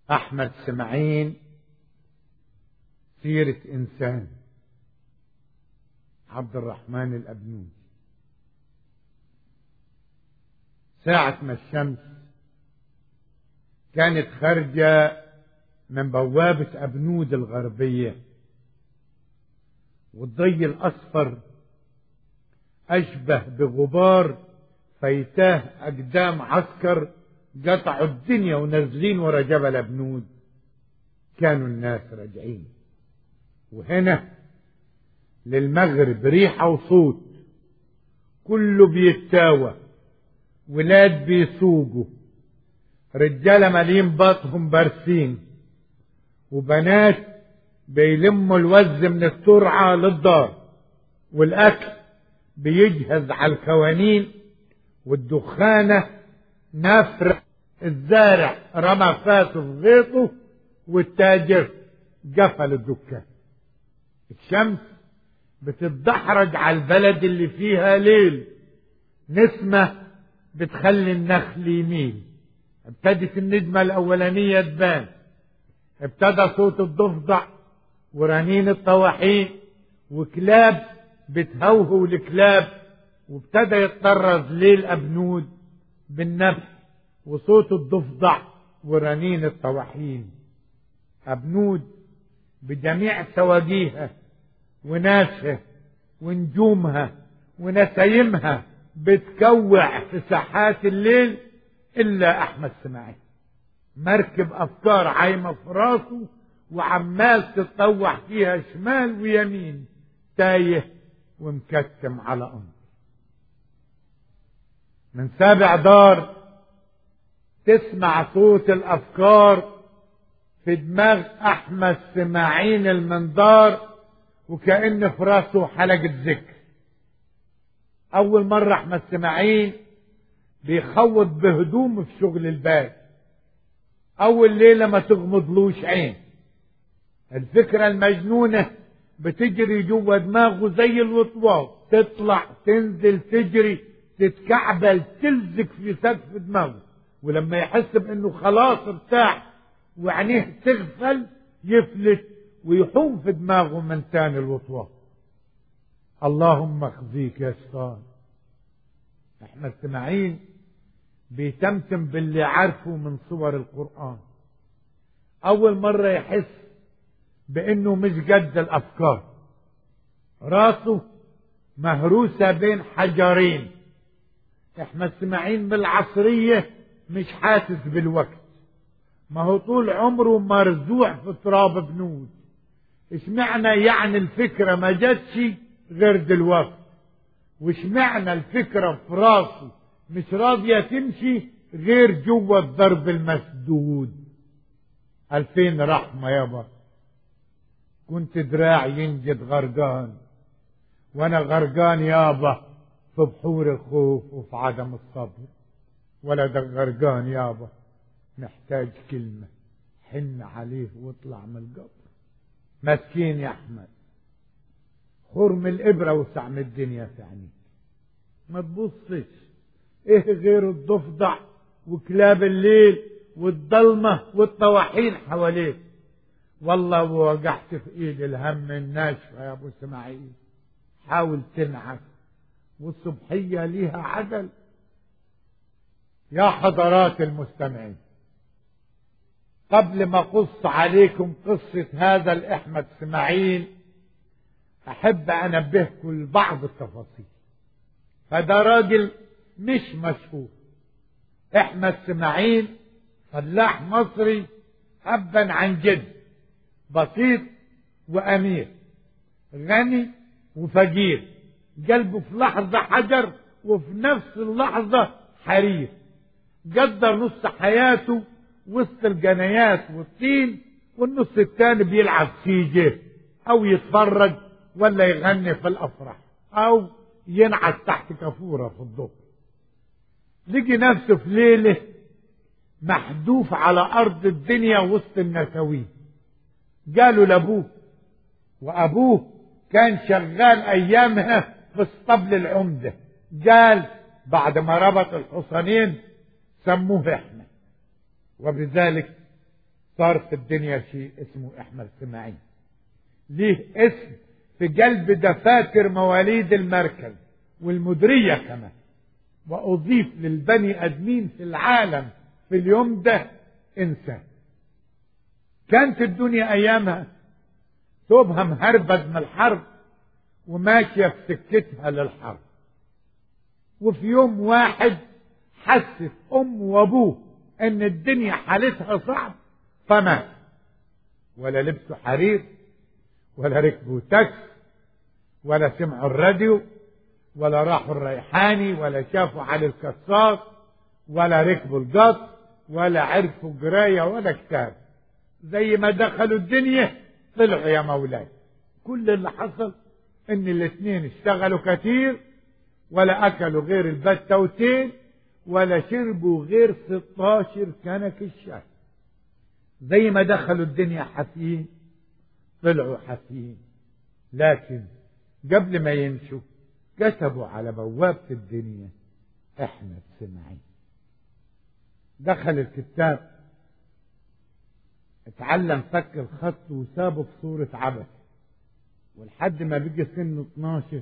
أحمد سمعين سيرة إنسان عبد الرحمن الأبنود ساعة ما الشمس كانت خارجة من بوابة أبنود الغربية والضي الأصفر أشبه بغبار فيتاه أقدام عسكر قطعوا الدنيا ونازلين ورا جبل أبنود كانوا الناس راجعين وهنا للمغرب ريحة وصوت كله بيتاوى ولاد بيسوقوا رجالة مالين بطهم بارسين وبنات بيلموا الوز من الترعة للدار والأكل بيجهز على الكوانين والدخانة نفر الزارع رمى فاته في غيطه والتاجر قفل الدكان الشمس بتتدحرج على البلد اللي فيها ليل نسمة بتخلي النخل يميل ابتدت النجمة الأولانية تبان ابتدى صوت الضفدع ورنين الطواحين وكلاب بتهوهو الكلاب وابتدى يتطرز ليل أبنود بالنفس وصوت الضفدع ورنين الطواحين أبنود بجميع سواجيها وناسها ونجومها ونسايمها بتكوع في ساحات الليل إلا أحمد سماعي مركب أفكار عايمة في راسه وعمال تتطوح فيها شمال ويمين تايه ومكتم على أمر من سابع دار تسمع صوت الأفكار في دماغ أحمد سماعين المنظار وكأن في راسه حلقة ذكر أول مرة أحمد سماعين بيخوض بهدوم في شغل الباب أول ليلة ما تغمضلوش عين الفكرة المجنونة بتجري جوا دماغه زي الوطواط تطلع تنزل تجري تتكعبل تلزق في سقف دماغه ولما يحس بانه خلاص ارتاح وعينيه تغفل يفلت ويحوم في دماغه من تاني الوطواط اللهم اخزيك يا شيطان احنا سماعين بيتمتم باللي عارفه من صور القرآن أول مرة يحس بأنه مش قد الأفكار راسه مهروسة بين حجرين احنا سماعين بالعصرية مش حاسس بالوقت ما هو طول عمره مرزوع في تراب بنود ايش معنى يعني الفكرة ما جاتش غير دلوقتي وش معنى الفكرة في راسه مش راضية تمشي غير جوه الضرب المسدود ألفين رحمة يابا كنت دراع ينجد غرقان وانا غرقان يابا في بحور الخوف وفي عدم الصبر ولدك غرقان يابا محتاج كلمة حن عليه واطلع من القبر مسكين يا احمد خرم الابرة وسعم الدنيا في عينيك ما تبصش ايه غير الضفدع وكلاب الليل والضلمة والطواحين حواليك والله وقعت في ايد الهم الناشفة يا ابو اسماعيل حاول تنعس والصبحية ليها عدل يا حضرات المستمعين قبل ما اقص عليكم قصة هذا الأحمد اسماعيل أحب أنبهكم لبعض التفاصيل فده راجل مش مشهور احمد اسماعيل فلاح مصري ابا عن جد بسيط وامير غني وفقير قلبه في لحظة حجر وفي نفس اللحظة حرير قضى نص حياته وسط الجنايات والطين والنص التاني بيلعب سيجه او يتفرج ولا يغني في الافراح او ينعس تحت كفورة في الظهر لقي نفسه في ليلة محذوف على أرض الدنيا وسط النسوين قالوا لأبوه وأبوه كان شغال أيامها في اسطبل العمدة قال بعد ما ربط الحصانين سموه إحنا وبذلك صار في الدنيا شيء اسمه احمد اسماعيل ليه اسم في قلب دفاتر مواليد المركز والمديرية كمان وأضيف للبني أدمين في العالم في اليوم ده إنسان كانت الدنيا أيامها ثوبها مهربد من الحرب وماشية في سكتها للحرب وفي يوم واحد حست أم وأبوه إن الدنيا حالتها صعب فمات ولا لبسوا حرير ولا ركبوا تاكس ولا سمعوا الراديو ولا راحوا الريحاني ولا شافوا علي الكساس ولا ركبوا القط ولا عرفوا قرايه ولا كتاب زي ما دخلوا الدنيا طلعوا يا مولاي كل اللي حصل ان الاثنين اشتغلوا كتير ولا اكلوا غير البتوتين ولا شربوا غير 16 كنك الشاي زي ما دخلوا الدنيا حافيين طلعوا حافيين لكن قبل ما يمشوا كتبوا على بوابة الدنيا احنا سمعين دخل الكتاب اتعلم فك الخط وسابه في صورة عبث ولحد ما بقي سنه 12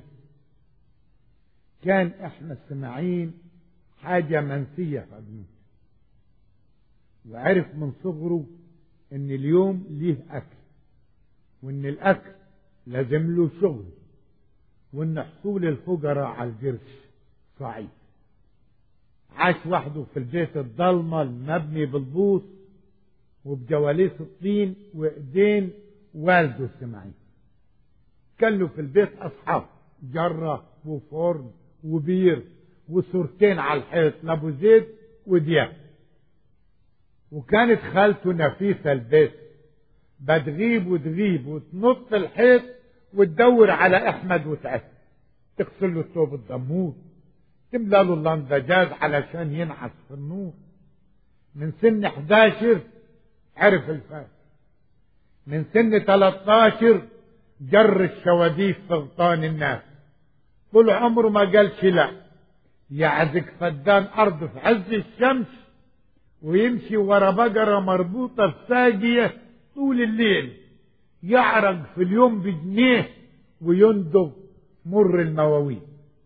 كان احنا سماعين حاجة منسية في ابنه وعرف من صغره ان اليوم ليه اكل وان الاكل لازم له شغل وان حصول الفقراء على القرش صعيب عاش وحده في البيت الضلمة المبني بالبوص وبجواليس الطين وايدين والده اسماعيل كان له في البيت اصحاب جرة وفرن وبير وصورتين على الحيط لابو زيد ودياب وكانت خالته نفيسة البيت بتغيب وتغيب وتنط الحيط وتدور على احمد وتعس تغسل له الثوب الدمور تملى له اللندجاز علشان ينعس في النور من سن 11 عرف الفاس من سن 13 جر الشواديف في غطان الناس طول عمره ما قالش لا يعزك فدان ارض في عز الشمس ويمشي ورا بقرة مربوطة في ساقية طول الليل يعرق في اليوم بجنيه ويندغ مر المواويل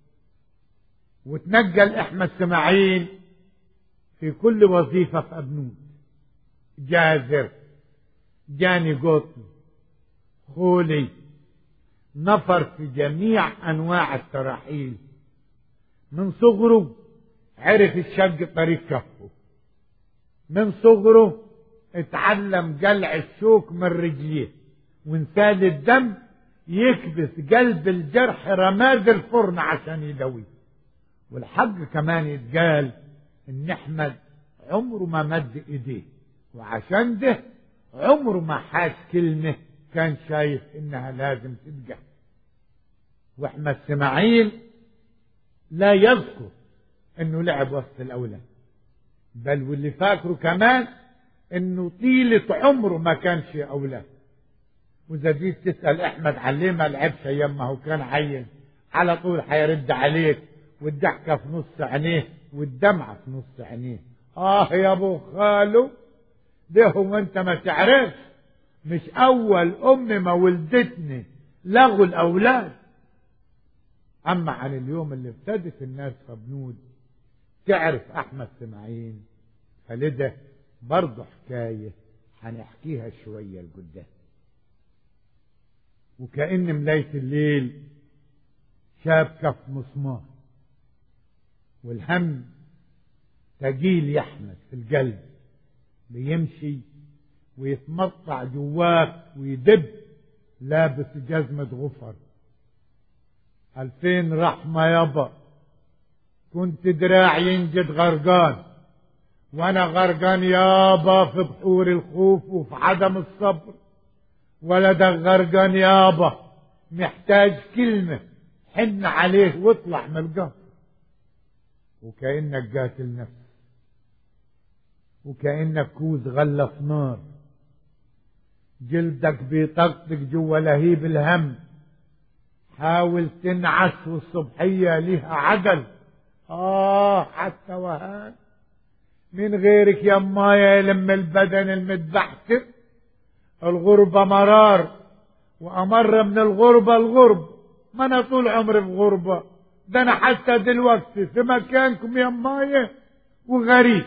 وتنقل احمد سماعين في كل وظيفة في ابنود جازر جاني قطن خولي نفر في جميع انواع التراحيل من صغره عرف الشق طريق كفه من صغره اتعلم قلع الشوك من رجليه وانسال الدم يكبس قلب الجرح رماد الفرن عشان يدويه والحق كمان يتقال ان احمد عمره ما مد ايديه وعشان ده عمره ما حاس كلمة كان شايف انها لازم تتقال واحمد اسماعيل لا يذكر انه لعب وسط الاولاد بل واللي فاكره كمان انه طيلة عمره ما كان في اولاد واذا جيت تسأل احمد عليه ما لعبش ايام ما هو كان عيل على طول حيرد عليك والضحكة في نص عينيه والدمعة في نص عينيه اه يا ابو خالو ده هو انت ما تعرفش مش اول ام ما ولدتني لغوا الاولاد اما عن اليوم اللي ابتدت الناس في بنود تعرف احمد سماعين فلده برضه حكاية هنحكيها شوية لقدام وكأن ملاية الليل شاب كف مسمار والهم تجيل يحمد في القلب بيمشي ويتمطع جواك ويدب لابس جزمة غفر ألفين رحمة يابا كنت دراع ينجد غرقان وانا غرقان يابا في بحور الخوف وفي عدم الصبر ولدك غرقان يابا محتاج كلمة حن عليه واطلع من القبر وكأنك قاتل نفس وكأنك كوز غلة في نار جلدك بيطقطق جوا لهيب الهم حاول تنعس والصبحية ليها عدل آه حتى وهان من غيرك يا مايا يلم البدن المتبحتر الغربة مرار وأمر من الغربة الغرب ما أنا طول عمري في غربة ده أنا حتى دلوقتي في مكانكم يا مايا وغريب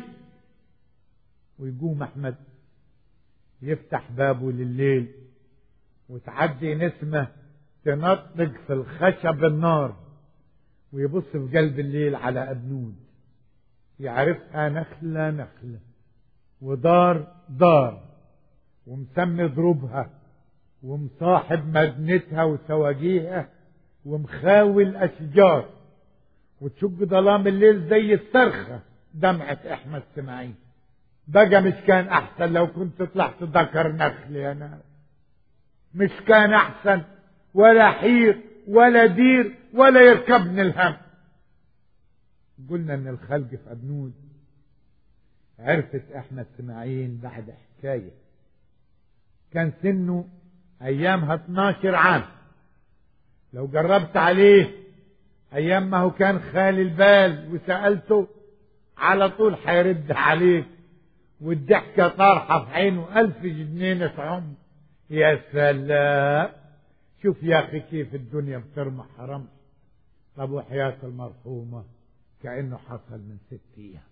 ويقوم أحمد يفتح بابه لليل وتعدي نسمة تنطق في الخشب النار ويبص في قلب الليل على أبنود يعرفها نخلة نخلة ودار دار ومسمي ضروبها ومصاحب مدنتها وسواجيها ومخاوي الأشجار وتشق ظلام الليل زي الصرخة دمعة أحمد سماعين بقى مش كان أحسن لو كنت طلعت ذكر نخل يا ناس مش كان أحسن ولا حير ولا دير ولا يركبني الهم قلنا ان الخلق في ابنود عرفت احمد سماعين بعد حكاية كان سنه ايامها 12 عام لو جربت عليه ايام ما هو كان خالي البال وسألته على طول حيرد عليك والضحكة طارحة في عينه ألف جنينة عمر يا سلام شوف يا أخي كيف الدنيا بترمح رمح طب وحياة المرحومة كأنه حصل من ست أيام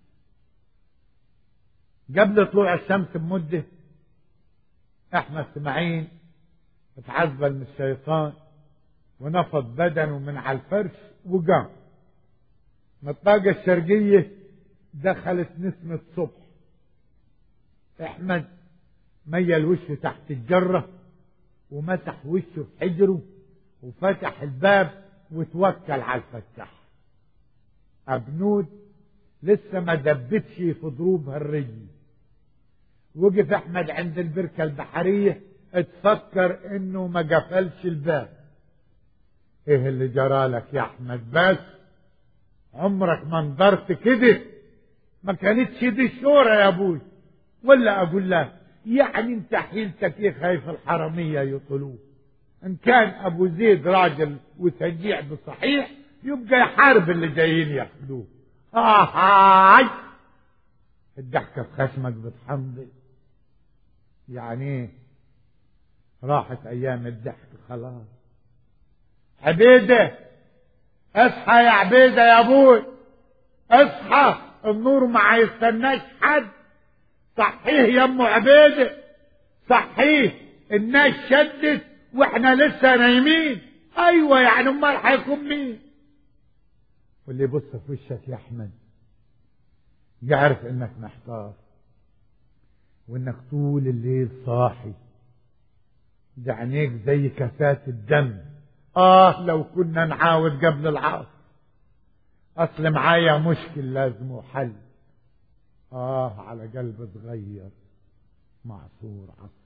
قبل طلوع الشمس بمدة أحمد سماعين اتعذبل من الشيطان ونفض بدنه من على الفرش وقام من الطاقة الشرقية دخلت نسمة صبح أحمد ميل وشه تحت الجرة ومسح وشه في حجره وفتح الباب وتوكل على الفتاح أبنود لسه ما دبتش في ضروبها الرجل وقف أحمد عند البركة البحرية اتفكر انه ما قفلش الباب ايه اللي جرالك يا احمد بس عمرك ما انظرت كده ما كانتش دي الشورى يا ابوي ولا اقول لك يعني انت حيلتك ايه خايف الحرامية يطلوه ان كان ابو زيد راجل وسجيع بصحيح يبقى يحارب اللي جايين ياخدوه آه هاي الضحكة في خشمك بتحمضي يعني ايه راحت ايام الضحك خلاص عبيدة اصحى يا عبيدة يا ابوي اصحى النور ما يستناش حد صحيه يا ام عبيدة صحيه الناس شدت واحنا لسه نايمين ايوه يعني امال هيكون مين واللي يبص في وشك يا احمد يعرف انك محتار وانك طول الليل صاحي ده عينيك زي كاسات الدم اه لو كنا نعاود قبل العصر اصل معايا مشكل لازم حل اه على قلب صغير معصور عصر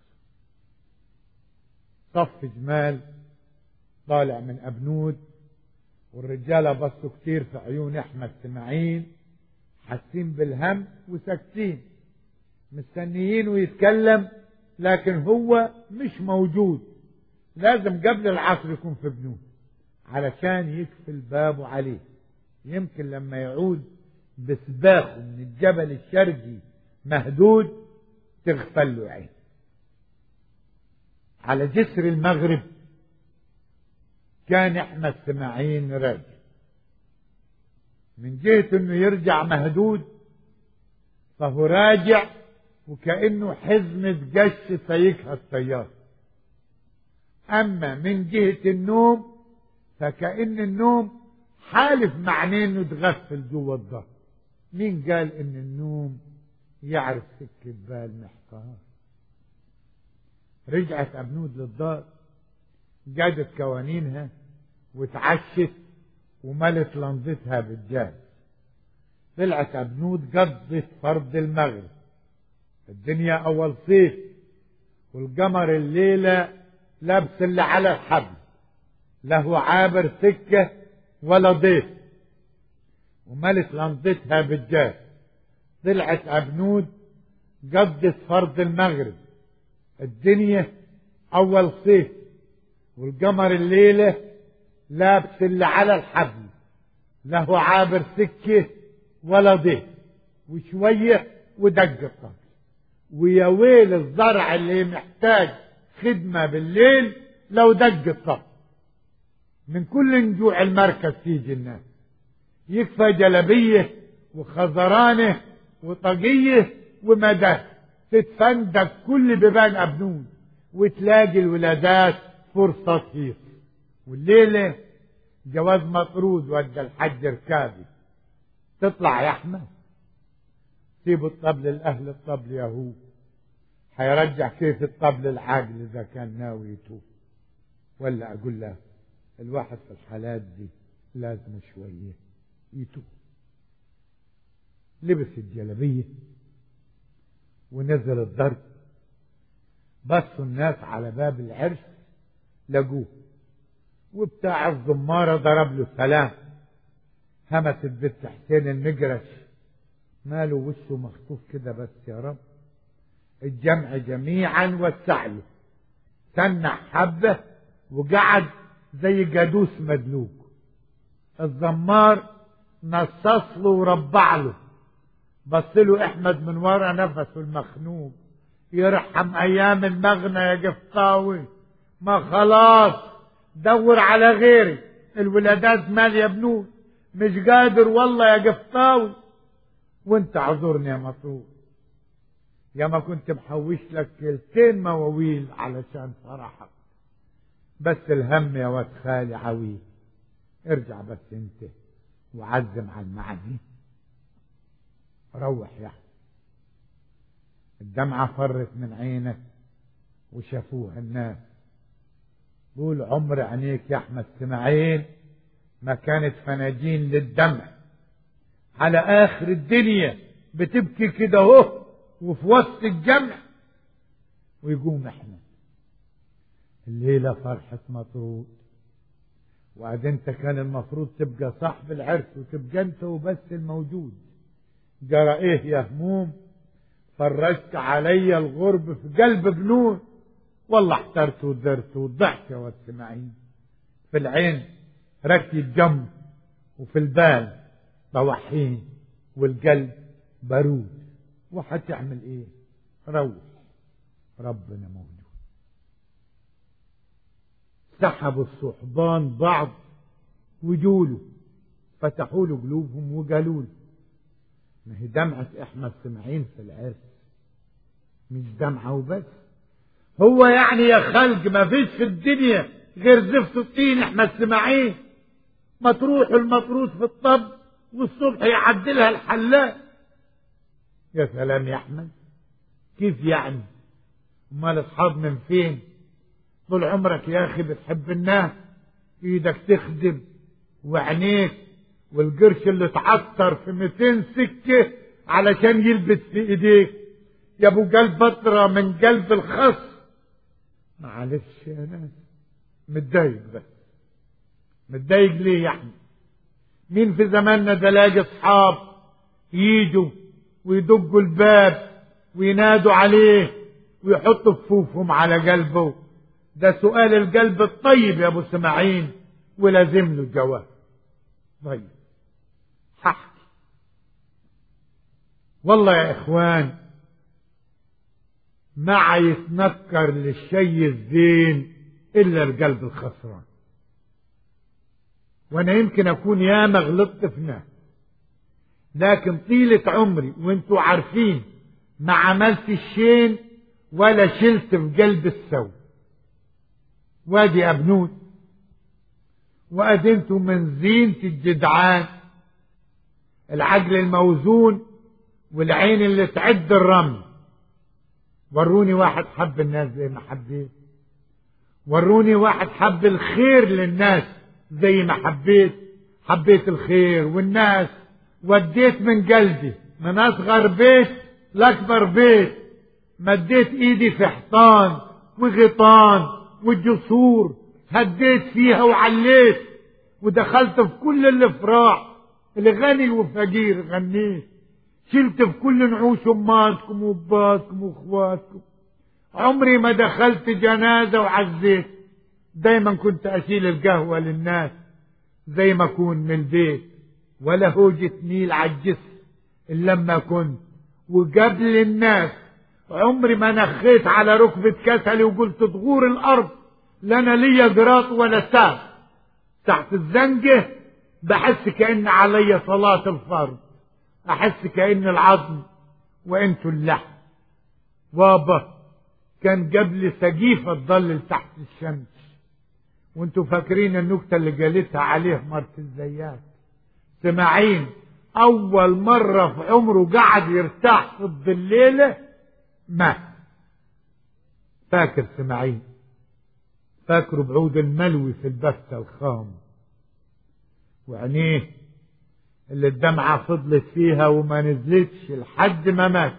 صف جمال طالع من ابنود والرجاله بصوا كتير في عيون احمد سماعين حاسين بالهم وساكتين مستنيين ويتكلم لكن هو مش موجود لازم قبل العصر يكون في بنود علشان يقفل بابه عليه يمكن لما يعود بسباخه من الجبل الشرقي مهدود تغفل له عين على جسر المغرب كان احمد سماعين راجع من جهة انه يرجع مهدود فهو راجع وكأنه حزمة قش سيكها الطيار أما من جهة النوم فكأن النوم حالف معناه انه تغفل جوه الظهر مين قال ان النوم يعرف سكة بال محتار رجعت أبنود للدار جادت كوانينها وتعشت وملت لنظتها بالجاز طلعت أبنود قضت فرض المغرب الدنيا أول صيف والقمر الليلة لابس اللي على الحبل له عابر سكة ولا ضيف وملت لنظتها بالجاز طلعت أبنود قضت فرض المغرب الدنيا أول صيف والقمر الليلة لابس اللي على الحبل له عابر سكة ولا ضيف وشوية ودق الطبل ويا ويل الزرع اللي محتاج خدمة بالليل لو دق الطبل من كل نجوع المركز تيجي الناس يكفى جلبية وخزرانه وطاقية ومدى تتفندق كل بيبان أبنون وتلاقي الولادات فرصة هيص والليلة جواز مطرود ودى الحج ركابي تطلع يا أحمد سيبوا الطبل الأهل الطبل يا هو حيرجع كيف الطبل العاقل إذا كان ناوي يتوب ولا أقول له الواحد في الحالات دي لازم شوية يتوب لبس الجلبية ونزل الضرب بصوا الناس على باب العرس لقوه وبتاع الزمارة ضرب له سلام همست بنت حسين النجرش ماله وشه مخطوف كده بس يا رب الجمع جميعا وسع له سنع حبة وقعد زي جادوس مدلوق الزمار نصص له وربع له بص له احمد من ورا نفسه المخنوق يرحم ايام المغنى يا قفطاوي ما خلاص دور على غيري الولادات مال يا بنون مش قادر والله يا قفطاوي وانت اعذرني يا مطروح يا ما كنت محوش لك كلتين مواويل علشان فرحك بس الهم يا واد خالي عويل ارجع بس انت وعزم على المعدي روح يا أحمد الدمعة فرت من عينك وشافوها الناس قول عمر عينيك يا أحمد سمعين ما كانت فناجين للدمع على آخر الدنيا بتبكي كده اهو وفي وسط الجمع ويقوم احنا الليلة فرحة مطرود وعد انت كان المفروض تبقى صاحب العرس وتبقى انت وبس الموجود جرى ايه يا هموم فرجت علي الغرب في قلب بنون والله احترت ودرت وضحت يا واد اسماعيل في العين ركي الجنب وفي البال طوحين والقلب بارود وهتعمل ايه روح ربنا موجود سحبوا الصحبان بعض وجوله فتحوا له قلوبهم وقالوا له ما هي دمعة احمد سمعين في العرس مش دمعة وبس هو يعني يا خلق ما فيش في الدنيا غير زفت الطين احمد سمعين ما تروح المفروض في الطب والصبح يعدلها الحلاق يا سلام يا احمد كيف يعني امال اصحاب من فين طول عمرك يا اخي بتحب الناس ايدك تخدم وعينيك والقرش اللي اتعطر في 200 سكة علشان يلبس في ايديك يا ابو قلب بطرة من قلب الخص معلش يا ناس متضايق بس متضايق ليه يعني مين في زماننا ده لاقي اصحاب يجوا ويدقوا الباب وينادوا عليه ويحطوا كفوفهم على قلبه ده سؤال القلب الطيب يا ابو سماعين ولازم له الجواب طيب ححكي والله يا اخوان ما يتنكر للشي الزين الا القلب الخسران وانا يمكن اكون ياما غلطت في ناس لكن طيلة عمري وانتوا عارفين ما عملت الشين ولا شلت في قلب السو وادي ابنوت وأدنتوا من زينة الجدعان العقل الموزون والعين اللي تعد الرمل وروني واحد حب الناس زي ما حبيت وروني واحد حب الخير للناس زي ما حبيت حبيت الخير والناس وديت من قلبي من أصغر بيت لأكبر بيت مديت إيدي في حيطان وغيطان والجسور هديت فيها وعليت ودخلت في كل الافراح اللي غني وفقير غنيت شلت في كل نعوش اماتكم واباتكم واخواتكم عمري ما دخلت جنازة وعزيت دايما كنت اشيل القهوة للناس زي ما اكون من البيت ولا هوجة نيل عالجسم الا لما كنت وقبل الناس عمري ما نخيت على ركبة كسلي وقلت تغور الأرض لنا ليا جراط ولا ساق تحت الزنجة بحس كأن علي صلاة الفرض أحس كأن العظم وأنتوا اللحم بابا كان قبل سقيفة تضلل تحت الشمس وانتوا فاكرين النكتة اللي قالتها عليه مرت الزيات سماعين أول مرة في عمره قعد يرتاح في الظليلة مات فاكر سماعين فاكر بعود الملوي في البفتة الخام وعينيه اللي الدمعة فضلت فيها وما نزلتش لحد ما مات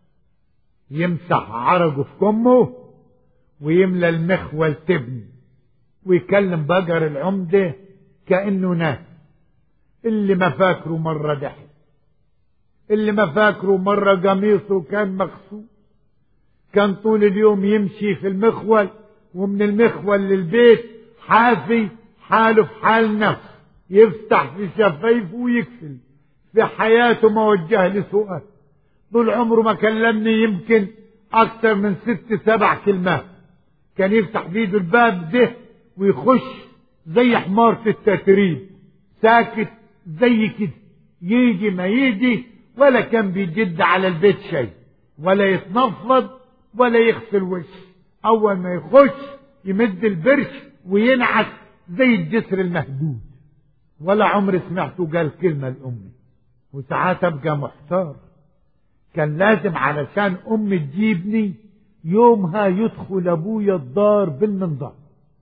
يمسح عرقه في كمه ويملى المخول تبن ويكلم بقر العمدة كأنه ناس اللي ما فاكره مرة ضحك اللي ما فاكره مرة قميصه كان مخصوص كان طول اليوم يمشي في المخول ومن المخول للبيت حافي حاله في حال نفس يفتح في شفايفه ويكفل في حياته ما وجه لي سؤال طول عمره ما كلمني يمكن أكثر من ست سبع كلمات كان يفتح بيده الباب ده ويخش زي حمارة التتريب ساكت زي كده يجي ما يجي ولا كان بيجد على البيت شيء ولا يتنفض ولا يغسل وش أول ما يخش يمد البرش وينعس زي الجسر المهدود ولا عمري سمعته قال كلمة لأمي وساعات أبقى محتار كان لازم علشان أمي تجيبني يومها يدخل أبويا الدار بالمنظار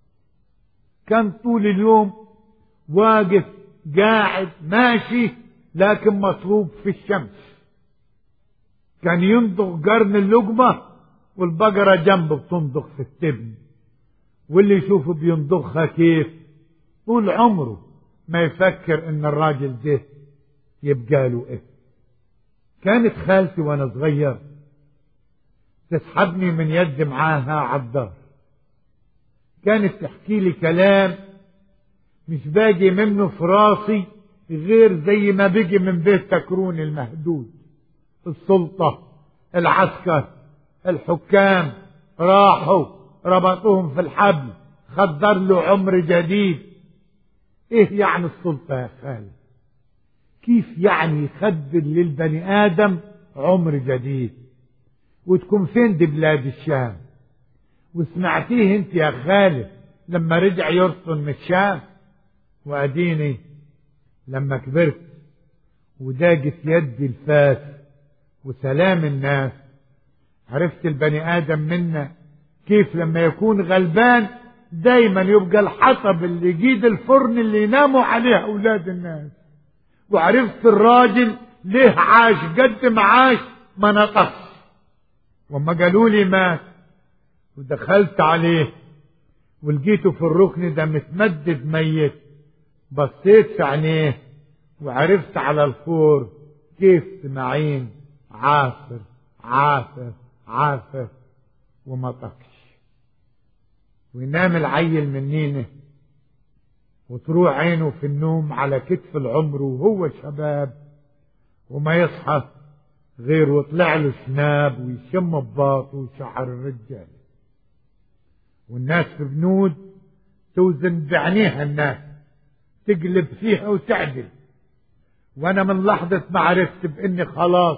كان طول اليوم واقف قاعد ماشي لكن مطلوب في الشمس كان ينضغ قرن اللقمة والبقرة جنبه بتنضغ في التبن واللي يشوفه بينضغها كيف طول عمره ما يفكر ان الراجل ده يبقى له ايه كانت خالتي وانا صغير تسحبني من يد معاها عالدار كانت تحكي لي كلام مش باقي منه في راسي غير زي ما بقي من بيت تكرون المهدود السلطة العسكر الحكام راحوا ربطوهم في الحبل خدر له عمر جديد ايه يعني السلطة يا خالد كيف يعني يخدر للبني آدم عمر جديد وتكون فين دي بلاد الشام وسمعتيه انت يا خالد لما رجع يرطن من الشام واديني لما كبرت وداقت يدي الفاس وسلام الناس عرفت البني ادم منا كيف لما يكون غلبان دايما يبقى الحطب اللي يجيد الفرن اللي يناموا عليه اولاد الناس وعرفت الراجل ليه عاش قد ما عاش ما نقص وما قالوا لي مات ودخلت عليه ولقيته في الركن ده متمدد ميت بصيت في عينيه وعرفت على الفور كيف سماعين عافر عافر عافر وما طقش وينام العيل منينه وتروح عينه في النوم على كتف العمر وهو شباب وما يصحى غير وطلع له شناب ويشم بباطه وشعر الرجال والناس في بنود توزن بعينيها الناس تقلب فيها وتعدل وانا من لحظة ما عرفت باني خلاص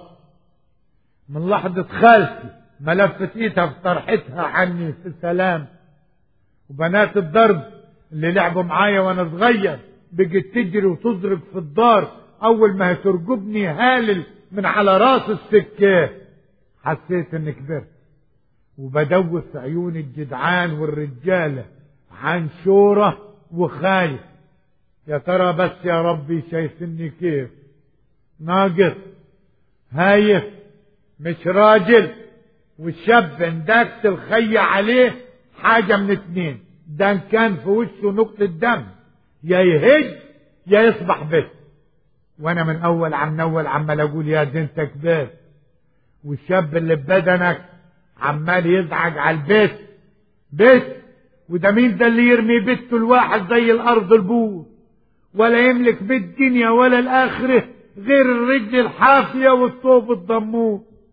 من لحظة خالتي ما لفت ايدها في طرحتها عني في سلام وبنات الضرب اللي لعبوا معايا وانا صغير بقت تجري وتضرب في الدار اول ما هترجبني هالل من على راس السكة حسيت اني كبرت وبدوس عيون الجدعان والرجالة عن شورة وخايف يا ترى بس يا ربي شايفني كيف ناقص هايف مش راجل والشاب اندكت الخي عليه حاجة من اتنين ده إن كان في وشه نقطة دم يا يهج يا يصبح بس وانا من اول عم اول عمال اقول يا دي انت كبير والشاب اللي ببدنك عمال يزعج على البيت بيت وده مين ده اللي يرمي بيته الواحد زي الارض البور ولا يملك بالدنيا ولا الاخره غير الرجل الحافيه والثوب الضمور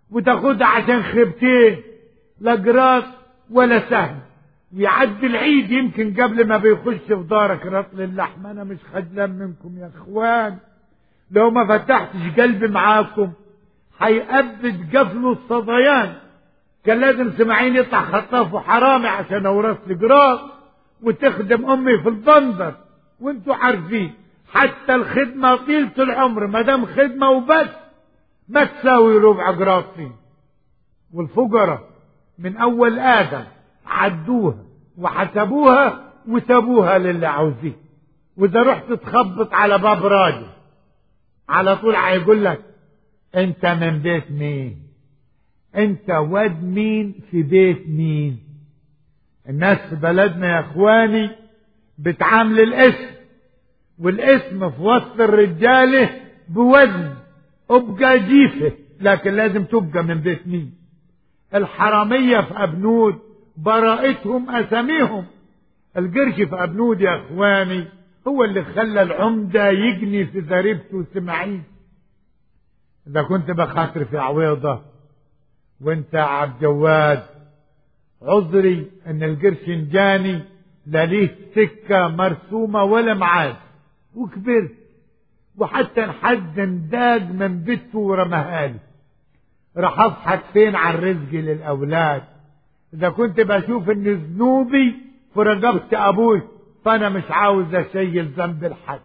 وتاخدها عشان خيبتين لا جراس ولا سهم ويعدي العيد يمكن قبل ما بيخش في دارك رطل اللحم انا مش خجلان منكم يا اخوان لو ما فتحتش قلبي معاكم هيأبد قفله الصديان كان لازم سماعين يطلع خطاف وحرامي عشان اورث لي جراس وتخدم امي في البندر وانتوا عارفين حتى الخدمة طيلة العمر ما دام خدمة وبس ما تساوي ربع جراسين والفقراء من اول ادم عدوها وحسبوها وسابوها للي عاوزين واذا رحت تخبط على باب راجل على طول هيقول لك انت من بيت مين انت واد مين في بيت مين الناس في بلدنا يا اخواني بتعامل الاسم والاسم في وسط الرجاله بوزن ابقى جيفه لكن لازم تبقى من بيت مين الحراميه في ابنود براءتهم اساميهم القرش في ابنود يا اخواني هو اللي خلى العمدة يجني في زريبته وسماعين إذا كنت بخاطر في عويضة وانت يا عبد جواد عذري ان القرش جاني لا ليه سكة مرسومة ولا معاد وكبرت وحتى الحد انداج من بيته ورمهالي راح اضحك فين على الرزق للاولاد اذا كنت بشوف ان ذنوبي في رقبة ابوي فانا مش عاوز اشيل ذنب الحد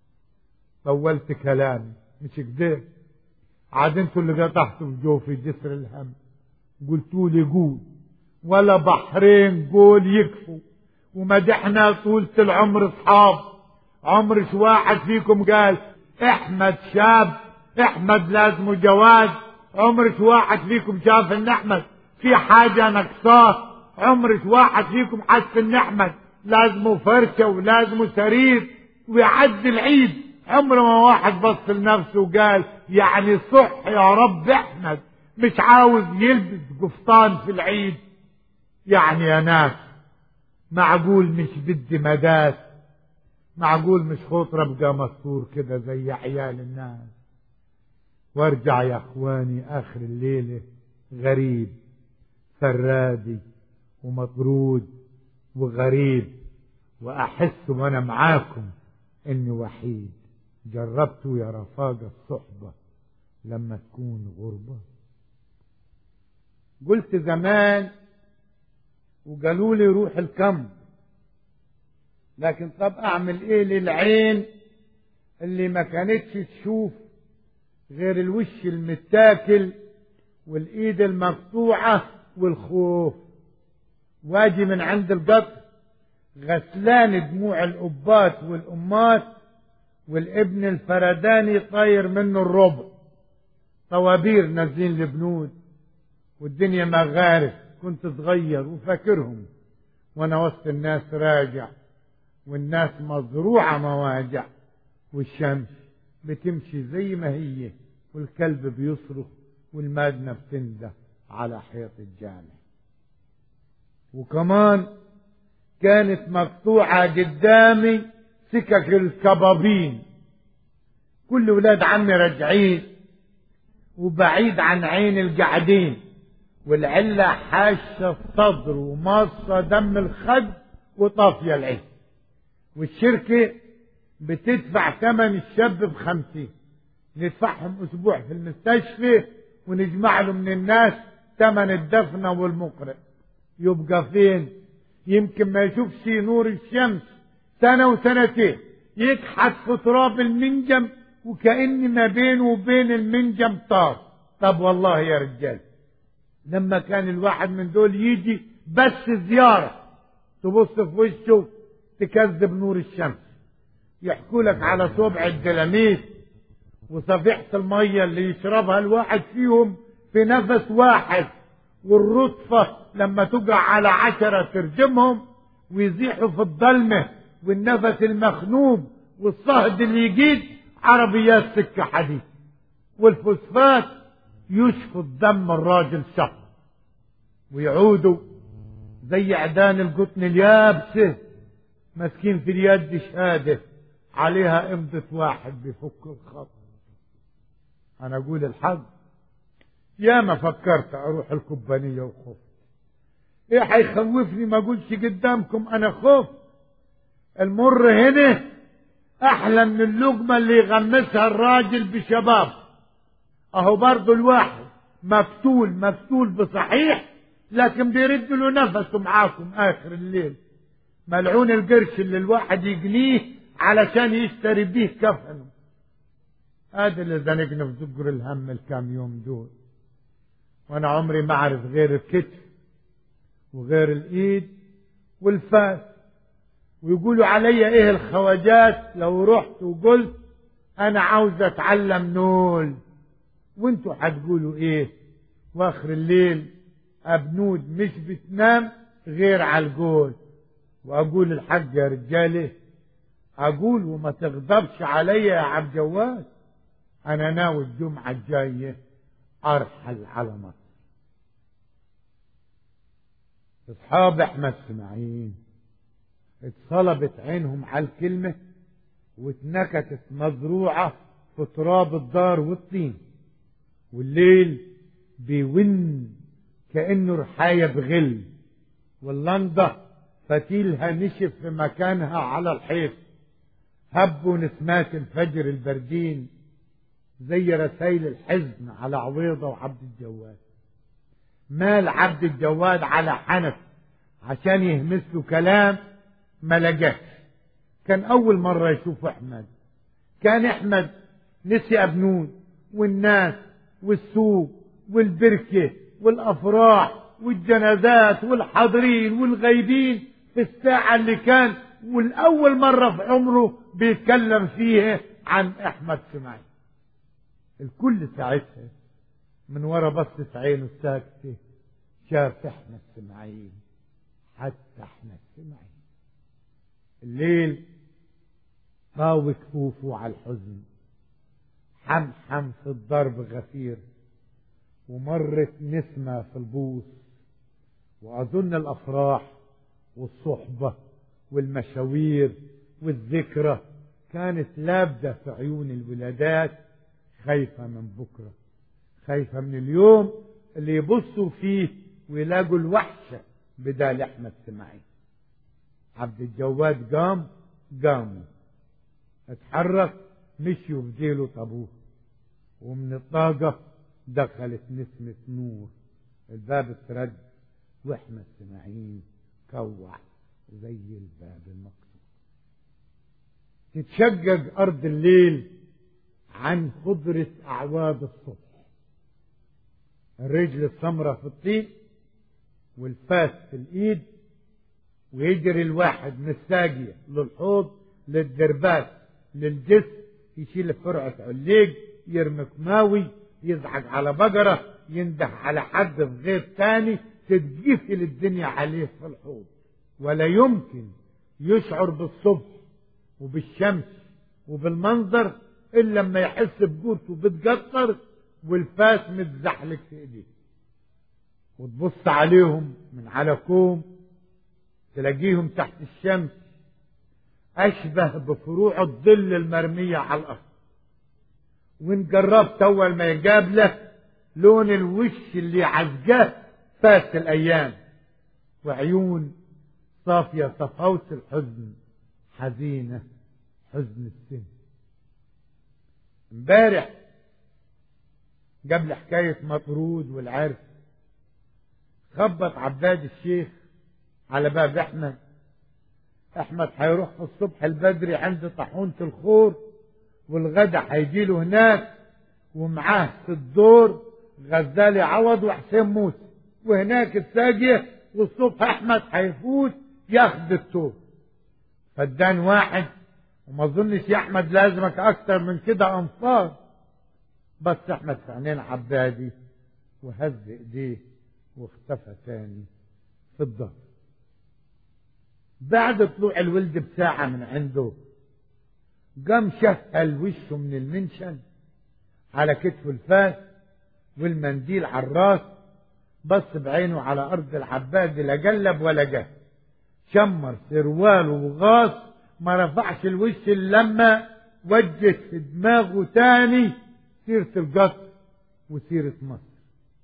طولت كلامي مش كده عاد انتوا اللي قطعتوا في جوفي جسر الهم قلتوا لي قول ولا بحرين قول يكفوا ومدحنا طولة العمر اصحاب عمرش واحد فيكم قال احمد شاب احمد لازمه جواز عمرش واحد فيكم شاف ان احمد في حاجة نقصاه عمرش واحد فيكم حس ان احمد لازمه فرشة ولازمه سرير ويعدي العيد عمر ما واحد بص لنفسه وقال يعني صح يا رب احمد مش عاوز يلبس قفطان في العيد يعني يا ناس معقول مش بدي مداس معقول مش خطرة ابقى مستور كده زي عيال الناس وارجع يا اخواني اخر الليلة غريب فرادي ومطرود وغريب واحس وانا معاكم اني وحيد جربتوا يا رفاق الصحبة لما تكون غربة قلت زمان وقالوا لي روح الكم لكن طب اعمل ايه للعين اللي ما كانتش تشوف غير الوش المتاكل والايد المقطوعة والخوف واجي من عند القطر غسلان دموع الأبات والأمات والابن الفرداني طاير منه الربع طوابير نازلين لبنود والدنيا مغارف كنت صغير وفاكرهم وانا وسط الناس راجع والناس مزروعة مواجع والشمس بتمشي زي ما هي والكلب بيصرخ والمادنة بتنده على حيط الجامع وكمان كانت مقطوعة قدامي سكك الكبابين كل ولاد عمي راجعين وبعيد عن عين القاعدين والعلة حاشة الصدر وماصة دم الخد وطافية العين والشركة بتدفع ثمن الشاب بخمسين ندفعهم أسبوع في المستشفى ونجمع له من الناس ثمن الدفنة والمقرئ يبقى فين يمكن ما يشوفش نور الشمس سنة وسنتين يكحت في تراب المنجم وكأن ما بينه وبين المنجم طار طب والله يا رجال لما كان الواحد من دول يجي بس زيارة تبص في وشه تكذب نور الشمس يحكوا لك على صبع الدلاميت وصفيحة المية اللي يشربها الواحد فيهم في نفس واحد والرطفة لما تقع على عشرة ترجمهم ويزيحوا في الضلمة والنفس المخنوب والصهد اللي يجيد عربيات سكة حديد والفوسفات يشفط دم الراجل شهر ويعودوا زي عدان القطن اليابسة ماسكين في اليد شهادة عليها امضة واحد بيفك الخط انا اقول الحق يا ما فكرت اروح الكوبانية وخفت ايه هيخوفني ما اقولش قدامكم انا خفت المر هنا احلى من اللقمة اللي يغمسها الراجل بشباب اهو برضو الواحد مفتول مفتول بصحيح لكن بيرد له نفسه معاكم اخر الليل ملعون القرش اللي الواحد يجنيه علشان يشتري بيه كفنه هذا اللي زنقنا في زجر الهم الكام يوم دول وانا عمري ما اعرف غير الكتف وغير الايد والفاس ويقولوا عليا ايه الخواجات لو رحت وقلت انا عاوز اتعلم نول وانتوا هتقولوا ايه واخر الليل ابنود مش بتنام غير على القول واقول الحق يا رجاله اقول وما تغضبش عليا يا عبد جواد انا ناوي الجمعه الجايه ارحل على مصر اصحاب احمد اسماعيل اتصلبت عينهم على الكلمه واتنكتت مزروعه في تراب الدار والطين والليل بيون كانه رحايه بغل واللنده فتيلها نشف في مكانها على الحيط هبوا نسمات الفجر البردين زي رسائل الحزن على عويضة وعبد الجواد مال عبد الجواد على حنف عشان يهمس له كلام ما لقاش كان أول مرة يشوف أحمد كان أحمد نسي أبنون والناس والسوق والبركة والأفراح والجنازات والحاضرين والغايبين في الساعة اللي كان والأول مرة في عمره بيتكلم فيها عن أحمد سماعي الكل ساعتها من ورا بصة عينه الساكتة شاف أحمد سماعيل حتى أحمد سماعيل الليل طاوي كفوفه على الحزن حمحم في الضرب غفير ومرت نسمة في البوس وأظن الأفراح والصحبة والمشاوير والذكرى كانت لابدة في عيون الولادات خايفة من بكرة خايفة من اليوم اللي يبصوا فيه ويلاقوا الوحشة بدال أحمد سماعي عبد الجواد قام قاموا اتحرك مشيوا بديله طابور ومن الطاقة دخلت نسمة نور الباب اترد واحنا سامعين كوع زي الباب المكسور تتشقق أرض الليل عن خضرة أعواد الصبح الرجل السمرة في الطين والفاس في الإيد ويجري الواحد من الساقية للحوض للدربات للجسم يشيل فرعة عليق يرمي كماوي يزعج على بقرة ينده على حد في غير تاني تتقفل الدنيا عليه في الحوض ولا يمكن يشعر بالصبح وبالشمس وبالمنظر إلا لما يحس بجوته بتقطر والفاس متزحلق في ايديه وتبص عليهم من على كوم تلاقيهم تحت الشمس أشبه بفروع الظل المرمية على الأرض وإن جربت أول ما يقابله لون الوش اللي عزقاه فات الأيام وعيون صافية صفوت الحزن حزينة حزن السن امبارح قبل حكاية مطرود والعرس خبط عباد الشيخ على باب احمد احمد هيروح في الصبح البدري عند طاحونة الخور والغدا هيجيله هناك ومعاه في الدور غزالي عوض وحسين موسى وهناك الساقية والصبح احمد هيفوت ياخد التوب فدان واحد وما اظنش يا احمد لازمك اكتر من كده انصار بس احمد في عينين عبادي وهز ايديه واختفى تاني في الظهر بعد طلوع الولد بساعة من عنده قام شهل وشه من المنشن على كتفه الفاس والمنديل على الراس بص بعينه على أرض العباد لا قلب ولا جه شمر سرواله وغاص ما رفعش الوش إلا لما وجت في دماغه تاني سيرة القصر وسيرة مصر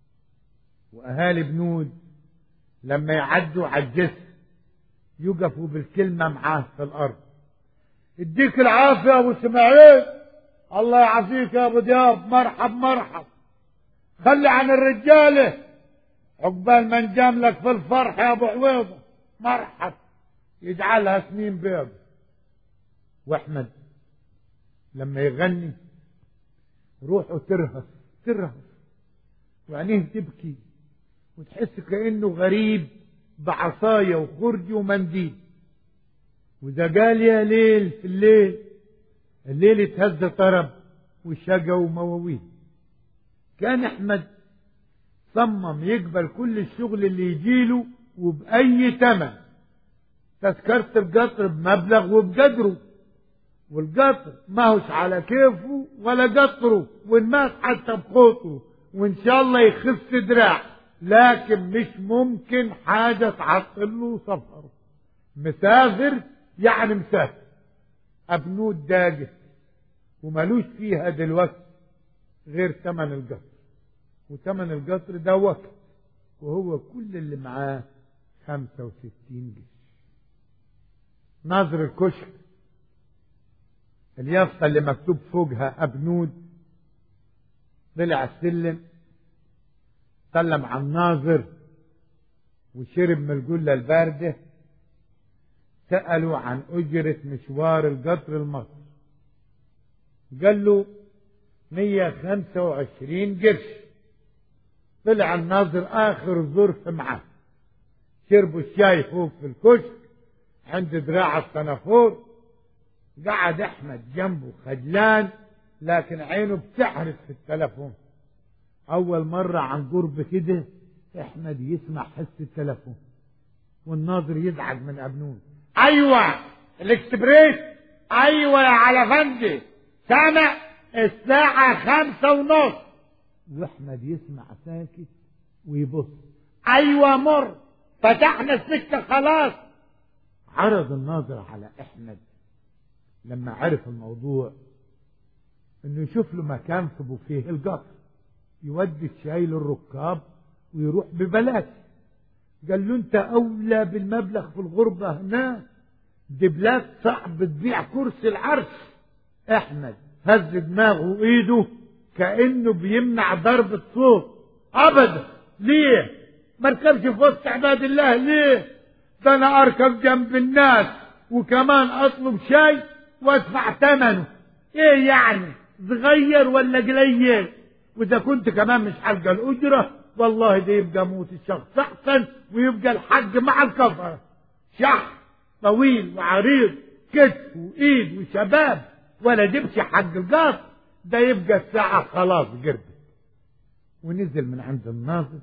واهالي بنود لما يعدوا على الجسر يقفوا بالكلمة معاه في الارض يديك العافية يا ابو اسماعيل الله يعافيك يا ابو دياب مرحب مرحب خلي عن الرجالة عقبال ما نجام لك في الفرح يا ابو عويضة مرحب يجعلها سنين بيض واحمد لما يغني روحه ترهف ترهف وعينيه تبكي وتحس كأنه غريب بعصاية وخرج ومنديل وإذا قال يا ليل في الليل الليل يتهز طرب وشقى ومواويل كان أحمد صمم يقبل كل الشغل اللي يجيله وبأي تمن تذكرة القطر بمبلغ وبقدره والقطر ما هوش على كيفه ولا قطره والناس حتى بخوطه وان شاء الله يخف دراع لكن مش ممكن حاجة تعطل له سفره مسافر يعني مسافر أبنود داجس وملوش فيها دلوقتي غير ثمن القطر وثمن القطر ده وقت وهو كل اللي معاه خمسة وستين جيش ناظر الكشك اليافطة اللي مكتوب فوقها أبنود طلع السلم سلم على الناظر وشرب من الجلة الباردة سألوا عن أجرة مشوار القطر المصر قال له 125 قرش طلع الناظر آخر ظرف معاه شربوا الشاي فوق في الكشك عند دراع الصنافور قعد احمد جنبه خجلان لكن عينه بتحرس في التلفون اول مرة عن قرب كده احمد يسمع حس التلفون والناظر يزعج من ابنون ايوه الاكسبريس ايوه يا على فندي سامع الساعة خمسة ونص واحمد يسمع ساكت ويبص ايوه مر فتحنا السكة خلاص عرض الناظر على احمد لما عرف الموضوع انه يشوف له مكان في بوفيه القطر يودي الشاي للركاب ويروح ببلاش قال له انت اولى بالمبلغ في الغربة هناك دي بلاد صعب تبيع كرسي العرش احمد هز دماغه وايده كانه بيمنع ضربة صوت ابدا ليه ما اركبش في وسط عباد الله ليه ده انا اركب جنب الناس وكمان اطلب شاي وادفع ثمنه ايه يعني صغير ولا قليل واذا كنت كمان مش حلقة الاجرة والله ده يبقى موت الشخص احسن ويبقى الحج مع الكفرة شح طويل وعريض كتف وايد وشباب ولا دبش حق القاط ده يبقى الساعة خلاص قربت ونزل من عند الناظر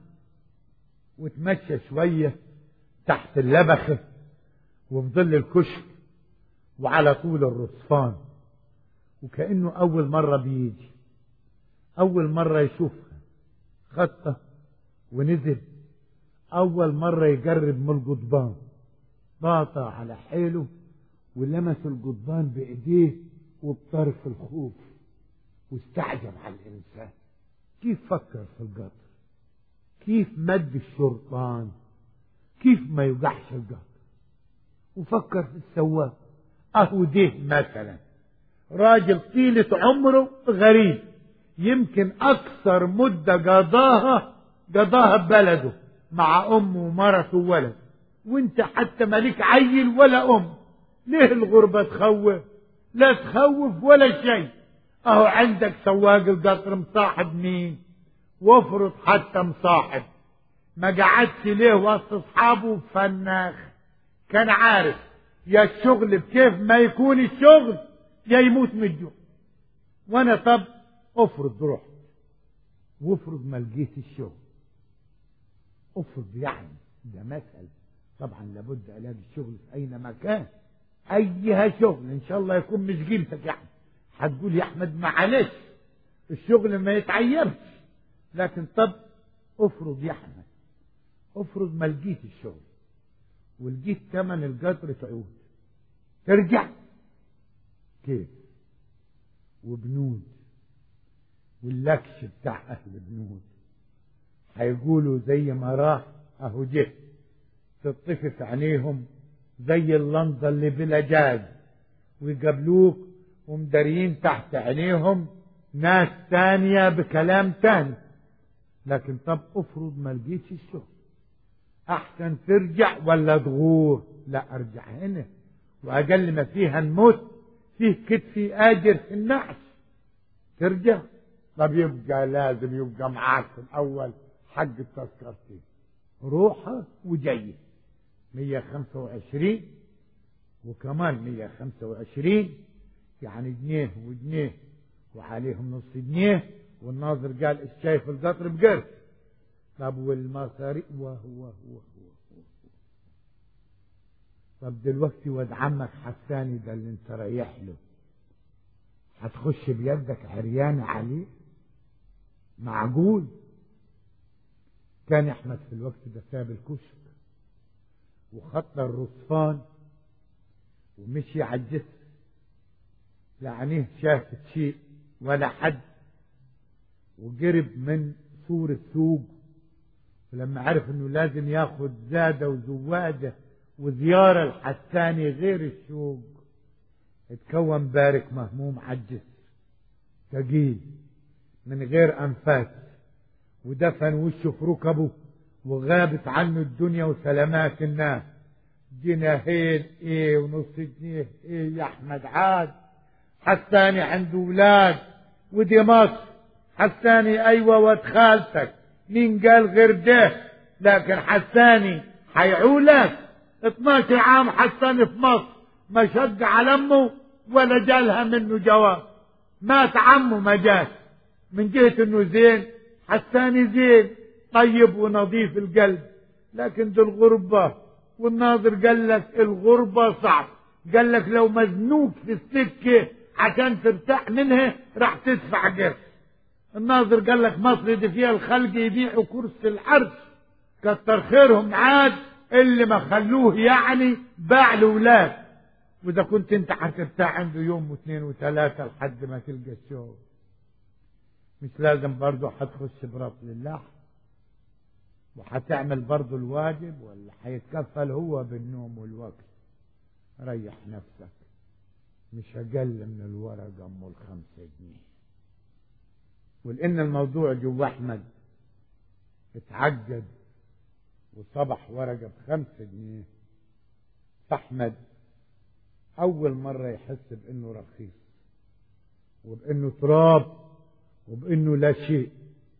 وتمشى شوية تحت اللبخة وفي ظل الكشك وعلى طول الرصفان وكأنه أول مرة بيجي أول مرة يشوفها خطة ونزل أول مرة يجرب من القضبان باطى على حيله ولمس القضبان بإيديه وبطرف الخوف واستعجب على الإنسان كيف فكر في القطر كيف مد الشرطان كيف ما يوقعش القطر وفكر في السواق اهو ده مثلا راجل طيلة عمره غريب يمكن اكثر مدة قضاها قضاها ببلده مع امه ومرته وولد وانت حتى مالك عيل ولا ام ليه الغربة تخوف لا تخوف ولا شيء اهو عندك سواق القطر مصاحب مين وافرض حتى مصاحب ما قعدش ليه وسط اصحابه فناخ كان عارف يا الشغل بكيف ما يكون الشغل يا يموت من الجوع وانا طب افرض رحت وافرض ما لقيت الشغل افرض يعني ده مثل طبعا لابد الاقي الشغل في اي مكان ايها شغل ان شاء الله يكون مش قيمتك يعني هتقول يا احمد معلش الشغل ما يتعيبش لكن طب افرض يا احمد افرض ما لقيت الشغل ولقيت ثمن القطر تعود ترجع كيف وبنود واللكش بتاع اهل بنود هيقولوا زي ما راح اهو جه تطفي عينيهم زي اللنظة اللي بلا جاز ويقابلوك ومداريين تحت عينيهم ناس تانية بكلام تاني لكن طب افرض ما لقيتش الشغل احسن ترجع ولا تغور لا ارجع هنا واقل ما فيها نموت فيه كتفي اجر في النعش ترجع طب يبقى لازم يبقى معاك في الاول حق التذكرتين روحه وجايه 125 وكمان 125 يعني جنيه وجنيه وعليهم نص جنيه والناظر قال ايش شايف القطر بقرش طب والمصاري وهو هو هو طب دلوقتي ود عمك حساني ده اللي انت رايح له هتخش بيدك عريان عليه معقول كان احمد في الوقت ده ساب الكشك وخط الرصفان ومشي على الجسر لا عينيه شافت شيء ولا حد وقرب من سور السوق ولما عرف انه لازم ياخد زاده وزواده وزياره الحساني غير السوق اتكون بارك مهموم على الجسر ثقيل من غير انفاس ودفن وشه في ركبه وغابت عنه الدنيا وسلامات الناس جنيهين ايه ونص جنيه ايه يا احمد عاد حساني عنده ولاد ودي مصر حساني ايوه واد خالتك مين قال غير ده لكن حساني حيعولك 12 عام حساني في مصر ما شق على امه ولا جالها منه جواب مات عمه ما جاش من جهة انه زين حساني زين طيب ونظيف القلب لكن دي الغربة والناظر قال لك الغربة صعب قال لك لو مزنوق في السكة عشان ترتاح منها راح تدفع قرش الناظر قال لك مصر دي فيها الخلق يبيعوا كرسي العرش كتر خيرهم عاد اللي ما خلوه يعني باع الاولاد واذا كنت انت هترتاح عنده يوم واثنين وثلاثة لحد ما تلقى الشغل مش لازم برضه هتخش برطل الله وهتعمل برضه الواجب ولا هيتكفل هو بالنوم والوقت ريح نفسك مش أقل من الورقة أم الخمسة جنيه ولأن الموضوع جوا أحمد اتعقد وصبح ورقة بخمسة جنيه فأحمد أول مرة يحس بأنه رخيص وبأنه تراب وبأنه لا شيء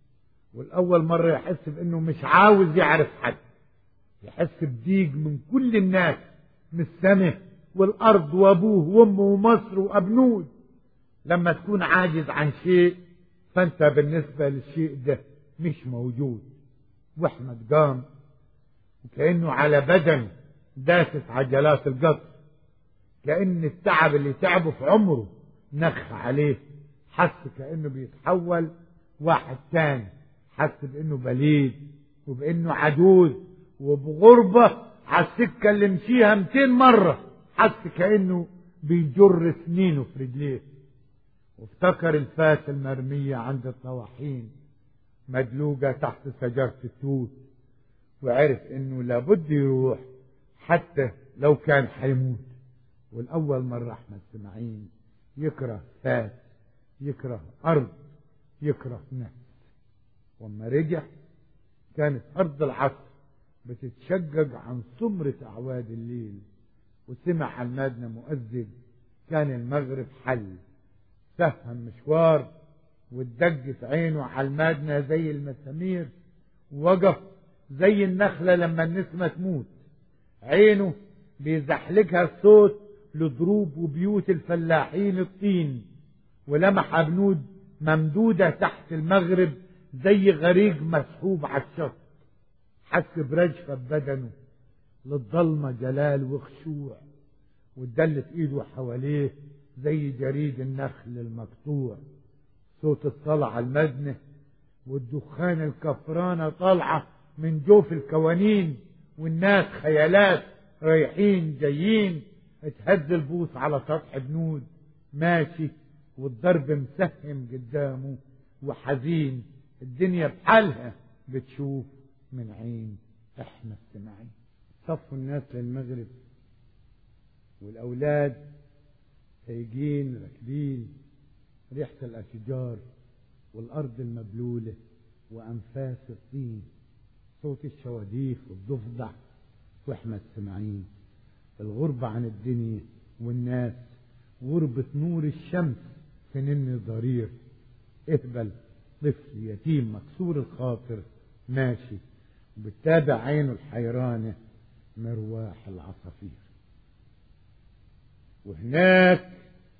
والأول مرة يحس بأنه مش عاوز يعرف حد يحس بضيق من كل الناس من السماء والأرض وأبوه وأمه ومصر وأبنود لما تكون عاجز عن شيء فأنت بالنسبة للشيء ده مش موجود وأحمد قام وكأنه على بدن داست عجلات القطر كأن التعب اللي تعبه في عمره نخ عليه حس كأنه بيتحول واحد تاني حس بأنه بليد وبأنه عجوز وبغربة على السكة اللي مشيها 200 مرة حس كأنه بيجر سنينه في رجليه وافتكر الفاس المرمية عند الطواحين مدلوقة تحت شجرة التوت وعرف انه لابد يروح حتى لو كان حيموت والأول مرة أحمد سماعين يكره فاس يكره أرض يكره نفس وما رجع كانت أرض العصر بتتشجج عن سمرة أعواد الليل وسمع على المدنة مؤذن كان المغرب حل سهم مشوار واتدجت عينه على المدنة زي المسامير ووقف زي النخلة لما النسمة تموت عينه بيزحلقها الصوت لضروب وبيوت الفلاحين الطين ولمح بنود ممدودة تحت المغرب زي غريق مسحوب على الشط حس برجفة ببدنه للضلمة جلال وخشوع واتدلت ايده حواليه زي جريد النخل المقطوع صوت الصلاة على المدنة والدخان الكفرانة طالعة من جوف الكوانين والناس خيالات رايحين جايين اتهز البوص على سطح بنود ماشي والضرب مسهم قدامه وحزين الدنيا بحالها بتشوف من عين احنا السماعين صفوا الناس للمغرب والأولاد سايقين راكبين ريحة الأشجار والأرض المبلولة وأنفاس الطين صوت الشواديف والضفدع وإحنا السماعين الغربة عن الدنيا والناس غربة نور الشمس في نن ضرير اهبل طفل يتيم مكسور الخاطر ماشي وبتتابع عينه الحيرانة مرواح العصافير وهناك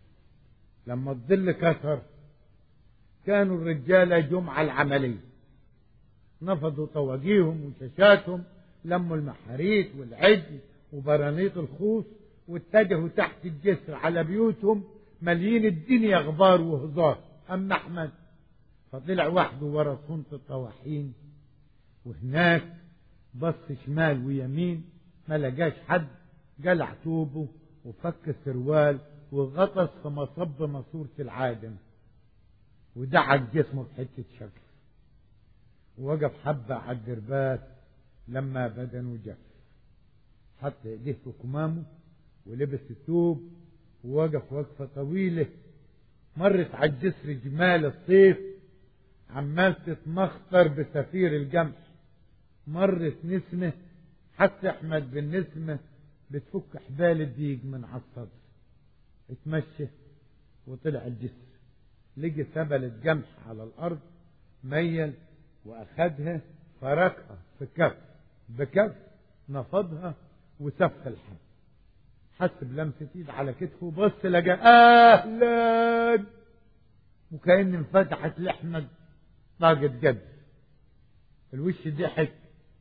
لما الظل كثر كانوا الرجالة جمعة العملية نفضوا طواجيهم وشاشاتهم لموا المحاريت والعجل وبرانيط الخوص واتجهوا تحت الجسر على بيوتهم مليين الدنيا غبار وهزار أما أحمد فطلع وحده ورا صنط الطواحين وهناك بص شمال ويمين ما لقاش حد قلع توبه وفك السروال وغطس في مصب ماسورة العادم ودعك جسمه بحتة شكل ووقف حبة على الدربات لما بدنه جف حط ايديه في كمامه ولبس الثوب ووقف وقفة طويلة مرت على الجسر جمال الصيف عمال تتمخطر بسفير الجمح مرت نسمة حتى احمد بالنسمة بتفك حبال الديق من على الصدر اتمشى وطلع الجسر لقي سبلة جمح على الأرض ميل وأخدها فركها في كف بكف نفضها وسف الحب حس بلمسة ايد على كتفه وبص لقى اهلا وكأن انفتحت لحمة طاقة جد الوش ضحك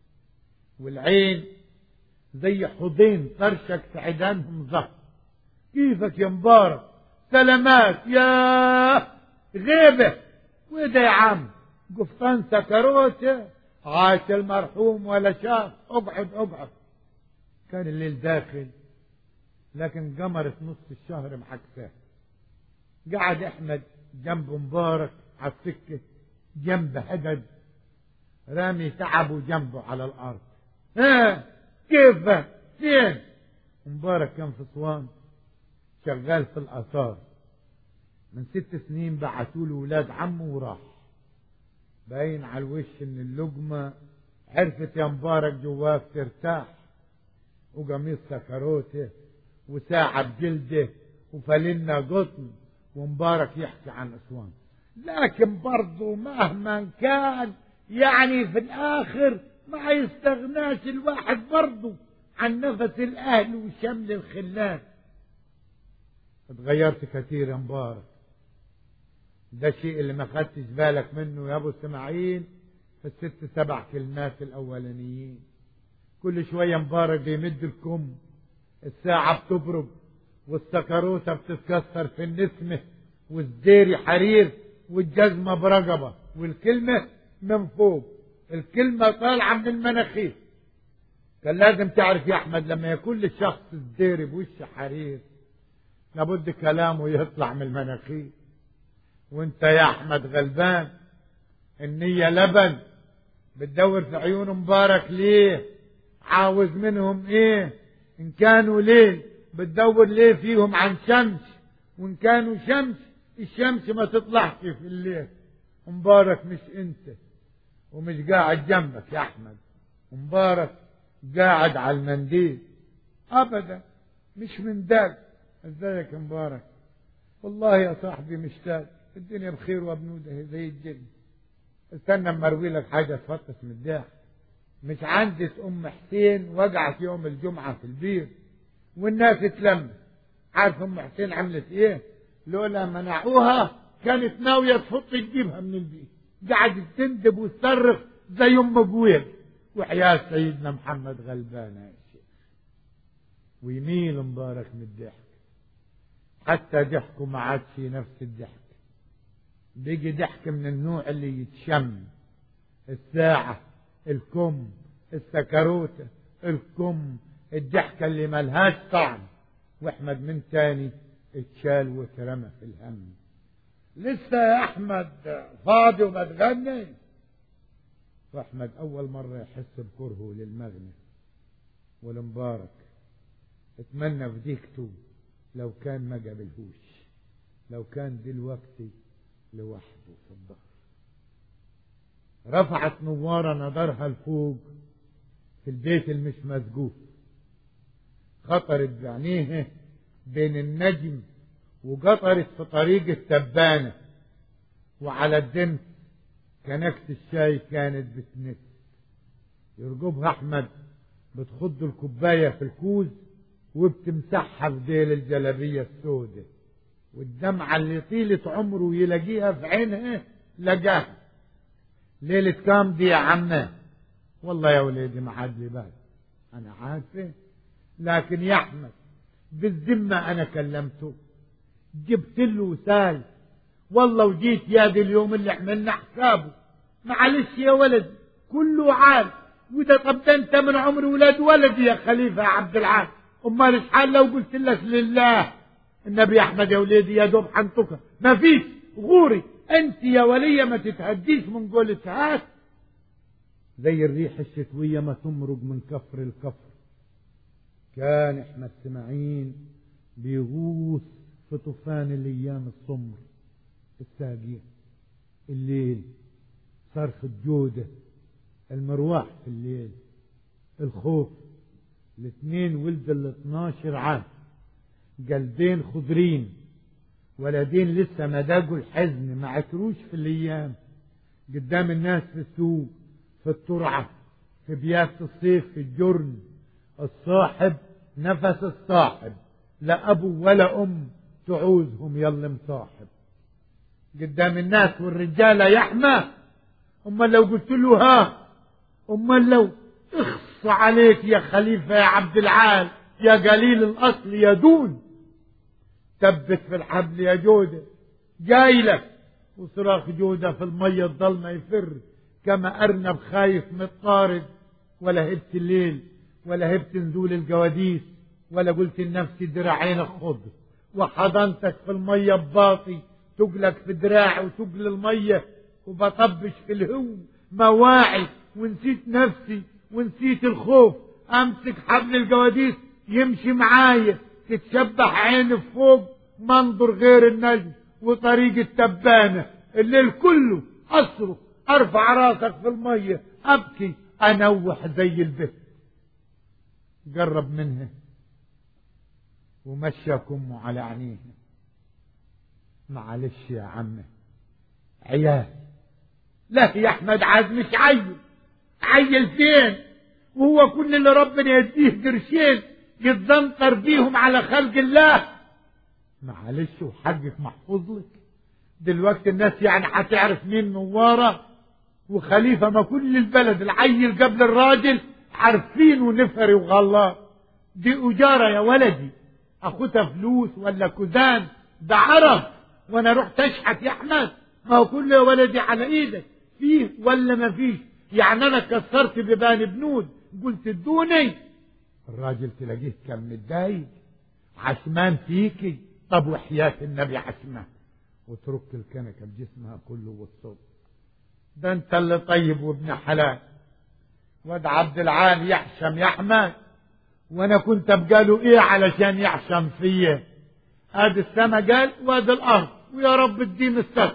والعين زي حوضين طرشك في عيدانهم ظهر كيفك يا مبارك سلامات يا غيبة وده يا عم قفطان سكروته عاش المرحوم ولا شاف اقعد اقعد كان الليل داخل لكن قمرت نص الشهر محكساه قعد احمد جنب مبارك على السكه جنب هدد رامي تعبه جنبه على الارض ها كيف فين مبارك كان في اسوان شغال في الاثار من ست سنين بعتوا له ولاد عمه وراح باين على الوش ان اللقمه عرفت يا مبارك جواك ترتاح وقميص سكروته وساعة بجلده وفلنا قطن ومبارك يحكي عن أسوان لكن برضو مهما كان يعني في الآخر ما يستغناش الواحد برضو عن نفس الأهل وشمل الخلان اتغيرت كثير يا مبارك ده الشيء اللي ما خدتش بالك منه يا ابو اسماعيل في الست سبع كلمات الاولانيين كل شويه مبارك بيمد الكم الساعة بتبرد والسكروتة بتتكسر في النسمة والزيري حرير والجزمة برقبة والكلمة من فوق الكلمة طالعة من المناخير كان لازم تعرف يا أحمد لما يكون للشخص الزيري بوش حرير لابد كلامه يطلع من المناخير وانت يا أحمد غلبان النية لبن بتدور في عيون مبارك ليه عاوز منهم ايه إن كانوا ليل بتدور ليه فيهم عن شمس وإن كانوا شمس الشمس ما تطلعش في الليل مبارك مش أنت ومش قاعد جنبك يا أحمد مبارك قاعد على المنديل أبدا مش من داك ازيك يا مبارك والله يا صاحبي مشتاق الدنيا بخير وبنودة زي الجن استنى اما اروي لك حاجه تفطس من الضحك مش عندي ام حسين وقعت يوم الجمعه في البير والناس اتلمت عارف ام حسين عملت ايه لولا منعوها كانت ناويه تفط تجيبها من البيت قعدت تندب وتصرخ زي ام جويل وحياة سيدنا محمد غلبانة يا شيخ ويميل مبارك من الضحك حتى ضحكه ما عادش نفس الضحك بيجي ضحك من النوع اللي يتشم الساعة الكم السكروتة الكم الضحكة اللي ملهاش طعم واحمد من تاني اتشال واترمى في الهم لسه يا احمد فاضي وما تغني واحمد اول مرة يحس بكرهه للمغنى والمبارك اتمنى في ديكته لو كان ما قابلهوش لو كان دلوقتي لوحده في الظهر رفعت نوارة نظرها لفوق في البيت المش مسقوف خطرت بعينيها بين النجم وقطرت في طريق التبانة وعلى الدمس كنكة الشاي كانت بتنس يرقبها أحمد بتخض الكوباية في الكوز وبتمسحها في ديل الجلبية السوداء والدمعة اللي طيلة عمره يلاقيها في عينها لقاها ليلة كام دي يا عمه والله يا وليدي ما عاد لي بال أنا عارفة لكن يا أحمد بالذمة أنا كلمته جبت له وسال والله وجيت يا دي اليوم اللي عملنا حسابه معلش يا ولد كله عال وده طب ده انت من عمر ولاد ولدي يا خليفة يا عبد العال امال ايش حال لو قلت لك لله النبي احمد يا وليدي يا دوب حنطك ما فيش غوري انت يا ولية ما تتهديش من قولة هات زي الريح الشتوية ما تمرق من كفر الكفر كان احمد اسماعيل بيغوص في طوفان الايام الصمر الساقية الليل صرخ الجودة المرواح في الليل الخوف الاثنين ولد ال 12 عام قلبين خضرين ولدين لسه ما داقوا الحزن ما عكروش في الايام قدام الناس في السوق في الترعة في بيات الصيف في الجرن الصاحب نفس الصاحب لا ابو ولا ام تعوزهم يلا مصاحب قدام الناس والرجاله يحمى امال لو قلت له ها امال لو اخص عليك يا خليفه يا عبد العال يا قليل الاصل يا دون ثبت في الحبل يا جوده جاي لك وصراخ جوده في الميه الضلمه يفر كما ارنب خايف متطارد ولا هبت الليل ولا هبت نزول الجواديس ولا قلت لنفسي دراعين خضر وحضنتك في الميه بباطي تقلك في دراعي وتقل الميه وبطبش في الهو مواعي ونسيت نفسي ونسيت الخوف امسك حبل الجواديس يمشي معايا تتشبح عيني فوق منظر غير النجم وطريق التبانة الليل كله اصرخ ارفع راسك في المية ابكي انوح زي البت قرب منها ومشى كمه على عينيها معلش يا عمي عيال لا يا احمد عاد مش عيل عيل فين وهو كل اللي ربنا يديه قرشين يتزنطر بيهم على خلق الله معلش وحقك محفوظ لك دلوقتي الناس يعني هتعرف مين نوارة وخليفة ما كل البلد العيل قبل الراجل عارفينه نفري وغلط دي أجارة يا ولدي أخدها فلوس ولا كوزان ده عرب وأنا رحت أشحت يا أحمد ما هو كله يا ولدي على إيدك فيه ولا ما فيش يعني أنا كسرت ببان بنود قلت ادوني الراجل تلاقيه كان متضايق عشمان فيكي طب وحياة النبي عشمان وترك الكنكة بجسمها كله والصوت ده انت اللي طيب وابن حلال واد عبد العال يحشم يا احمد وانا كنت ابقاله ايه علشان يحشم فيا ادي السما قال وادي الارض ويا رب الدين الستر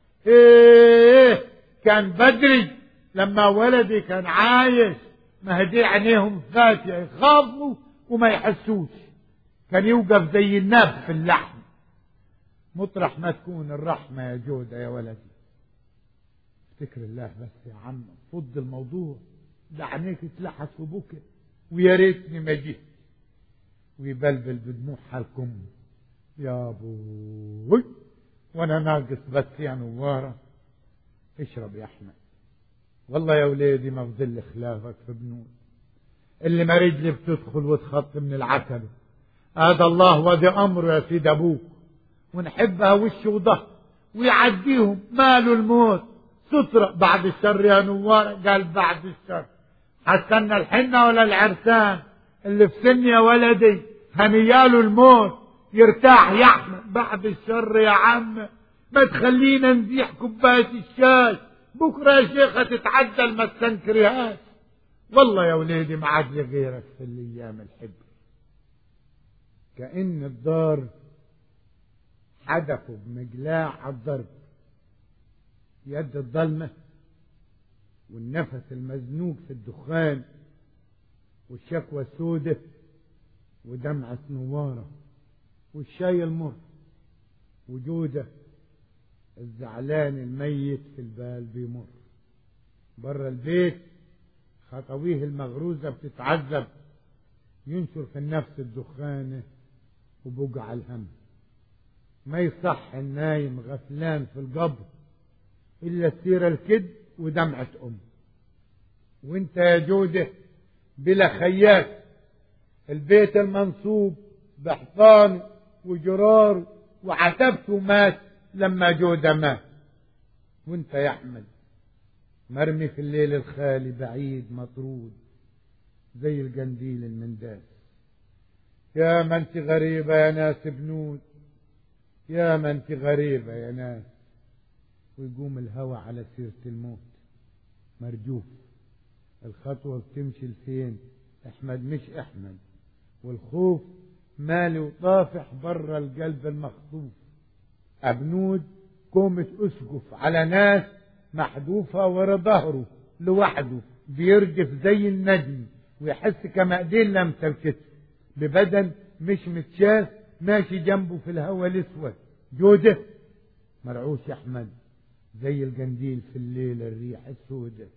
ايه كان بدري لما ولدي كان عايش ما هدي عينيهم فاتحة يخافوا وما يحسوش كان يوقف زي الناب في اللحم مطرح ما تكون الرحمة يا جودة يا ولدي افتكر الله بس يا عم فض الموضوع ده عينيك اتلحس في بكى ويا ريتني ما جيت ويبلبل بدموع حالكم يا ابوي وانا ناقص بس يا نوارة اشرب يا احمد والله يا وليدي ما بظل خلافك في بنود اللي ما رجلي بتدخل وتخط من العتبة هذا الله ودي امره يا سيد ابوك ونحبها وش وظهر ويعديهم ماله الموت سترة بعد الشر يا نوار قال بعد الشر حسنا الحنة ولا العرسان اللي في سن يا ولدي هنياله الموت يرتاح يا احمد بعد الشر يا عم ما تخلينا نزيح كوباية الشاي بكرة يا شيخة تتعدل ما تستنكريهاش والله يا وليدي ما عاد لي غيرك في الأيام الحبر كأن الدار حدفوا بمقلاع على الضرب يد الظلمة والنفس المزنوق في الدخان والشكوى السودة ودمعة نوارة والشاي المر وجوده الزعلان الميت في البال بيمر بره البيت خطويه المغروزة بتتعذب ينشر في النفس الدخانة وبقع الهم ما يصح النايم غفلان في القبر إلا السيرة الكد ودمعة أم وانت يا جودة بلا خياك البيت المنصوب بحصان وجرار وعتبته مات لما جودة مات وانت يا أحمد مرمي في الليل الخالي بعيد مطرود زي القنديل المنداس يا ما انت غريبة يا ناس بنود يا ما انت غريبة يا ناس ويقوم الهوى على سيرة الموت مرجوف الخطوة بتمشي لفين احمد مش احمد والخوف مالي وطافح برا القلب المخطوف أبنود كومة أسقف على ناس محذوفة ورا ظهره لوحده بيرجف زي النجم ويحس كمأدين لم تركته ببدن مش متشاف ماشي جنبه في الهوا الاسود جوده مرعوش يا احمد زي القنديل في الليل الريح السودة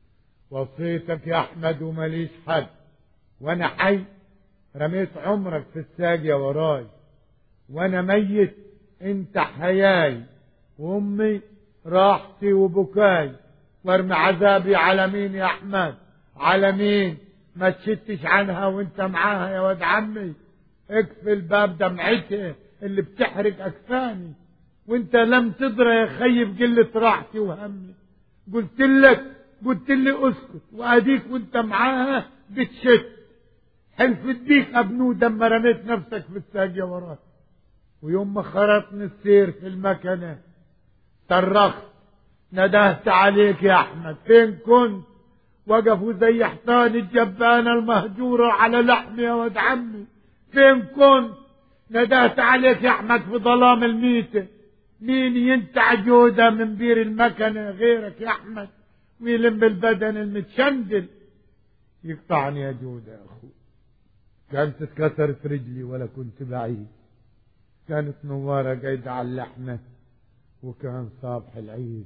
وصيتك يا احمد ومليش حد وانا حي رميت عمرك في الساقية وراي وانا ميت انت حياي وامي راحتي وبكاي وارمي عذابي على مين يا احمد على مين ما تشتش عنها وانت معاها يا واد عمي اقفل باب دمعتها اللي بتحرق اكفاني وانت لم تدرى يا خي بقلة راحتي وهمي قلت لك قلت لي اسكت واديك وانت معاها بتشت حلف الديك ابنود لما رميت نفسك في الساقية وراك ويوم ما خرطني السير في المكنة صرخت ندهت عليك يا احمد فين كنت وقفوا زي حصان الجبانة المهجورة على لحمي يا ولد عمي فين كنت ندهت عليك يا احمد في ظلام الميتة مين ينتع جودة من بير المكنة غيرك يا احمد ويلم البدن المتشندل يقطعني يا جودة يا اخوي كانت اتكسرت رجلي ولا كنت بعيد كانت نوارة قايدة على اللحمة وكان صبح العيد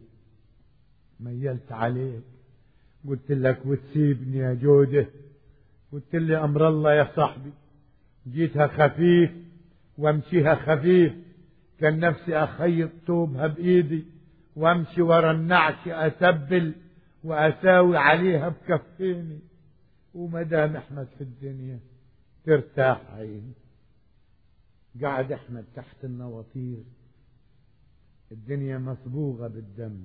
ميلت عليك قلت لك وتسيبني يا جودة قلت لي أمر الله يا صاحبي جيتها خفيف وامشيها خفيف كان نفسي أخيط طوبها بإيدي وامشي ورا النعش أسبل وأساوي عليها بكفيني ومدام أحمد في الدنيا ترتاح عيني قعد أحمد تحت النواطير الدنيا مصبوغة بالدم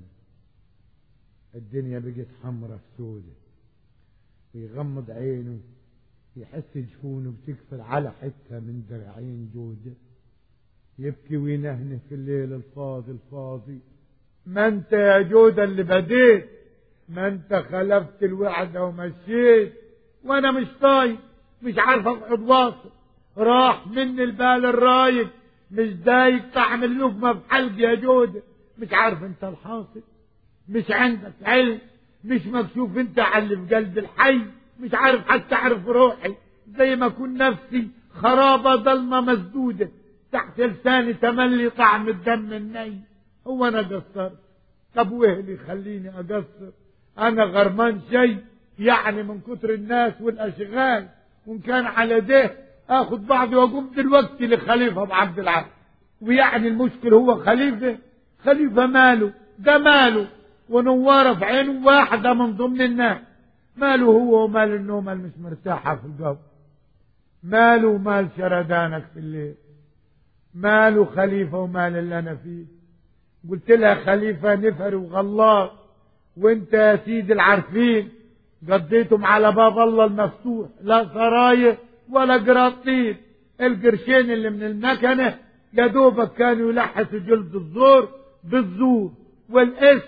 الدنيا بقت حمرة في سودة ويغمض عينه يحس جفونه بتقفل على حتة من درعين جودة يبكي وينهنه في الليل الفاضي الفاضي ما انت يا جودة اللي بديت ما انت خلفت الوعدة ومشيت وانا مش طايق مش عارف اقعد واصل راح مني البال الرايق مش دايق طعم اللقمة في حلقي يا جودة مش عارف انت الحاصل مش عندك علم مش مكشوف انت على اللي في قلب الحي مش عارف حتى تعرف روحي زي ما اكون نفسي خرابة ضلمة مسدودة تحت لساني تملي طعم الدم الني هو انا قصرت طب وايه اللي يخليني اقصر انا غرمان شيء يعني من كتر الناس والاشغال وان كان على ده اخد بعضي واقوم دلوقتي لخليفة ابو عبد العال ويعني المشكل هو خليفة خليفة ماله ده ماله ونوارة في عينه واحدة من ضمن الناس ماله هو ومال النوم اللي مش مرتاحة في الجو ماله ومال شردانك في الليل ماله خليفة ومال اللي أنا فيه قلت لها خليفة نفر وغلاط وانت يا سيدي العارفين قضيتم على باب الله المفتوح لا سرايا ولا قراطين القرشين اللي من المكنة يا دوبك كانوا يلحسوا جلد الزور بالزور والاسم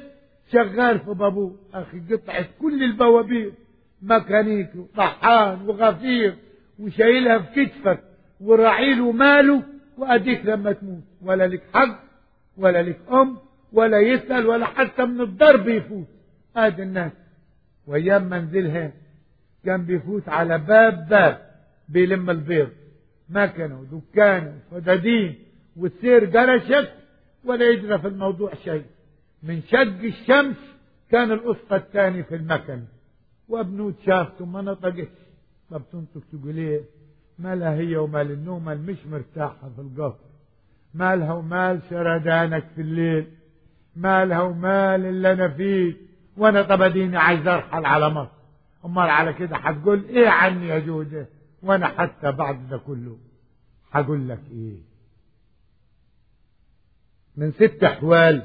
شغال في بابور اخي قطعت كل البوابير ميكانيكي وطحان وغفير وشايلها في كتفك ورعيل وماله واديك لما تموت ولا لك حق ولا لك ام ولا يسأل ولا حتى من الضرب يفوت ادي الناس وايام منزلها كان بيفوت على باب باب بيلم البيض مكنه ودكانه وفدادين والسير جرشت ولا يدرى في الموضوع شيء من شق الشمس كان الأسقى الثاني في المكن وابنوت شافته ما نطقش طب تنطق تقول ايه مالها هي ومال النوم مش مرتاحة في القصر مالها ومال شردانك في الليل مالها ومال اللي انا فيه وانا طب اديني عايز ارحل على مصر امال على كده هتقول ايه عني يا جودة وانا حتى بعد ده كله هقول لك ايه من ست احوال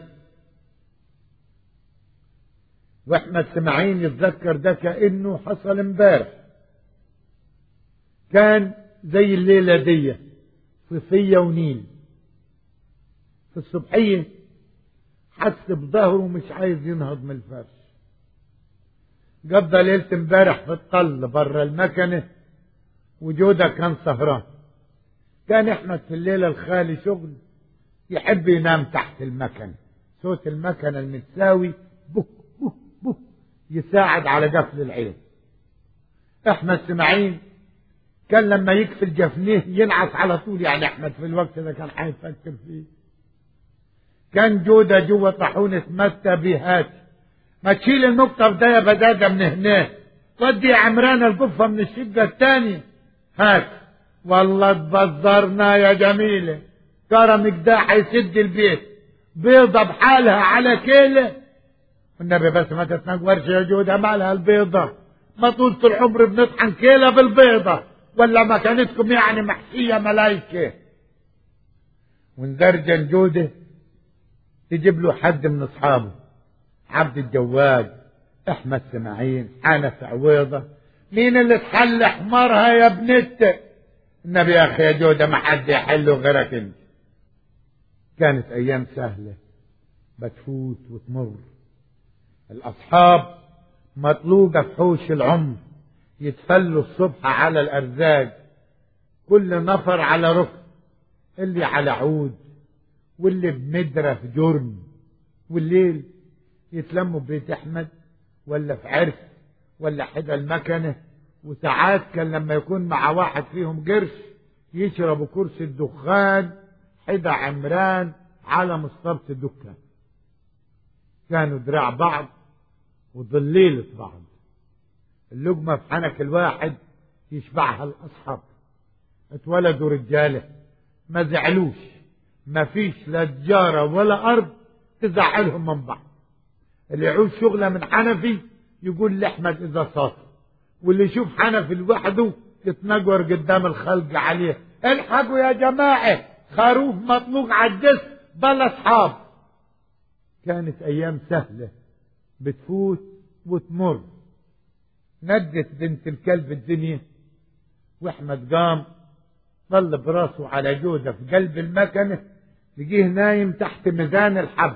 واحنا سمعين يتذكر ده كانه حصل امبارح كان زي الليله دي صيفيه ونيل في الصبحيه حس بظهره مش عايز ينهض من الفرش قضى ليلة امبارح في الطل بره المكنة وجودة كان سهران كان احمد في الليلة الخالي شغل يحب ينام تحت المكنة صوت المكنة المتساوي بك بك بك يساعد على قفل العين احمد سماعين كان لما يقفل جفنيه ينعس على طول يعني احمد في الوقت ده كان حيفكر فيه كان جودة جوه طاحونة متى بهات ما تشيل النقطة في ده يا بدادة من هنا ودي يا عمران القفة من الشقة الثانية هات والله تبذرنا يا جميلة كرمك ده هيسد البيت بيضة بحالها على كيلة والنبي بس ما تتنورش يا جودة مالها البيضة ما طولة العمر بنطحن كيلة بالبيضة ولا مكانتكم يعني محشية ملايكة ونزرجن جودة تجيب له حد من اصحابه عبد الجواد احمد سماعين حنف عويضة مين اللي تحل حمارها يا بنت النبي يا اخي يا جودة ما حد يحله غيرك انت كانت ايام سهلة بتفوت وتمر الاصحاب مطلوقة في حوش العمر يتفلوا الصبح على الارزاق كل نفر على ركن اللي على عود واللي بمدرة في جرم والليل يتلموا ببيت احمد ولا في عرس ولا حدا المكنة وساعات كان لما يكون مع واحد فيهم قرش يشربوا كرسي الدخان حدا عمران على مصطبة الدكان كانوا دراع بعض وضليلة بعض اللقمة في حنك الواحد يشبعها الأصحاب اتولدوا رجالة ما زعلوش ما فيش لا تجارة ولا أرض تزعلهم من بعض اللي يعوز شغلة من حنفي يقول لأحمد إذا صاص واللي يشوف حنفي لوحده يتنجور قدام الخلق عليه الحقوا يا جماعة خروف مطلوق على الجسم بلا أصحاب كانت أيام سهلة بتفوت وتمر ندت بنت الكلب الدنيا واحمد قام ظل براسه على جودة في قلب المكنة لقيه نايم تحت ميزان الحب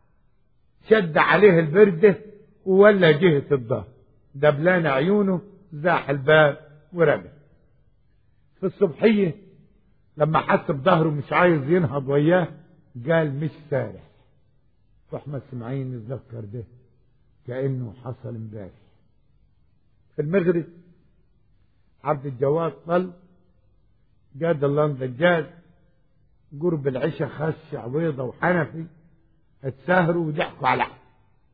شد عليه البردة وولى جهة الظهر دبلان عيونه زاح الباب ورجع في الصبحية لما حس بظهره مش عايز ينهض وياه قال مش سارح واحمد سمعين يتذكر ده كأنه حصل امبارح في المغرب عبد الجواد طل جاد الله دجاج قرب العشاء خش عويضة وحنفي اتسهروا وضحكوا على حد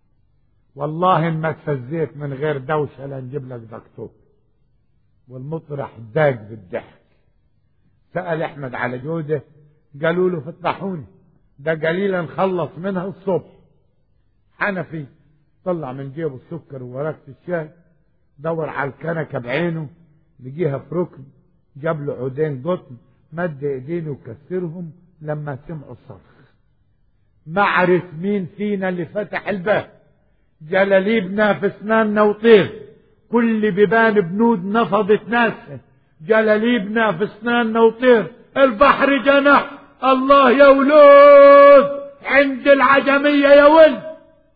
والله ما تفزيت من غير دوشة لنجيب لك دكتور والمطرح داق بالضحك سأل أحمد على جودة قالوا له فتحوني ده قليلا خلص منها الصبح حنفي طلع من جيبه السكر وورقة الشاي دور على الكنكة بعينه لقيها في ركن جاب له عودين قطن مد ايدينه وكسرهم لما سمعوا الصرخ ما عرف مين فينا اللي فتح الباب جلاليبنا في اسناننا وطير كل بيبان بنود نفضت ناسها جلاليبنا في اسناننا وطير البحر جنح الله يا ولود عند العجمية يا ولد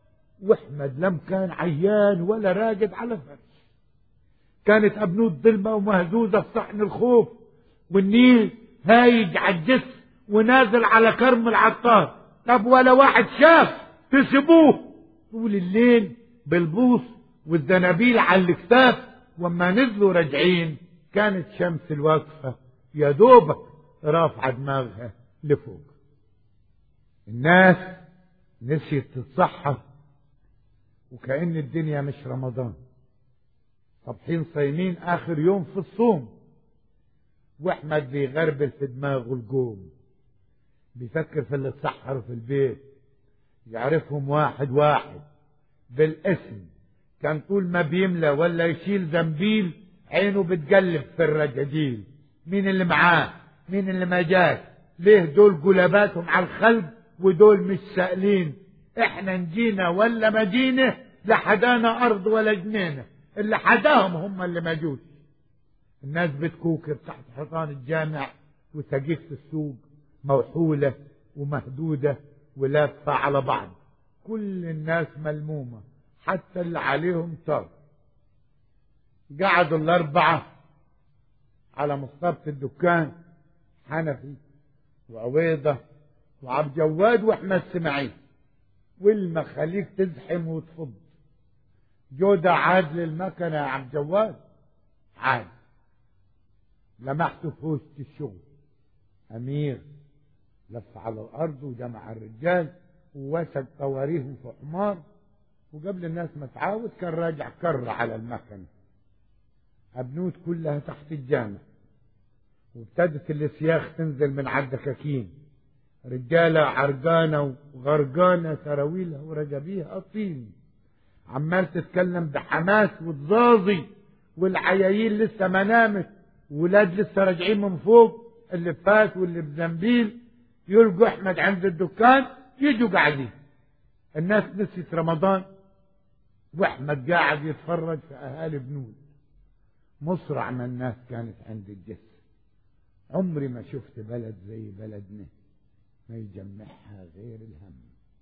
واحمد لم كان عيان ولا راقد على فرش كانت ابنوت ظلمه ومهزوزه في صحن الخوف والنيل هايج على الجسم ونازل على كرم العطار طب ولا واحد شاف تسيبوه طول الليل بالبوص والزنابيل على الكتاف وما نزلوا راجعين كانت شمس الواقفة يا دوبك رافعة دماغها لفوق الناس نسيت تتصحى وكأن الدنيا مش رمضان صبحين صايمين آخر يوم في الصوم وأحمد بيغربل في دماغه الجوم بيفكر في اللي اتسحروا في البيت يعرفهم واحد واحد بالاسم كان طول ما بيملى ولا يشيل زنبيل عينه بتقلب في الرجاجيل مين اللي معاه مين اللي ما جاش ليه دول جلباتهم على الخلق ودول مش سائلين احنا نجينا ولا ما جينا لا حدانا ارض ولا جنينه اللي حداهم هم اللي ما جوش الناس بتكوكب تحت حيطان الجامع وسقيفة السوق موحولة ومهدودة ولافة على بعض كل الناس ملمومة حتى اللي عليهم طار قعدوا الأربعة على مصطبة الدكان حنفي وعويضة وعبد جواد وأحمد سماعيل والمخاليق تزحم وتفض جودة عاد للمكنة يا عبد جواد عاد لمحته في وسط الشغل أمير لف على الأرض وجمع الرجال ووسد قواريهم في حمار وقبل الناس ما تعاود كان راجع كر على المكنة أبنوت كلها تحت الجامع وابتدت السياخ تنزل من على الدكاكين رجالة عرقانة وغرقانة سراويلها ورجبيها طين عمال تتكلم بحماس وتزازي والعيايين لسه ما نامت ولاد لسه راجعين من فوق اللي فات واللي بزنبيل يلقوا احمد عند الدكان يجوا قاعدين الناس نسيت رمضان واحمد قاعد يتفرج في اهالي بنود مصرع ما الناس كانت عند الجسر عمري ما شفت بلد زي بلدنا ما يجمعها غير الهم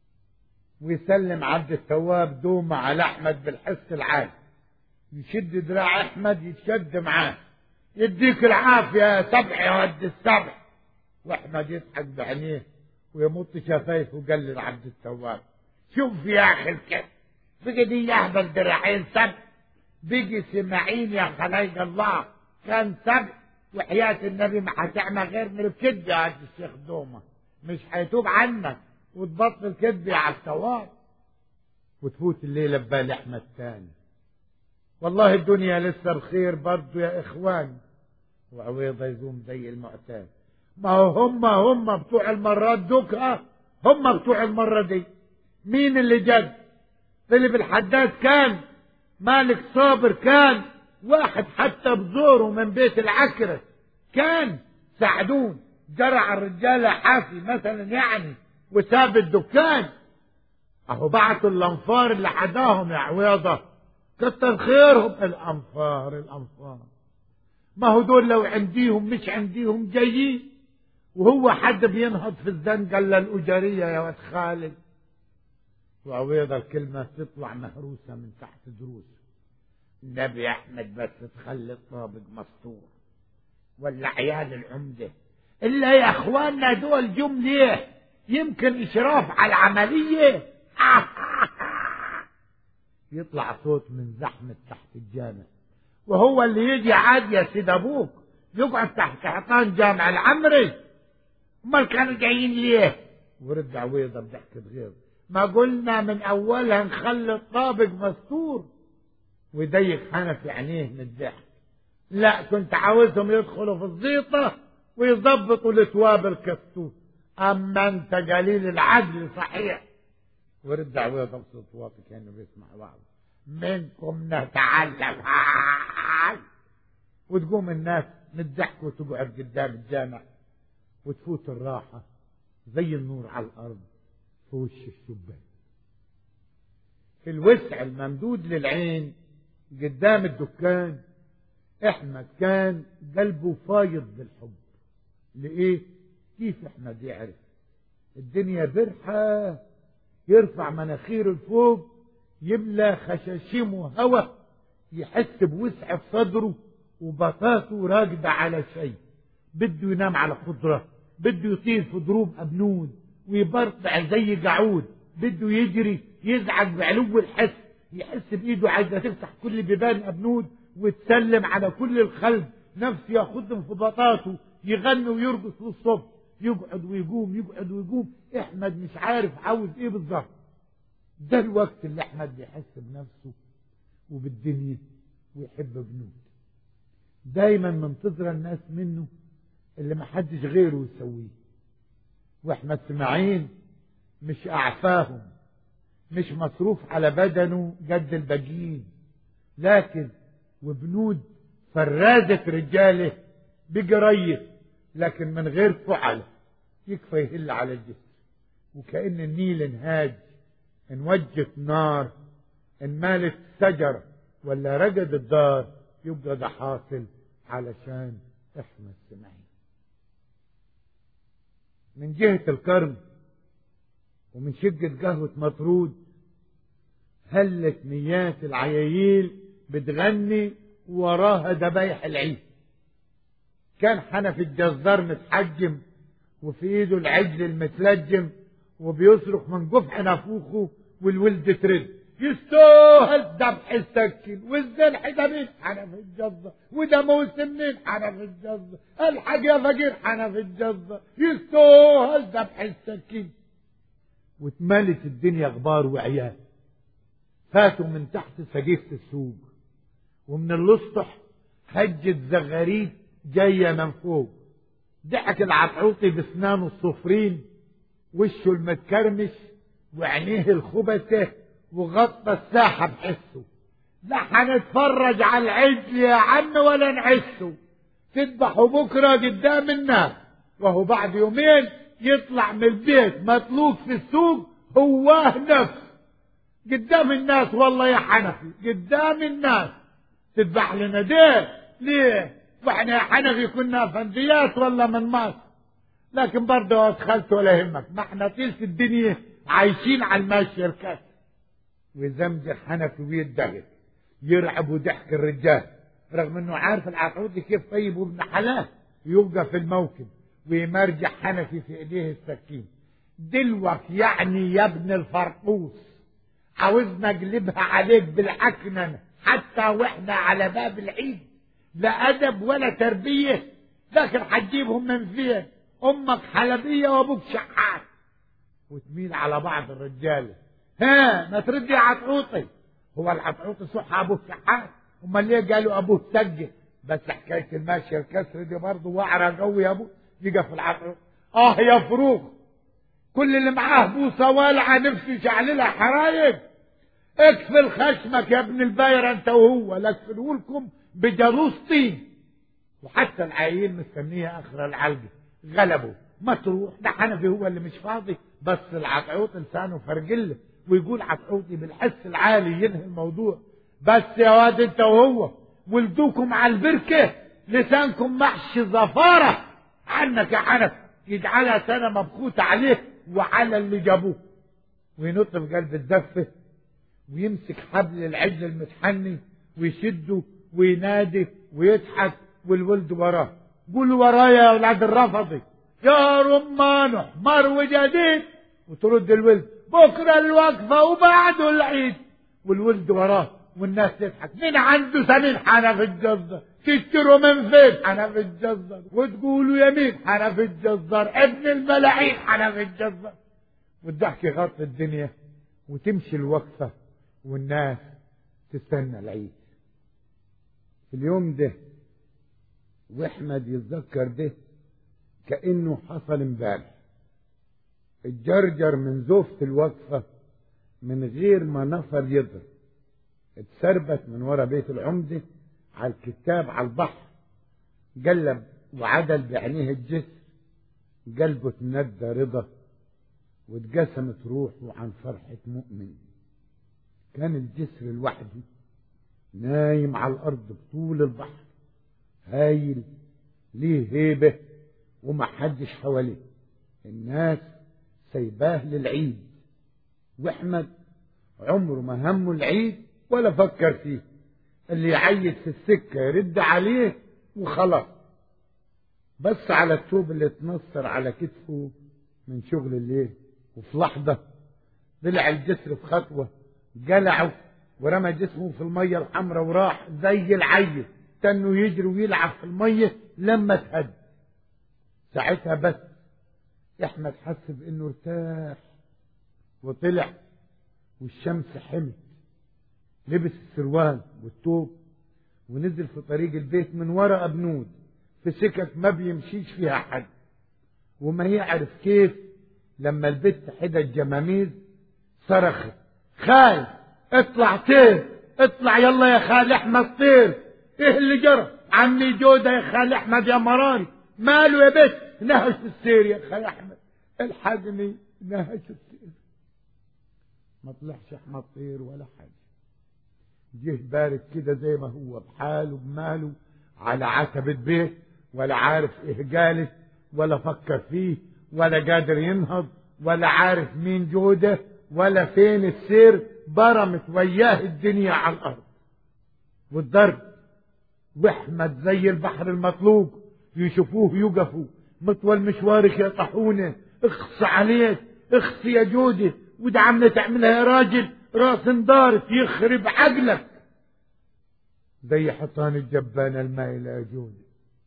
ويسلم عبد التواب دومة على احمد بالحس العالي يشد دراع احمد يتشد معاه يديك العافية يا سبع يا ود السبع واحمد يضحك بعينيه ويمط شفايفه وقال لعبد التواب شوف يا اخي الكذب بقي دي يهبل دراعين سبع بقي سماعين يا خلايق الله كان سبع وحياة النبي ما هتعمل غير من الكذب يا عبد الشيخ دومة مش هيتوب عنك وتبطل كذب يا عبد التواب وتفوت الليلة ببال احمد تاني والله الدنيا لسه بخير برضو يا اخوان وعويضة يقوم زي المعتاد ما هو هم هم بتوع المرات دوكا هم بتوع المرة دي مين اللي جد فيليب الحداد كان مالك صابر كان واحد حتى بزوره من بيت العكرة كان ساعدوه جرع الرجالة حافي مثلا يعني وساب الدكان اهو بعتوا الانفار اللي حداهم يا عويضه كتر خيرهم الأنفار الأنفار ما هو دول لو عنديهم مش عنديهم جايين وهو حد بينهض في الزنقة إلا الأجرية يا ولد خالد وعويضة الكلمة تطلع مهروسة من تحت دروسه النبي أحمد بس تخلي الطابق مستور ولا عيال العمدة إلا يا أخواننا دول جم ليه يمكن إشراف على العملية يطلع صوت من زحمة تحت الجامع وهو اللي يجي عاد يا سيد أبوك يقعد تحت حيطان جامع العمري امال كانوا جايين ليه ورد عويضة بضحكة غير ما قلنا من أولها نخلي الطابق مستور ويضيق حنفي عينيه من الضحك لا كنت عاوزهم يدخلوا في الزيطة ويظبطوا التواب الكستوت أما أنت قليل العدل صحيح ورد عويضة بصوت واطي كأنه بيسمع بعض منكم نتعلم هاي وتقوم الناس من الضحك وتقعد قدام الجامع وتفوت الراحة زي النور على الأرض في وش الشباك في الوسع الممدود للعين قدام الدكان احمد كان قلبه فايض بالحب لإيه؟ كيف احمد يعرف الدنيا برحة يرفع مناخيره لفوق يملى خشاشيمه هوا يحس بوسع في صدره وبطاطه راكدة على شيء بده ينام على خضرة بده يطير في ضروب أبنود ويبرطع زي جعود بده يجري يزعج بعلو الحس يحس بإيده عايزة تفتح كل بيبان أبنود وتسلم على كل الخلق نفسه ياخدهم في بطاطه يغني ويرقص للصبح يقعد ويقوم يقعد ويقوم احمد مش عارف عاوز ايه بالظبط ده الوقت اللي احمد بيحس بنفسه وبالدنيا ويحب بنود دايما منتظر الناس منه اللي محدش غيره يسويه واحمد اسماعيل مش اعفاهم مش مصروف على بدنه قد الباقيين لكن وبنود فرازة رجاله بجرية لكن من غير فعل يكفى يهل على الجسر وكأن النيل انهاج انوجت نار انمالت شجرة ولا رجد الدار يبقى ده حاصل علشان احنا السمعين من جهة الكرم ومن شقة قهوة مطرود هلت ميات العياييل بتغني وراها دبايح العيد كان حنفي الجزار متحجم وفي ايده العجل المتلجم وبيصرخ من جفح نافوخه والولد ترد يستاهل ذبح السكين والذبح ده مين حنفي الجزار وده موسم مين حنفي الجزار الحاج يا فقير حنفي الجزار يستاهل ذبح السكين واتملت الدنيا غبار وعيال فاتوا من تحت سقيفة السوق ومن الاسطح هجت زغاريد جاية من فوق ضحك العطعوطي بسنانه الصفرين وشه المتكرمش وعينيه الخبثة وغطى الساحة بحسه لا هنتفرج على العجل يا عم ولا نعسه تذبحوا بكرة قدام الناس وهو بعد يومين يطلع من البيت مطلوب في السوق هواه نفس قدام الناس والله يا حنفي قدام الناس تذبح لنا ديل ليه واحنا يا حنفي كنا فنديات ولا من مصر لكن برضه ادخلت ولا يهمك ما احنا طيلة الدنيا عايشين على الماشي الكاس وزمجر حنفي ويدهر يرعب وضحك الرجال رغم انه عارف العقودي كيف طيب وابن حلال يبقى في الموكب ويمرجع حنفي في ايديه السكين دلوك يعني يا ابن الفرقوس عاوزنا اقلبها عليك بالعكننه حتى واحنا على باب العيد لا ادب ولا تربيه لكن هتجيبهم من فين امك حلبيه وابوك شحات وتميل على بعض الرجاله ها ما تردي يا عطعوطي هو العطعوطي صح ابوه شحات امال ليه قالوا ابوه سجل بس حكايه الماشيه الكسر دي برضه وعره قوي يا ابوه يجي في العطعوط اه يا فروخ كل اللي معاه بوصه والعه نفسه يشعللها حرايق اكفل خشمك يا ابن البايرة انت وهو لكفلوا لكم بجالوس طين وحتى العيين مستنيه اخر العلقه غلبوا ما تروح ده حنفي هو اللي مش فاضي بس العطعوط لسانه فرجله ويقول عطعوطي بالحس العالي ينهي الموضوع بس يا واد انت وهو ولدوكم على البركه لسانكم محشي زفاره عنك يا حنف يجعلها سنه مبخوته عليه وعلى اللي جابوه وينط في قلب الدفه ويمسك حبل العجل المتحني ويشده وينادي ويضحك والولد وراه قول ورايا يا اولاد الرفضي يا رمان حمار وجديد وترد الولد بكره الوقفه وبعده العيد والولد وراه والناس تضحك مين عنده سمين حنف الجزر تشتروا من فين حنف الجزر وتقولوا يمين حنف الجزر ابن الملاعين حنف الجزر والضحك يغطي الدنيا وتمشي الوقفه والناس تستنى العيد في اليوم ده واحمد يتذكر ده كانه حصل امبارح اتجرجر من زوفة الوقفة من غير ما نفر يضرب اتسربت من ورا بيت العمدة على الكتاب على البحر قلب وعدل بعينيه الجسر قلبه تندى رضا واتقسمت روحه عن فرحة مؤمن كان الجسر لوحده نايم على الأرض بطول البحر هايل ليه هيبة ومحدش حواليه الناس سايباه للعيد واحمد عمره ما همه العيد ولا فكر فيه اللي يعيد في السكة يرد عليه وخلاص بس على الثوب اللي اتنصر على كتفه من شغل الليل وفي لحظة طلع الجسر في خطوة جلعه ورمى جسمه في المية الحمراء وراح زي العيل تنه يجري ويلعب في المية لما تهد ساعتها بس احمد حس بانه ارتاح وطلع والشمس حمت لبس السروال والثوب ونزل في طريق البيت من ورا ابنود في سكك ما بيمشيش فيها حد وما يعرف كيف لما البت حدى الجماميز صرخت خال اطلع طير اطلع يلا يا خال احمد طير ايه اللي جرى عمي جودة يا خال احمد يا مراري ماله يا بت نهش السير يا خال احمد الحقني نهش السير ما طلعش احمد طير ولا حاجه جه بارد كده زي ما هو بحاله بماله على عتبة بيت ولا عارف ايه جالس ولا فكر فيه ولا قادر ينهض ولا عارف مين جوده ولا فين السير برمت وياه الدنيا على الارض والضرب واحمد زي البحر المطلوق يشوفوه يقفوا مطول مشوارك يا طاحونه اخص عليك اخص يا جودة وده عملة تعملها يا راجل راس ندارت يخرب عقلك زي حصان الجبان المايل يا جودة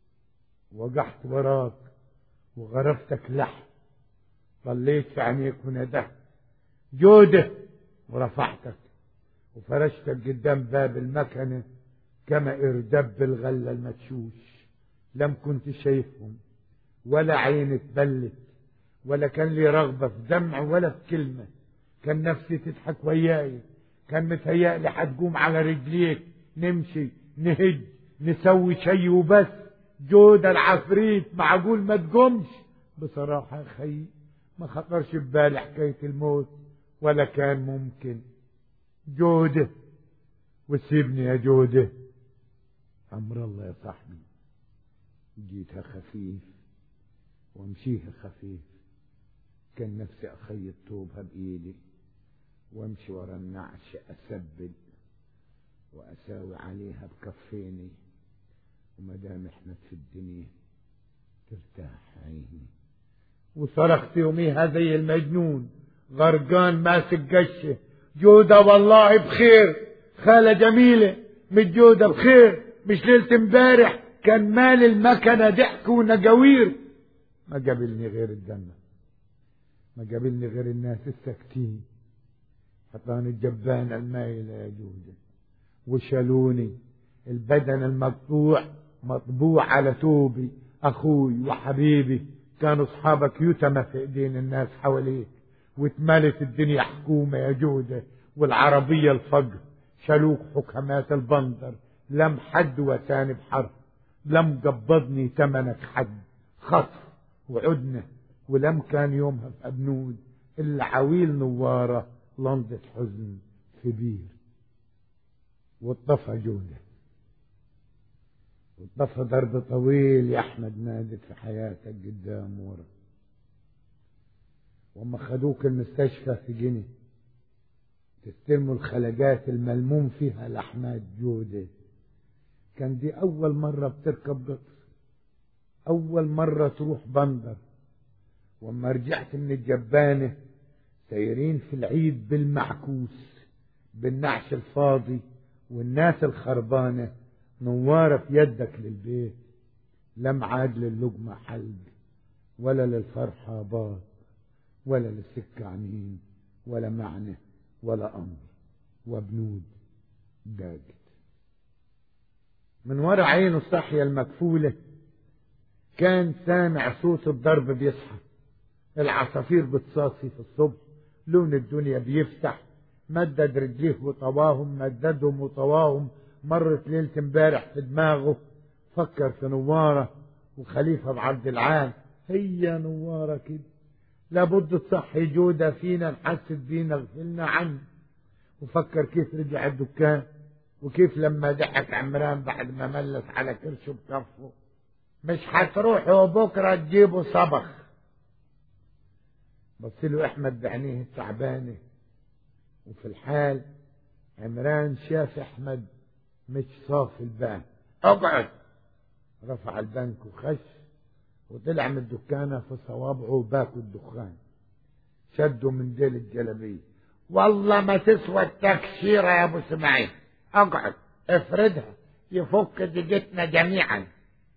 وقحت وراك وغرفتك لحم طليت في عينيك وندهت جودة ورفعتك وفرشتك قدام باب المكنة كما اردب الغلة المدشوش لم كنت شايفهم ولا عيني تبلت ولا كان لي رغبة في دمع ولا في كلمة كان نفسي تضحك وياي كان متهيألي حتقوم على رجليك نمشي نهج نسوي شي وبس جودة العفريت معقول ما تقومش بصراحة يا خي ما خطرش ببالي حكاية الموت ولا كان ممكن جودة وسيبني يا جودة أمر الله يا صاحبي جيتها خفيف وامشيها خفيف كان نفسي أخيط طوبها بإيدي وامشي ورا النعش أسبل وأساوي عليها بكفيني ومدام احنا في الدنيا ترتاح عيني وصرخت يوميها زي المجنون غرقان ماسك قشه جودة والله بخير خالة جميلة مش جودة بخير مش ليلة امبارح كان مال المكنة ضحك ونجاوير ما قابلني غير الدم ما قابلني غير الناس الساكتين حطاني الجبان المايلة يا جودة وشالوني البدن المقطوع مطبوع على توبي اخوي وحبيبي كانوا اصحابك يتمى في ايدين الناس حواليك واتملت الدنيا حكومة يا جودة والعربية الفجر شالوك حكمات البندر لم حد وتاني بحرف لم قبضني تمنك حد خطف وعدنا ولم كان يومها في أبنود إلا عويل نوارة لنضة حزن في بير والطفى جودة والطفى ضرب طويل يا أحمد نادت في حياتك قدام ورا وما خدوك المستشفى في جني تستلموا الخلجات الملموم فيها لحمات جودة كان دي أول مرة بتركب قطر أول مرة تروح بندر وما رجعت من الجبانة سايرين في العيد بالمعكوس بالنعش الفاضي والناس الخربانة نوارة في يدك للبيت لم عاد للقمة حلق ولا للفرحة باط ولا للسكة عنين ولا معنى ولا أمر وبنود داجت من ورا عينه الصحية المكفولة كان سامع صوت الضرب بيصحى العصافير بتصاصي في الصبح لون الدنيا بيفتح مدد رجليه وطواهم مددهم وطواهم مرت ليلة امبارح في دماغه فكر في نوارة وخليفة بعبد العال هي نوارة كده لابد تصحي جودة فينا نحسد بينا غفلنا عنه وفكر كيف رجع الدكان وكيف لما ضحك عمران بعد ما ملس على كرشه بكفه مش هتروحوا بكرة تجيبوا صبخ بص له احمد بعينيه التعبانه وفي الحال عمران شاف احمد مش صافي البان اقعد رفع البنك وخش وطلع من الدكانة في صوابعه باكو الدخان شدوا من ديل الجلبية والله ما تسوى التكشيرة يا ابو اسماعيل اقعد افردها يفك دقتنا جميعا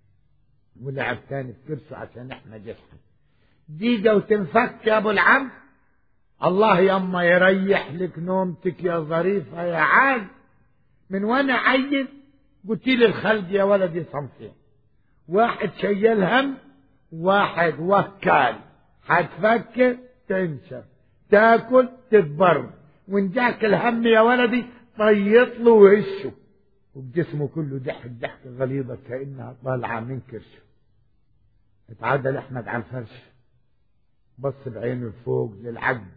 ولعب تاني في كرسه عشان احمد يضحك ديجة وتنفك يا ابو العم الله يما يريح لك نومتك يا ظريفة يا عاد من وانا عيل قلت لي الخلق يا ولدي صنفين واحد شيل هم واحد وكال هتفكر تنشف تاكل تتبر وان جاك الهم يا ولدي طيط له وشه وبجسمه كله ضحك ضحكة غليظة كأنها طالعة من كرشه اتعدل احمد على الفرش بص بعينه لفوق للعد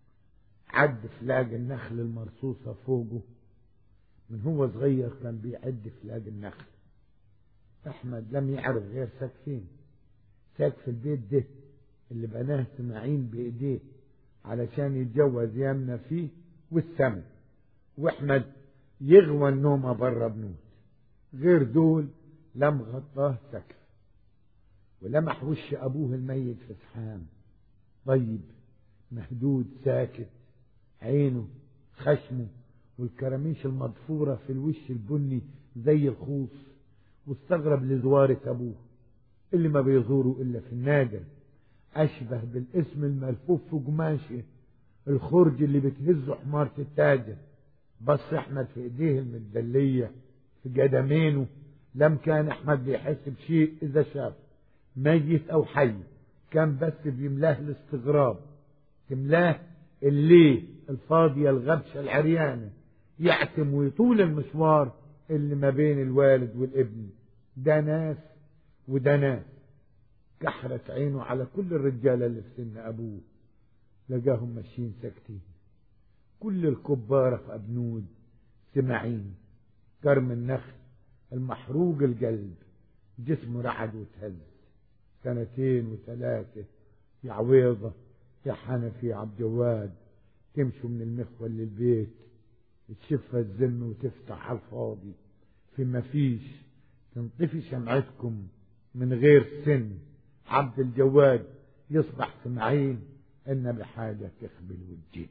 عد فلاق النخل المرصوصة فوقه من هو صغير كان بيعد فلاق النخل أحمد لم يعرف غير سقفين سقف البيت ده اللي بناه اسماعيل بإيديه علشان يتجوز يامنا فيه والسما وأحمد يغوى النومة بره بنوت غير دول لم غطاه سقف ولمح وش أبوه الميت في سحام طيب مهدود ساكت عينه خشمه والكراميش المضفورة في الوش البني زي الخوص واستغرب لزوارة أبوه اللي ما بيزوره إلا في النادر أشبه بالاسم الملفوف في قماشه الخرج اللي بتهزه حمارة التاجر بص أحمد في إيديه المدلية في قدمينه لم كان أحمد بيحس بشيء إذا شاف ميت أو حي كان بس بيملاه الاستغراب تملاه الليه الفاضية الغبشة العريانة يعتم ويطول المشوار اللي ما بين الوالد والابن ده ناس وده ناس كحرت عينه على كل الرجالة اللي في سن أبوه لقاهم ماشيين ساكتين كل الكبارة في أبنود سمعين كرم النخل المحروق القلب جسمه رعد وتهز سنتين وثلاثة يا عويضة يا حنفي يا عبد جواد تمشوا من المخول للبيت تشف الزم وتفتح على الفاضي في ما فيش تنطفي شمعتكم من غير سن عبد الجواد يصبح سمعين ان بحاجة تخبل والجن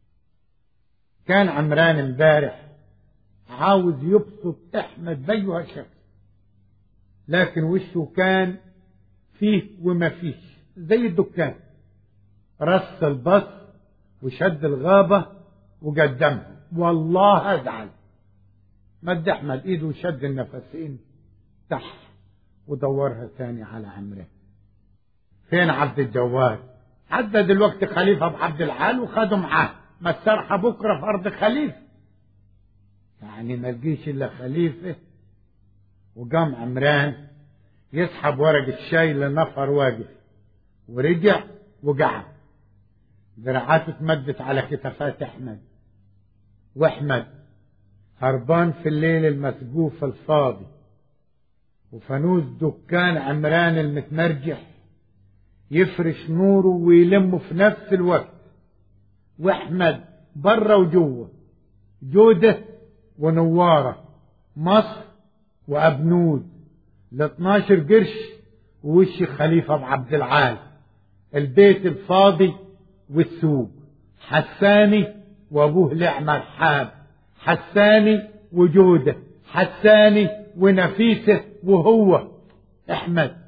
كان عمران امبارح عاوز يبسط احمد بيها شكل لكن وشه كان فيه وما فيش زي الدكان رص البص وشد الغابة وقدمها والله ازعل مد احمد ايده وشد النفسين تحت ودورها تاني على عمره فين عبد الجواد عدى دلوقتي خليفة بعبد الحال وخده معاه ما السرحة بكرة في أرض خليفة يعني ما لقيش إلا خليفة وقام عمران يسحب ورق الشاي لنفر واقف ورجع وقعد ذراعاته اتمدت على كتفات احمد واحمد هربان في الليل المسقوف الفاضي وفانوس دكان عمران المتمرجح يفرش نوره ويلمه في نفس الوقت واحمد برا وجوه جودة ونوارة مصر وأبنود ل 12 قرش ووش خليفة بعبد العال البيت الفاضي والسوق حساني وابوه لعمة الحاب حساني وجودة حساني ونفيسة وهو احمد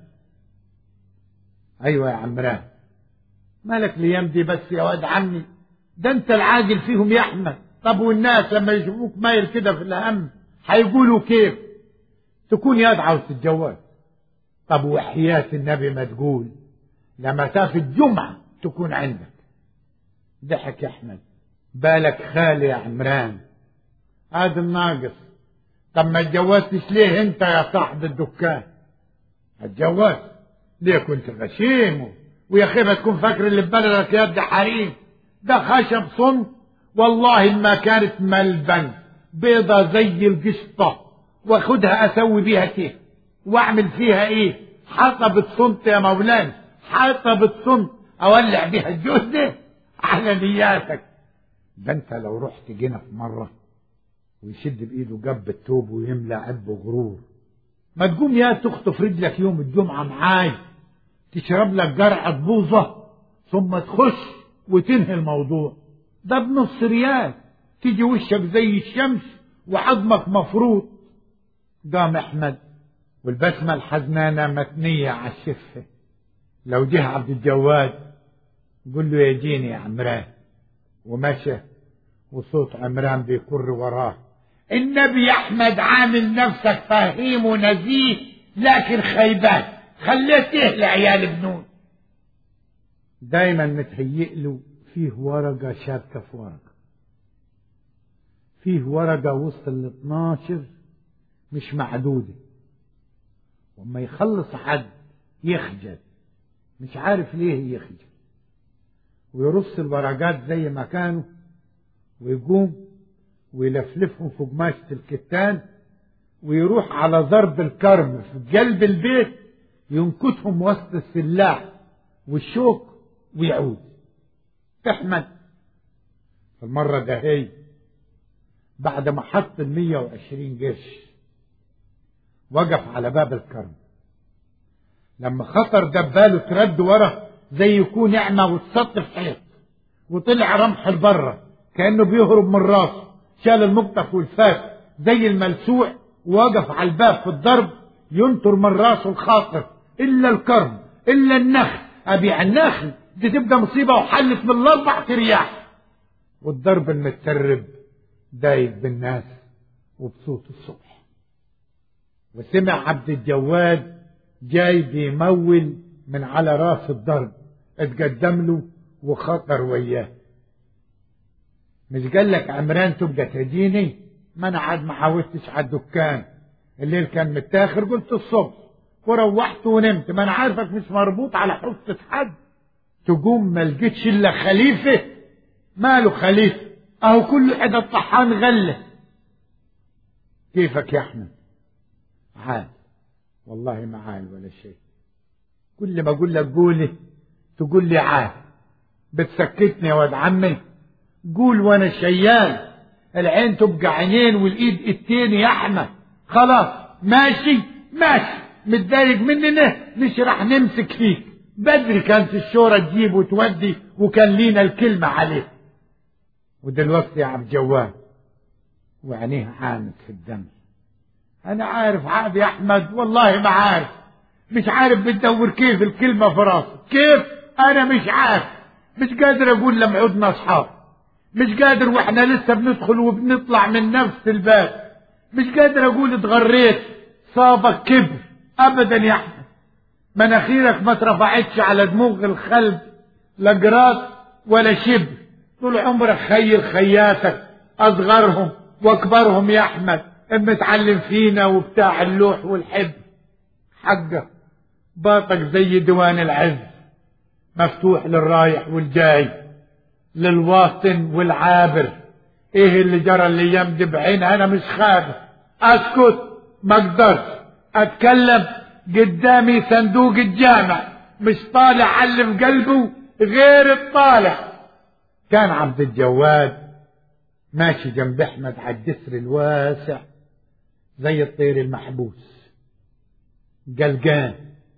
ايوه يا عمران مالك الايام دي بس يا واد عمي ده انت العاجل فيهم يا احمد طب والناس لما يشوفوك مايل كده في الهم هيقولوا كيف تكون ياد عاوز تتجوز طب وحياة النبي ما تقول لما تافي الجمعة تكون عندك ضحك يا احمد بالك خالي يا عمران هذا الناقص طب ما اتجوزتش ليه انت يا صاحب الدكان اتجوز ليه كنت غشيم ويا اخي ما تكون فاكر اللي في بلدك يد حريم ده خشب صنف والله ما كانت ملبن بيضة زي القشطة واخدها اسوي بيها كيف واعمل فيها ايه حطبة صنت يا مولانا حطبة صنت اولع بيها الجوز ده على نياتك ده انت لو رحت جينا في مرة ويشد بإيده جب التوب ويملى عبه غرور ما تقوم يا تخطف رجلك يوم الجمعة معاي تشرب لك جرعة بوظة ثم تخش وتنهي الموضوع ده بنص ريال تيجي وشك زي الشمس وعظمك مفروض قام احمد والبسمة الحزنانة متنية على الشفة لو جه عبد الجواد قل له يجيني يا عمران ومشى وصوت عمران بيكر وراه النبي احمد عامل نفسك فهيم ونزيه لكن خيبان خليته لعيال بنون دايما متهيئ له فيه ورقة شابكة في ورقة فيه ورقة وسط ال 12 مش معدودة وما يخلص حد يخجل مش عارف ليه يخجل ويرص الورقات زي ما كانوا ويقوم ويلفلفهم في قماشة الكتان ويروح على ضرب الكرم في قلب البيت ينكتهم وسط السلاح والشوك ويعود احمد المرة ده هي بعد ما حط المية وعشرين قرش وقف على باب الكرم لما خطر دباله ترد ورا زي يكون اعمى واتسط في حيط وطلع رمح لبره كانه بيهرب من راسه شال المقطف والفاس زي الملسوع ووقف على الباب في الضرب ينطر من راسه الخاطر الا الكرم الا النخل ابيع النخل دي تبقى مصيبه وحلت من الاربع رياح والضرب المتسرب دايق بالناس وبصوت الصبح وسمع عبد الجواد جاي بيمول من على راس الضرب اتقدم له وخطر وياه مش قال لك عمران تبقى تجيني ما انا عاد ما حاولتش على الدكان الليل كان متاخر قلت الصبح وروحت ونمت ما انا عارفك مش مربوط على حفظة حد تقوم ما لقيتش الا خليفة ماله خليفة اهو كل حدا الطحان غله كيفك يا احمد عال والله ما عال ولا شيء كل ما اقول لك قولي تقول لي عال بتسكتني يا واد عمي قول وانا شيال العين تبقى عينين والايد ايدتين يا احمد خلاص ماشي ماشي متضايق مننا مش راح نمسك فيك بدري كانت الشورى تجيب وتودي وكان لينا الكلمة عليه ودلوقتي يا عبد جواد وعينيه عامت في الدم انا عارف عاد يا احمد والله ما عارف مش عارف بتدور كيف الكلمة في راسك كيف انا مش عارف مش قادر اقول لما عدنا اصحاب مش قادر واحنا لسه بندخل وبنطلع من نفس الباب مش قادر اقول اتغريت صابك كبر ابدا يا احمد مناخيرك ما اترفعتش على دموغ الخلب لا جراس ولا شبر طول عمرك خير خياتك اصغرهم واكبرهم يا احمد متعلم فينا وبتاع اللوح والحب حقك باطك زي ديوان العز مفتوح للرايح والجاي للواطن والعابر ايه اللي جرى الايام دي بعينها انا مش خابر اسكت ما اقدرش اتكلم قدامي صندوق الجامع مش طالع علم قلبه غير الطالع كان عبد الجواد ماشي جنب احمد على الجسر الواسع زي الطير المحبوس قلقان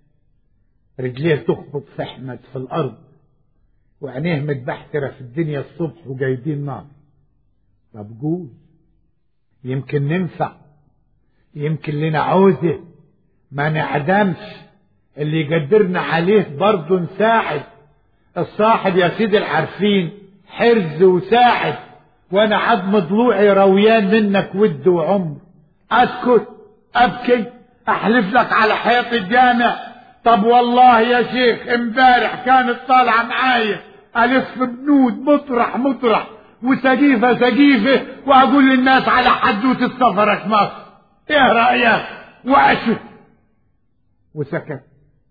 رجليه تخبط في احمد في الارض وعينيه متبحترة في الدنيا الصبح وجايبين نار طب قول يمكن ننفع يمكن لنا عوزة ما نعدمش اللي يقدرنا عليه برضه نساعد الصاحب يا سيدي العارفين حرز وساعد وانا عظم ضلوعي رويان منك ود وعمر اسكت ابكي احلف لك على حيط الجامع طب والله يا شيخ امبارح كانت طالعه معايا الف بنود مطرح مطرح وسقيفه سقيفه واقول للناس على حدوته سفرك مصر ايه رايك واشف وسكت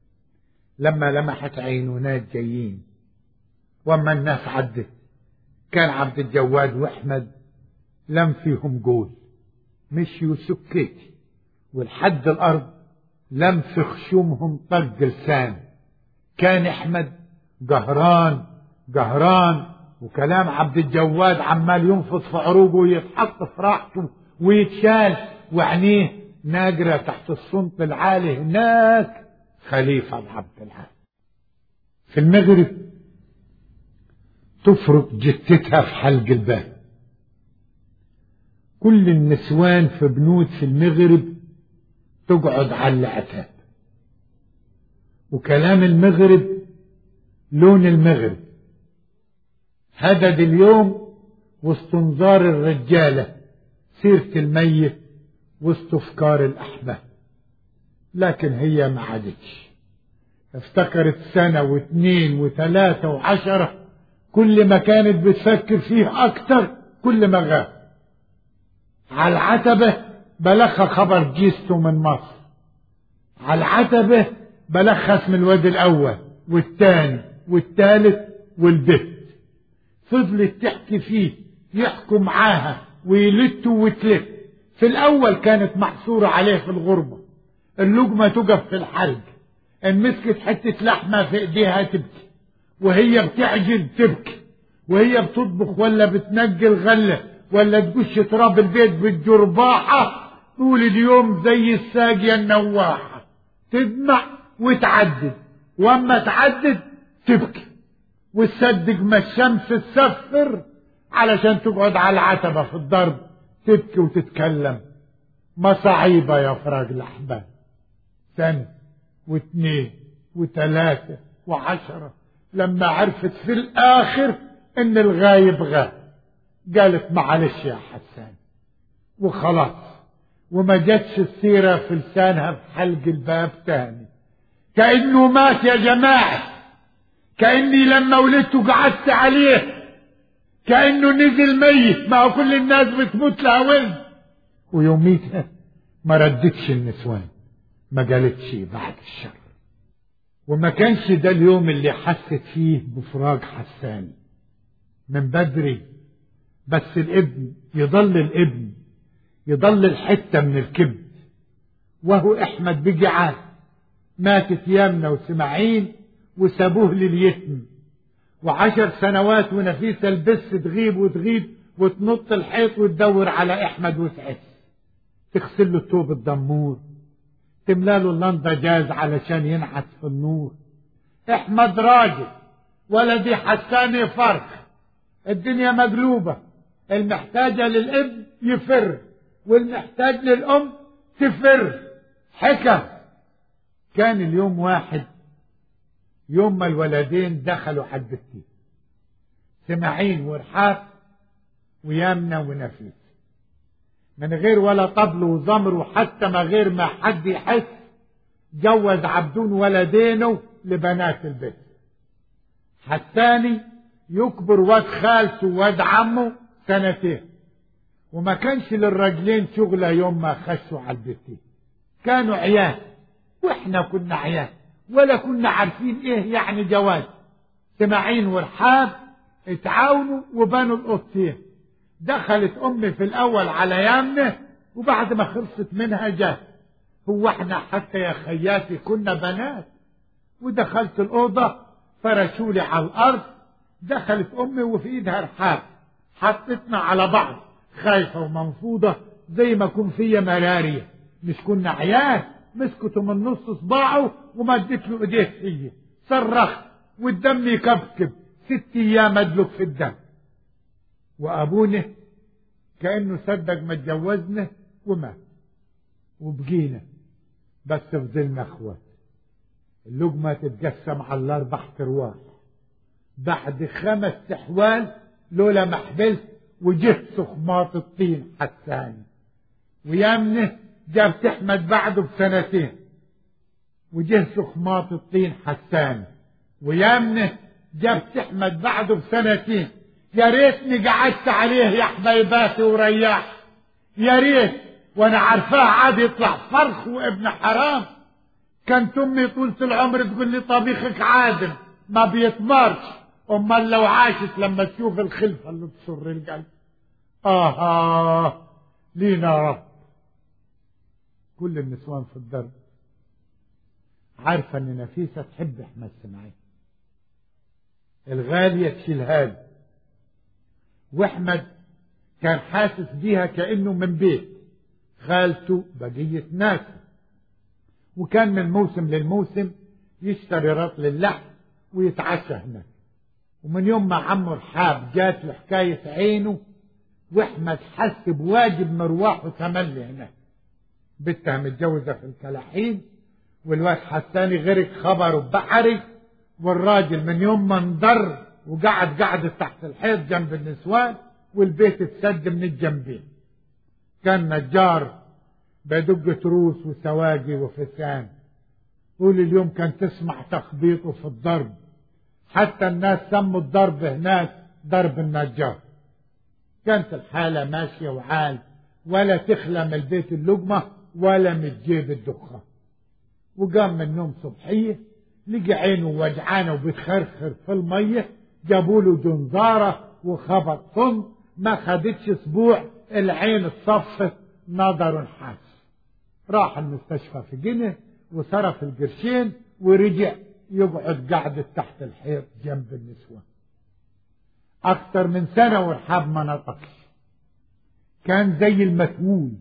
لما لمحت عينه ناس جايين واما الناس عدت كان عبد الجواد واحمد لم فيهم جول مشيوا سكتي والحد الارض لم في خشومهم طق لسان كان احمد قهران قهران وكلام عبد الجواد عمال ينفض في عروقه ويتحط في راحته ويتشال وعينيه ناقرة تحت الصمت العالي هناك خليفة عبد العال في المغرب تفرق جتتها في حلق الباب كل النسوان في بنود في المغرب تقعد على العتاب وكلام المغرب لون المغرب هدد اليوم واستنظار الرجالة سيرة الميت واستفكار الأحباب لكن هي ما عادتش افتكرت سنة واثنين وثلاثة وعشرة كل ما كانت بتفكر فيه أكتر كل ما غاب على العتبة بلغها خبر جيسته من مصر على العتبة بلخص من الواد الأول والثاني والثالث والبت فضلت تحكي فيه يحكوا معاها ويلتوا وتلت في الأول كانت محصورة عليه في الغربة اللقمة تقف في الحلق إن مسكت حتة لحمة في إيديها تبكي وهي بتعجن تبكي وهي بتطبخ ولا بتنقي الغلة ولا تقش تراب البيت بالجرباحة طول اليوم زي الساقية النواحة تدمع وتعدد واما تعدد تبكي وتصدق ما الشمس تسفر علشان تقعد على العتبة في الضرب تبكي وتتكلم مصاعيبة يا فراق الأحباب سنة واثنين وثلاثة وعشرة لما عرفت في الآخر إن الغايب غاب قالت معلش يا حسان وخلاص وما جاتش السيرة في لسانها في حلق الباب تاني كأنه مات يا جماعة كأني لما ولدت قعدت عليه كأنه نزل ميت ما هو كل الناس بتموت لها ولد ويوميتها ما ردتش النسوان ما قالتش بعد الشر وما كانش ده اليوم اللي حست فيه بفراق حسان من بدري بس الابن يضل الابن يضل الحتة من الكبد وهو احمد بيجي عاد ماتت يامنة وسماعين وسابوه لليتم وعشر سنوات ونفيسة البس تغيب وتغيب وتنط الحيط وتدور على احمد وتعس تغسل له الثوب الدمور تملاله اللندا جاز علشان ينعس في النور احمد راجل ولدي حساني فرخ الدنيا مقلوبة المحتاجة للابن يفر والمحتاج للأم تفر حكم كان اليوم واحد يوم ما الولدين دخلوا حد التين سماعين ورحاب ويامنة ونفيس من غير ولا طبل وزمر وحتى ما غير ما حد يحس جوز عبدون ولدينه لبنات البيت حساني يكبر واد خالته واد عمه سنتين وما كانش للرجلين شغلة يوم ما خشوا على البيتين كانوا عيال واحنا كنا عيال ولا كنا عارفين ايه يعني جواز سماعين ورحاب اتعاونوا وبنوا القطين دخلت امي في الاول على يامنه وبعد ما خلصت منها جات هو احنا حتى يا خياتي كنا بنات ودخلت الاوضه فرشولي على الارض دخلت امي وفي ايدها رحاب حطتنا على بعض خايفه ومنفوضه زي ما كون فيا ملاريا مش كنا عيال مسكته من نص صباعه ومدت له ايديه فيا صرخت والدم يكبكب ست ايام ادلك في الدم وابونا كانه صدق ما اتجوزنا ومات وبقينا بس فضلنا اخوات اللقمة تتقسم على الاربع ارواح بعد خمس احوال لولا ما حبلت وجه سخماط الطين حساني ويامنه جاب تحمد بعده بسنتين وجه سخماط الطين حساني ويامنه جاب تحمد بعده بسنتين يا ريتني قعدت عليه يا حبيباتي ورياح يا ريت وانا عارفاه عاد يطلع فرخ وابن حرام كانت امي طولة العمر تقول لي طبيخك عادل ما بيتمرش امال لو عاشت لما تشوف الخلفة اللي تسر القلب آه, آه لينا رب كل النسوان في الدرب عارفة ان نفيسة تحب احمد سماعين الغالية تشيلها لي واحمد كان حاسس بيها كأنه من بيت خالته بقية ناس وكان من موسم للموسم يشتري رطل اللحم ويتعشى هناك ومن يوم ما عمه رحاب جات له حكاية عينه واحمد حس بواجب مروح وتملي هناك بنتها متجوزة في الكلاحين والواد حساني غرق خبره بحري والراجل من يوم ما انضر وقعد قعدة تحت الحيط جنب النسوان والبيت اتسد من الجنبين كان نجار بدق تروس وسواقي وفسان طول اليوم كان تسمع تخبيطه في الضرب حتى الناس سموا الضرب هناك ضرب النجار كانت الحالة ماشية وعال ولا تخلى من البيت اللقمة ولا من جيب الدخان وقام من النوم صبحية لقى عينه وجعانة وبتخرخر في المية جابوا له جنزارة وخبط صن ما خدتش اسبوع العين اتصفت نظر حاس راح المستشفى في جنة وصرف القرشين ورجع يقعد قعدة تحت الحيط جنب النسوان أكثر من سنة ورحاب ما نطقش كان زي المتول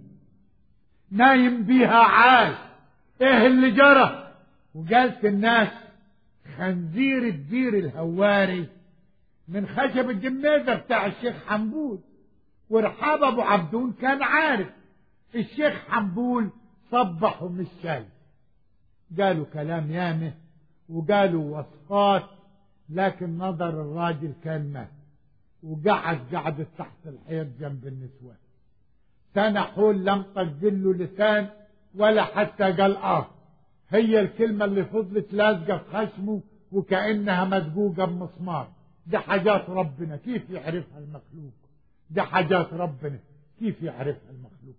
نايم بيها عاش ايه اللي جرى وقالت الناس خنزير الدير الهواري من خشب الجميزة بتاع الشيخ حنبول ورحاب ابو عبدون كان عارف الشيخ حنبول صبحه مش شايف قالوا كلام يامه وقالوا وصفات لكن نظر الراجل كان مات وقعد قعد تحت الحيط جنب النسوان سنة حول لم تجل له لسان ولا حتى قال اه هي الكلمة اللي فضلت لازقة في خشمه وكأنها مدقوقة بمسمار دي حاجات ربنا كيف يعرفها المخلوق دي حاجات ربنا كيف يعرفها المخلوق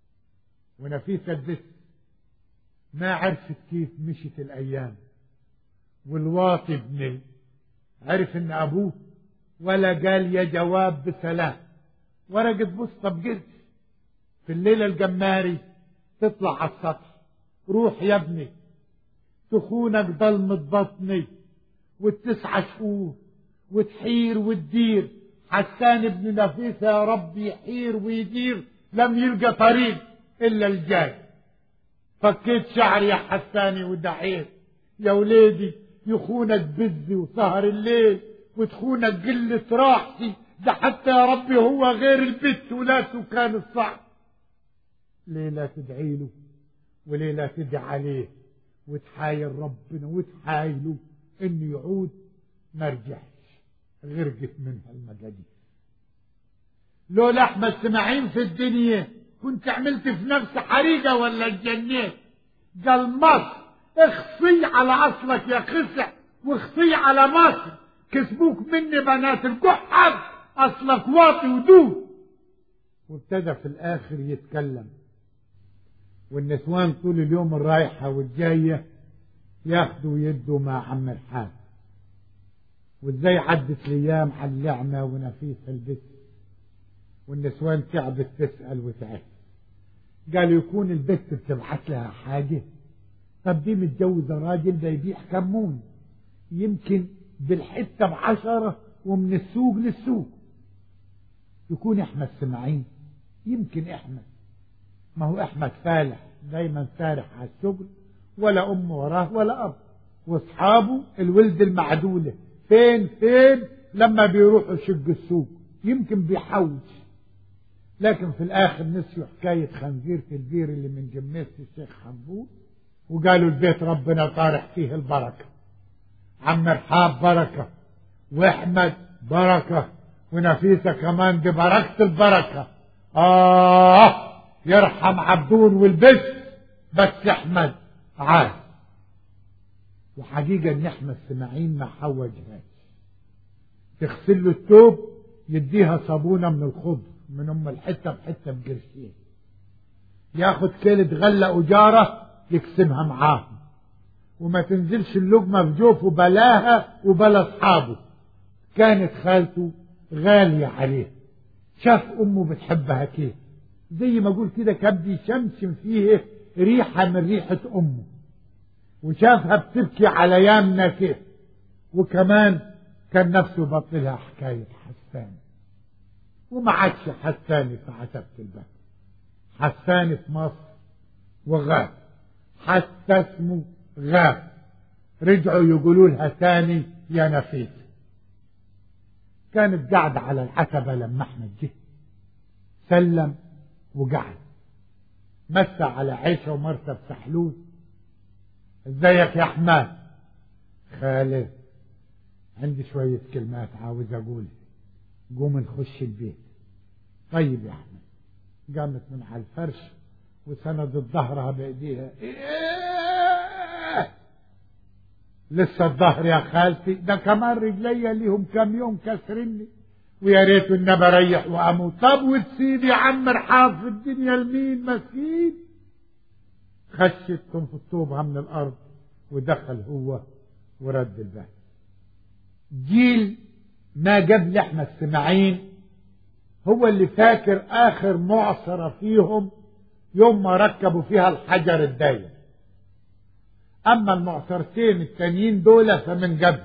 ونفيسة الدس ما عرفت كيف مشت الأيام والواطي ابن عرف ان ابوه ولا قال يا جواب بسلام ورقة بسطة بجد في الليلة الجماري تطلع على السطح روح يا ابني تخونك ضلمة بطني والتسعة شهور وتحير وتدير حسان ابن نفيسة يا رب يحير ويدير لم يلقى طريق إلا الجاي فكيت شعري يا حساني ودعيت يا وليدي يخونك بزي وسهر الليل وتخونك قلة راحتي ده حتى يا ربي هو غير البت ولا سكان الصعب ليلة تدعي له وليلة تدعي عليه وتحايل ربنا وتحايله انه يعود ما رجعش غرقت منها المجادير لولا احمد اسماعيل في الدنيا كنت عملت في نفسي حريقة ولا اتجنيت قال مصر اخصي على اصلك يا خسع واخصي على مصر كسبوك مني بنات الكحر اصلك واطي ودود وابتدى في الاخر يتكلم والنسوان طول اليوم الرايحة والجاية ياخدوا ويدوا مع عم الحاج وازاي عدت الايام على اللعمة ونفيس البت والنسوان تعبت تسأل وتعب قال يكون البت بتبعت لها حاجة طب دي متجوزة راجل ده يبيع كمون يمكن بالحتة بعشرة ومن السوق للسوق يكون احمد سماعين يمكن احمد ما هو احمد فالح دايما سارح على الشغل ولا ام وراه ولا اب واصحابه الولد المعدولة فين فين لما بيروحوا يشق السوق يمكن بيحوش لكن في الاخر نسيوا حكاية خنزير في البير اللي من جميس الشيخ حنبول وقالوا البيت ربنا طارح فيه البركة عم رحاب بركة واحمد بركة ونفيسة كمان دي بركة البركة آه يرحم عبدون والبس بس احمد عاد وحقيقة ان احمد سماعين ما حوجهاش تغسل له التوب يديها صابونة من الخضر من ام الحتة بحتة بقرشين ياخد كيلة غلة أجارة يقسمها معاهم وما تنزلش اللقمة في جوفه بلاها وبلا أصحابه كانت خالته غالية عليه شاف أمه بتحبها كيف زي ما أقول كده كان بيشمشم فيه ريحة من ريحة أمه وشافها بتبكي على يامنا كيف وكمان كان نفسه بطلها حكاية حسان وما عادش حساني في عتبة الباب حساني في مصر وغاب حتى اسمه غاب رجعوا يقولوا لها تاني يا نفيس كانت قاعدة على العتبة لما احمد جه سلم وقعد مسى على عيشة ومرتب سحلول ازيك يا احمد خالد عندي شوية كلمات عاوز اقولها قوم نخش البيت طيب يا احمد قامت من على الفرش وسندت ظهرها بايديها إيه لسه الظهر يا خالتي ده كمان رجلي ليهم كام يوم كسرني ويا ريت النبي اريح واموت طب وتسيب يا عم رحاب في الدنيا لمين مسكين خشت تنفض طوبها من الارض ودخل هو ورد الباب جيل ما قبل احمد سماعين هو اللي فاكر اخر معصرة فيهم يوم ما ركبوا فيها الحجر الداير اما المعصرتين التانيين دول فمن قبل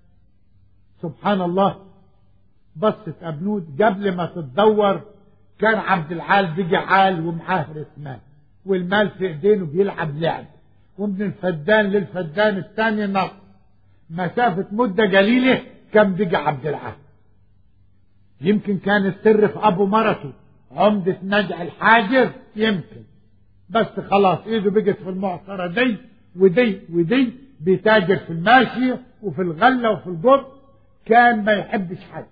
سبحان الله بصت ابنود قبل ما تتدور كان عبد العال بيجي عال ومعاه رسمان والمال في ايدينه بيلعب لعب ومن الفدان للفدان الثاني نط مسافة مدة قليلة كان بيجي عبد العال يمكن كان السر في ابو مرته عمدة نجع الحاجر يمكن بس خلاص ايده بقت في المعصرة دي ودي ودي بيتاجر في الماشية وفي الغلة وفي الجر كان ما يحبش حد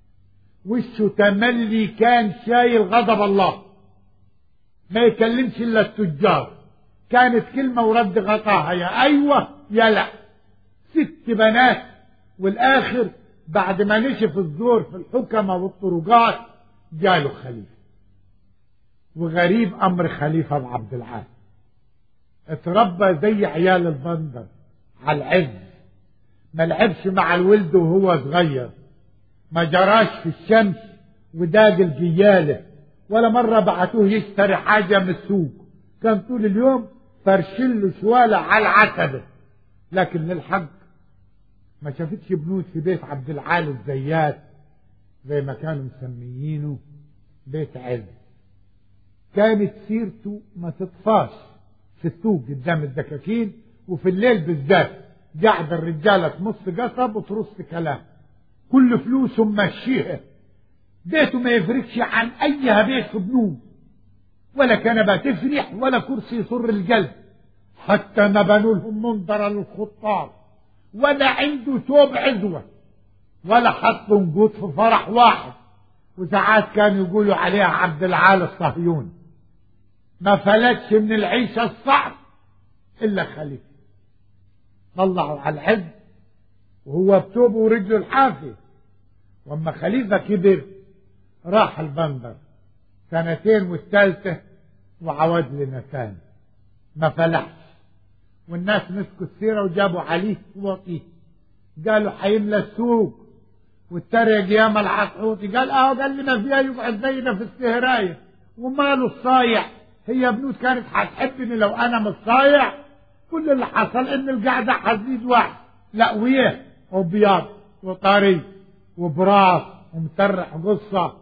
وشه تملي كان شايل غضب الله ما يكلمش الا التجار كانت كلمة ورد غطاها يا ايوه يا لا ست بنات والاخر بعد ما نشف الزور في الحكمة والطرقات جاله خليفة وغريب امر خليفة عبد العال اتربى زي عيال البندر على العز ما لعبش مع الولد وهو صغير ما جراش في الشمس وداق الجيالة ولا مرة بعتوه يشتري حاجة من السوق كان طول اليوم فرشله شوالة على العتبة لكن للحق ما شافتش بنوت في بيت عبد العال الزيات زي ما كانوا مسميينه بيت عز كانت سيرته ما تطفاش في السوق قدام الدكاكين وفي الليل بالذات قاعد الرجالة تمص قصب وترص كلام كل فلوسه ممشيها بيته ما يفرقش عن أيها بيت في بنوم ولا كنبة تفرح ولا كرسي يسر القلب حتى ما بنوا لهم منظرة للخطاب ولا عنده ثوب عدوة ولا حطوا نقود في فرح واحد وساعات كانوا يقولوا عليها عبد العال الصهيوني ما فلتش من العيشة الصعب إلا خليفة طلعوا على العز وهو بتوبه ورجله الحافية واما خليفة كبر راح البندر سنتين والثالثة وعود لنا ثاني ما فلحش والناس مسكوا السيرة وجابوا عليه وطيه قالوا حيملى السوق والتريق يا العطحوطي قال اه قال لي ما فيها يقعد زينا في السهراية وماله الصايع هي بنوت كانت هتحبني لو انا مش صايع كل اللي حصل ان القعدة حزيد واحد لا ويه وبياض وطري وبراس ومسرح قصة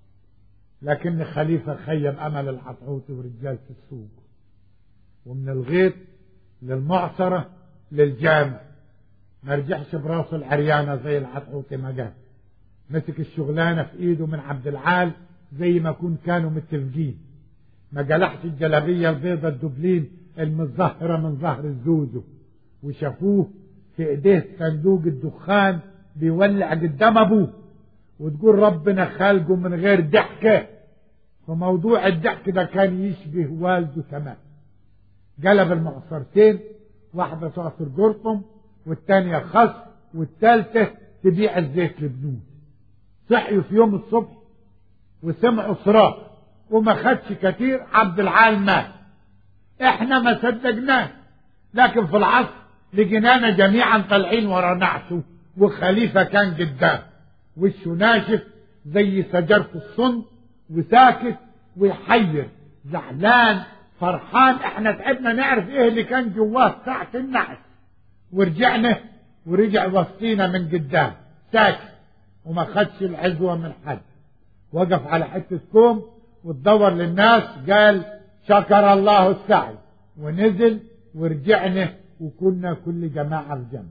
لكن خليفة خيم أمل العطعوطي ورجالة السوق ومن الغيط للمعصرة للجامع ما رجعش براسه العريانة زي العطعوطي ما قال مسك الشغلانة في ايده من عبد العال زي ما كون كانوا متفقين ما جلحش الجلابية البيضة الدبلين المتظهرة من ظهر الزوزو وشافوه في ايديه صندوق الدخان بيولع قدام ابوه وتقول ربنا خالقه من غير ضحكة فموضوع الضحك ده كان يشبه والده تمام قلب المعصرتين واحدة تعصر جرطم والتانية خس والتالتة تبيع الزيت لبنون صحيوا في يوم الصبح وسمعوا صراخ وما خدش كتير عبد العال مات احنا ما صدقناه لكن في العصر لقينانا جميعا طالعين ورا نعشه وخليفة كان قدام وشه ناشف زي شجرة الصن وساكت ويحير زعلان فرحان احنا تعبنا نعرف ايه اللي كان جواه ساعة النحس ورجعنا ورجع وسطينا من قدام ساكت وما خدش العزوة من حد وقف على حتة كوم وتدور للناس قال شكر الله السعي ونزل ورجعنا وكنا كل جماعة في جنب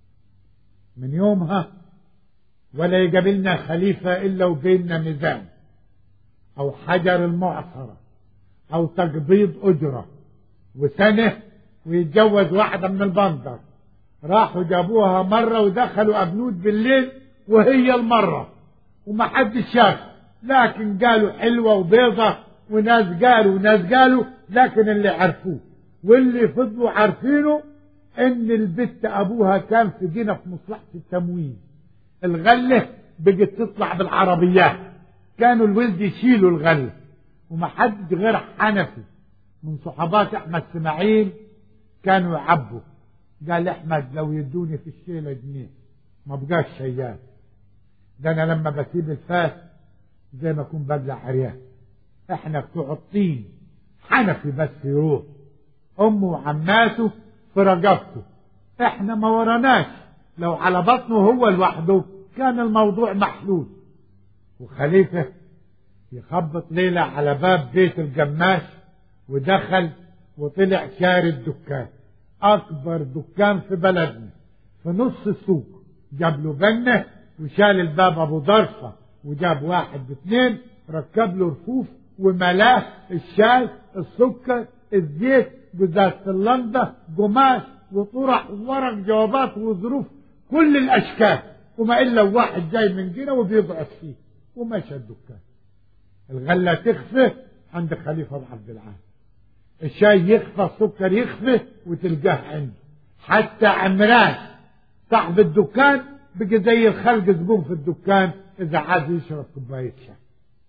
من يومها ولا يقابلنا خليفة إلا وبيننا ميزان أو حجر المعصرة أو تقبيض أجرة وسنة ويتجوز واحدة من البندر راحوا جابوها مرة ودخلوا أبنود بالليل وهي المرة وما حد شاف لكن قالوا حلوة وبيضة وناس قالوا وناس قالوا لكن اللي عرفوه واللي فضلوا عارفينه ان البت ابوها كان في جنة في مصلحة التموين الغلة بقت تطلع بالعربيات كانوا الولد يشيلوا الغلة وما حد غير حنفي من صحابات احمد اسماعيل كانوا يعبوا قال احمد لو يدوني في الشيلة جنيه ما بقاش شيال ده انا لما بسيب الفاس زي ما اكون ببلع عريان احنا بتوع الطين حنفي بس يروح امه وعماته في رقبته احنا ما وراناش لو على بطنه هو لوحده كان الموضوع محلول وخليفة يخبط ليلة على باب بيت الجماش ودخل وطلع شاري الدكان أكبر دكان في بلدنا في نص السوق جاب له بنة وشال الباب أبو ضرفة وجاب واحد باثنين ركب له رفوف وملاه الشاي السكر الزيت بذات اللندة قماش وطرح وورق جوابات وظروف كل الأشكال وما إلا واحد جاي من جنة وبيضعف فيه ومشى الدكان الغلة تخفى عند خليفة عبد العال الشاي يخفى السكر يخفى وتلقاه عنده حتى عمران صاحب الدكان بقى زي الخلق زبون في الدكان إذا عايز يشرب كوباية شاي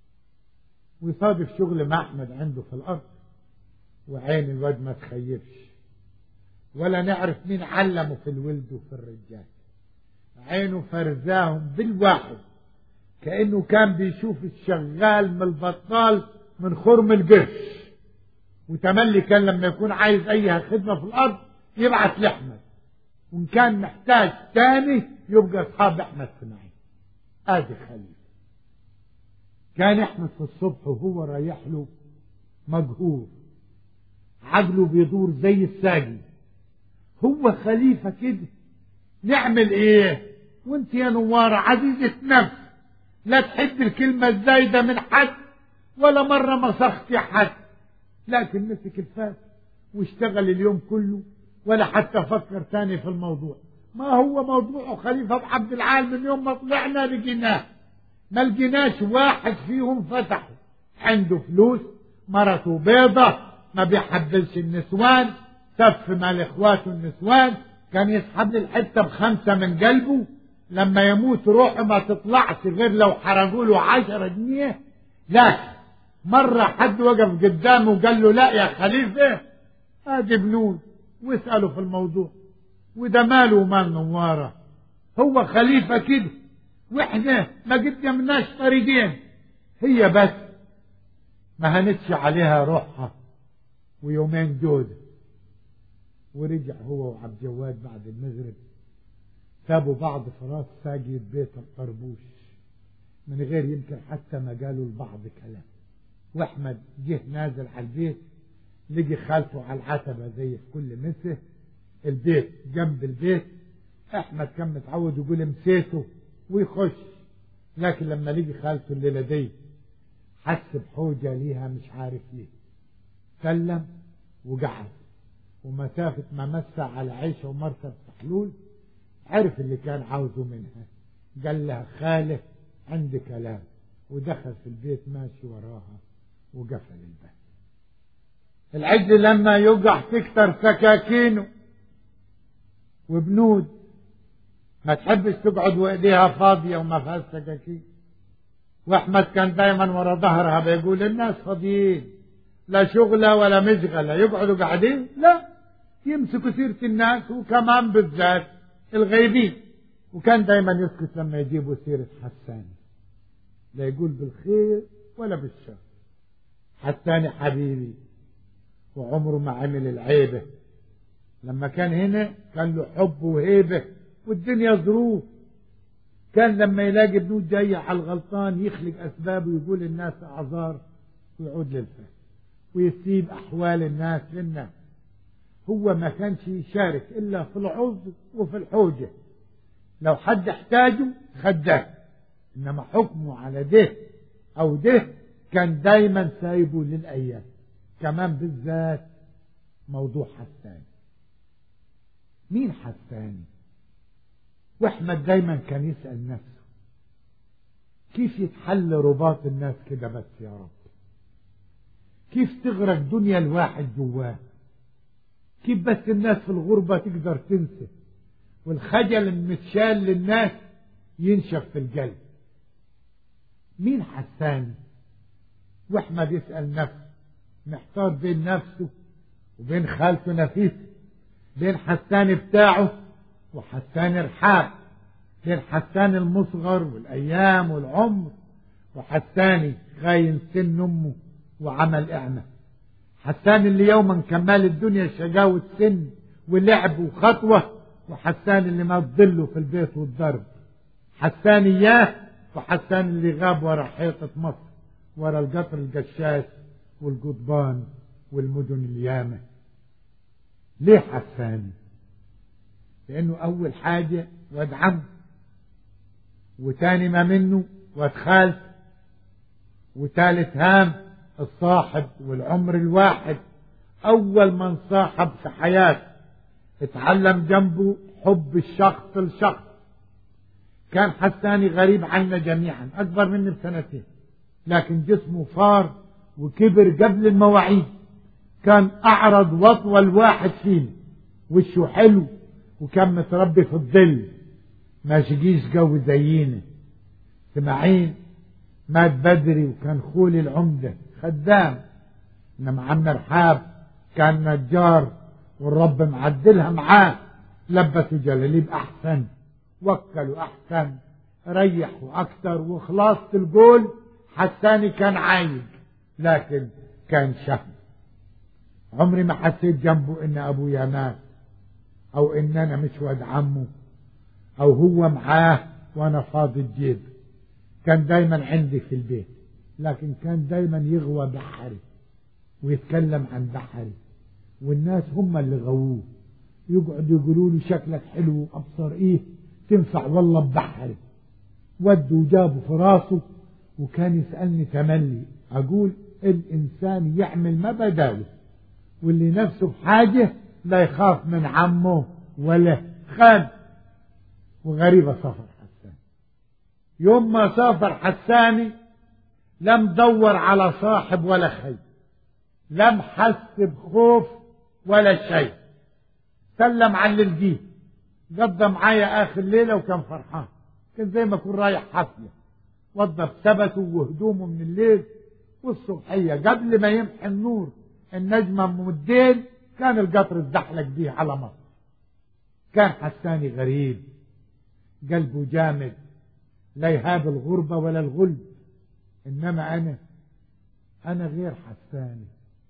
ويصادف شغل مع أحمد عنده في الأرض وعين الواد ما تخيبش ولا نعرف مين علمه في الولد وفي الرجال عينه فرزاهم بالواحد كأنه كان بيشوف الشغال من البطال من خرم القرش وتملي كان لما يكون عايز أي خدمة في الأرض يبعت لأحمد وإن كان محتاج تاني يبقى أصحاب أحمد سماعين آدي خليل كان أحمد في الصبح وهو رايح له مجهور عقله بيدور زي الساقي هو خليفة كده نعمل ايه وانت يا نوارة عزيزة نفس لا تحب الكلمة الزايدة من حد ولا مرة مسختي حد لكن مسك الفاس واشتغل اليوم كله ولا حتى فكر تاني في الموضوع ما هو موضوعه خليفة عبد العال من يوم ما طلعنا لقيناه ما لقيناش واحد فيهم فتحه عنده فلوس مرته بيضة ما بيحبلش النسوان سف مال اخواته النسوان كان يسحب لي الحته بخمسه من قلبه لما يموت روحه ما تطلعش غير لو حرقوا له عشرة جنيه لكن مرة حد وقف قدامه وقال له لا يا خليفة ادي بنود واسأله في الموضوع وده ماله ومال نوارة هو خليفة كده واحنا ما قدمناش طريقين هي بس ما هنتش عليها روحها ويومين جوده ورجع هو وعبد الجواد بعد المغرب سابوا بعض في راس ساقية بيت الطربوش من غير يمكن حتى ما قالوا لبعض كلام واحمد جه نازل على البيت لقي خالته على العتبة زي في كل مسه البيت جنب البيت احمد كان متعود يقول مسيته ويخش لكن لما لقي خالته الليلة دي حس بحوجة ليها مش عارف ليه سلم وقعد ومسافة ما مسى على عيشة ومرتب حلول عرف اللي كان عاوزه منها قال لها خاله عندي كلام ودخل في البيت ماشي وراها وقفل الباب العجل لما يقع تكتر سكاكينه وبنود ما تحبش تقعد وايديها فاضية وما فيهاش سكاكين واحمد كان دايما ورا ظهرها بيقول الناس فاضيين لا شغلة ولا مشغلة يقعدوا قاعدين لا يمسكوا سيرة الناس وكمان بالذات الغيبين وكان دايما يسكت لما يجيبوا سيرة حسان لا يقول بالخير ولا بالشر حسان حبيبي وعمره ما عمل العيبة لما كان هنا كان له حب وهيبة والدنيا ظروف كان لما يلاقي بنود جاية على الغلطان يخلق أسباب ويقول الناس أعذار ويعود للفهم ويسيب أحوال الناس للناس هو ما كانش يشارك إلا في العذر وفي الحوجة لو حد احتاجه خداه إنما حكمه على ده أو ده كان دايما سايبه للأيام كمان بالذات موضوع حسان مين حساني واحمد دايما كان يسأل نفسه كيف يتحل رباط الناس كده بس يا رب كيف تغرق دنيا الواحد جواه كيف بس الناس في الغربة تقدر تنسى والخجل المتشال للناس ينشف في القلب مين حساني واحمد يسأل نفسه محتار بين نفسه وبين خالته نفيسه بين حسان بتاعه وحسان رحاب بين حسان المصغر والأيام والعمر وحساني خاين سن أمه وعمل إعمى حسان اللي يوما كمال الدنيا شقاوة سن ولعب وخطوة وحسان اللي ما تضله في البيت والضرب حسان إياه وحسان اللي غاب ورا حيطة مصر ورا القطر القشاش والقضبان والمدن اليامة ليه حساني لأنه أول حاجة واد عم وتاني ما منه واد خالته وتالت هام الصاحب والعمر الواحد أول من صاحب في حياته اتعلم جنبه حب الشخص لشخص كان حساني غريب عنا جميعا أكبر مني بسنتين لكن جسمه فار وكبر قبل المواعيد كان أعرض وطوى الواحد فينا وشه حلو وكان متربي في الظل ما شقيش جو زينا سمعين مات بدري وكان خولي العمدة خدام انما عم رحاب كان نجار والرب معدلها معاه لبسوا جلاليب احسن وكلوا احسن ريحوا اكتر وخلاصة القول حساني كان عايق لكن كان شهم عمري ما حسيت جنبه ان ابويا مات او ان انا مش واد عمه او هو معاه وانا فاضي الجيب كان دايما عندي في البيت لكن كان دايما يغوى بحري ويتكلم عن بحري والناس هم اللي غووه يقعدوا يقولوا له شكلك حلو ابصر ايه تنفع والله ببحري ودوا وجابوا في راسه وكان يسألني تملي أقول الإنسان يعمل ما بداله واللي نفسه بحاجة لا يخاف من عمه ولا خان وغريبة سفر حسان يوم ما سافر حساني لم دور على صاحب ولا خي لم حس بخوف ولا شيء سلم على اللي لقيه قضى معايا آخر ليلة وكان فرحان كان زي ما يكون رايح حفلة وضب ثبته وهدومه من الليل والصبحية قبل ما يمحي النور النجمة مدين كان القطر اتزحلق بيه على مصر كان حساني غريب قلبه جامد لا يهاب الغربة ولا الغلب إنما أنا أنا غير حساني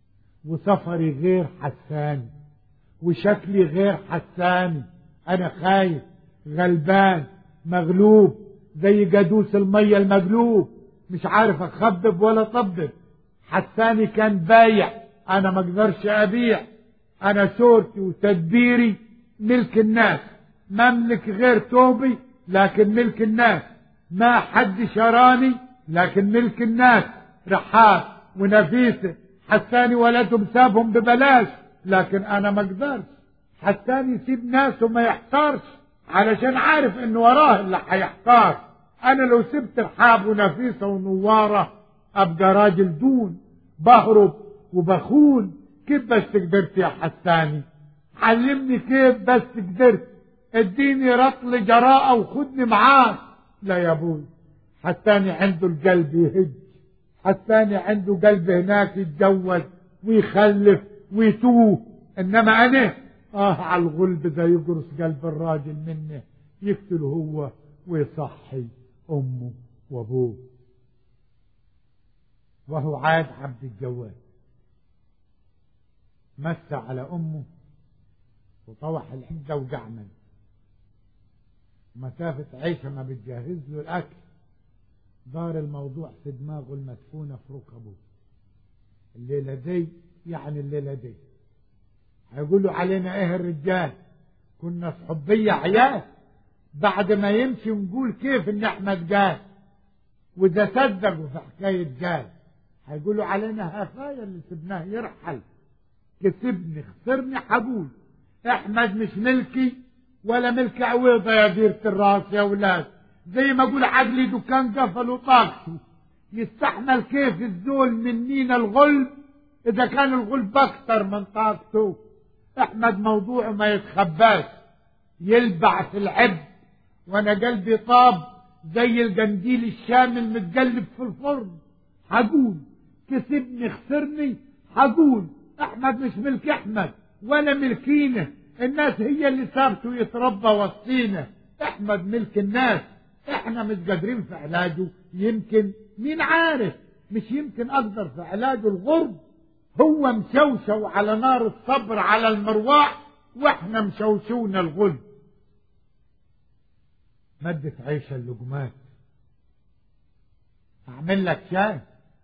وسفري غير حساني وشكلي غير حساني أنا خايف غلبان مغلوب زي جدوس المية المقلوب مش عارف أخبب ولا طبب حساني كان بايع أنا ما اقدرش أبيع أنا شورتي وتدبيري ملك الناس مملك غير توبي لكن ملك الناس ما حد شراني لكن ملك الناس رحاب ونفيسة حساني ولدهم سابهم ببلاش لكن أنا ما اقدرش حساني يسيب ناس وما يحتارش علشان عارف ان وراه اللي هيحتار انا لو سبت رحاب ونفيسة ونوارة ابقى راجل دون بهرب وبخون كيف بس قدرت يا حساني علمني كيف بس قدرت اديني رطل جراءة وخدني معاك لا يا ابوي حساني عنده القلب يهج حساني عنده قلب هناك يتجوز ويخلف ويتوه انما انا اه على الغلب ده يقرص قلب الراجل منه يقتل هو ويصحي امه وابوه وهو عاد عبد الجواد مس على امه وطوح الحده وجعمل مسافة عيشة ما بتجهز له الأكل دار الموضوع في دماغه المدفونة في ركبه الليلة دي يعني الليلة دي هيقولوا علينا ايه الرجال كنا صحوبية عيال بعد ما يمشي نقول كيف ان احمد قال واذا صدقوا في حكاية قال هيقولوا علينا هفايا اللي سبناه يرحل كسبني خسرني حقول احمد مش ملكي ولا ملك عويضة يا ديرة الراس يا ولاد زي ما اقول عقلي دكان قفل وطاقته يستحمل كيف الزول منينا الغلب اذا كان الغلب اكتر من طاقته احمد موضوعه ما يتخباش يلبع في العب وانا قلبي طاب زي القنديل الشامل متقلب في الفرن حقول كسبني خسرني حقول احمد مش ملك احمد ولا ملكينا الناس هي اللي سابته يتربى وسطينا احمد ملك الناس احنا مش قادرين في علاجه يمكن مين عارف مش يمكن اقدر في علاجه الغرب هو مشوشو على نار الصبر على المرواح واحنا مشوشونا الغلب مدة عيش اللقمات اعمل لك شاي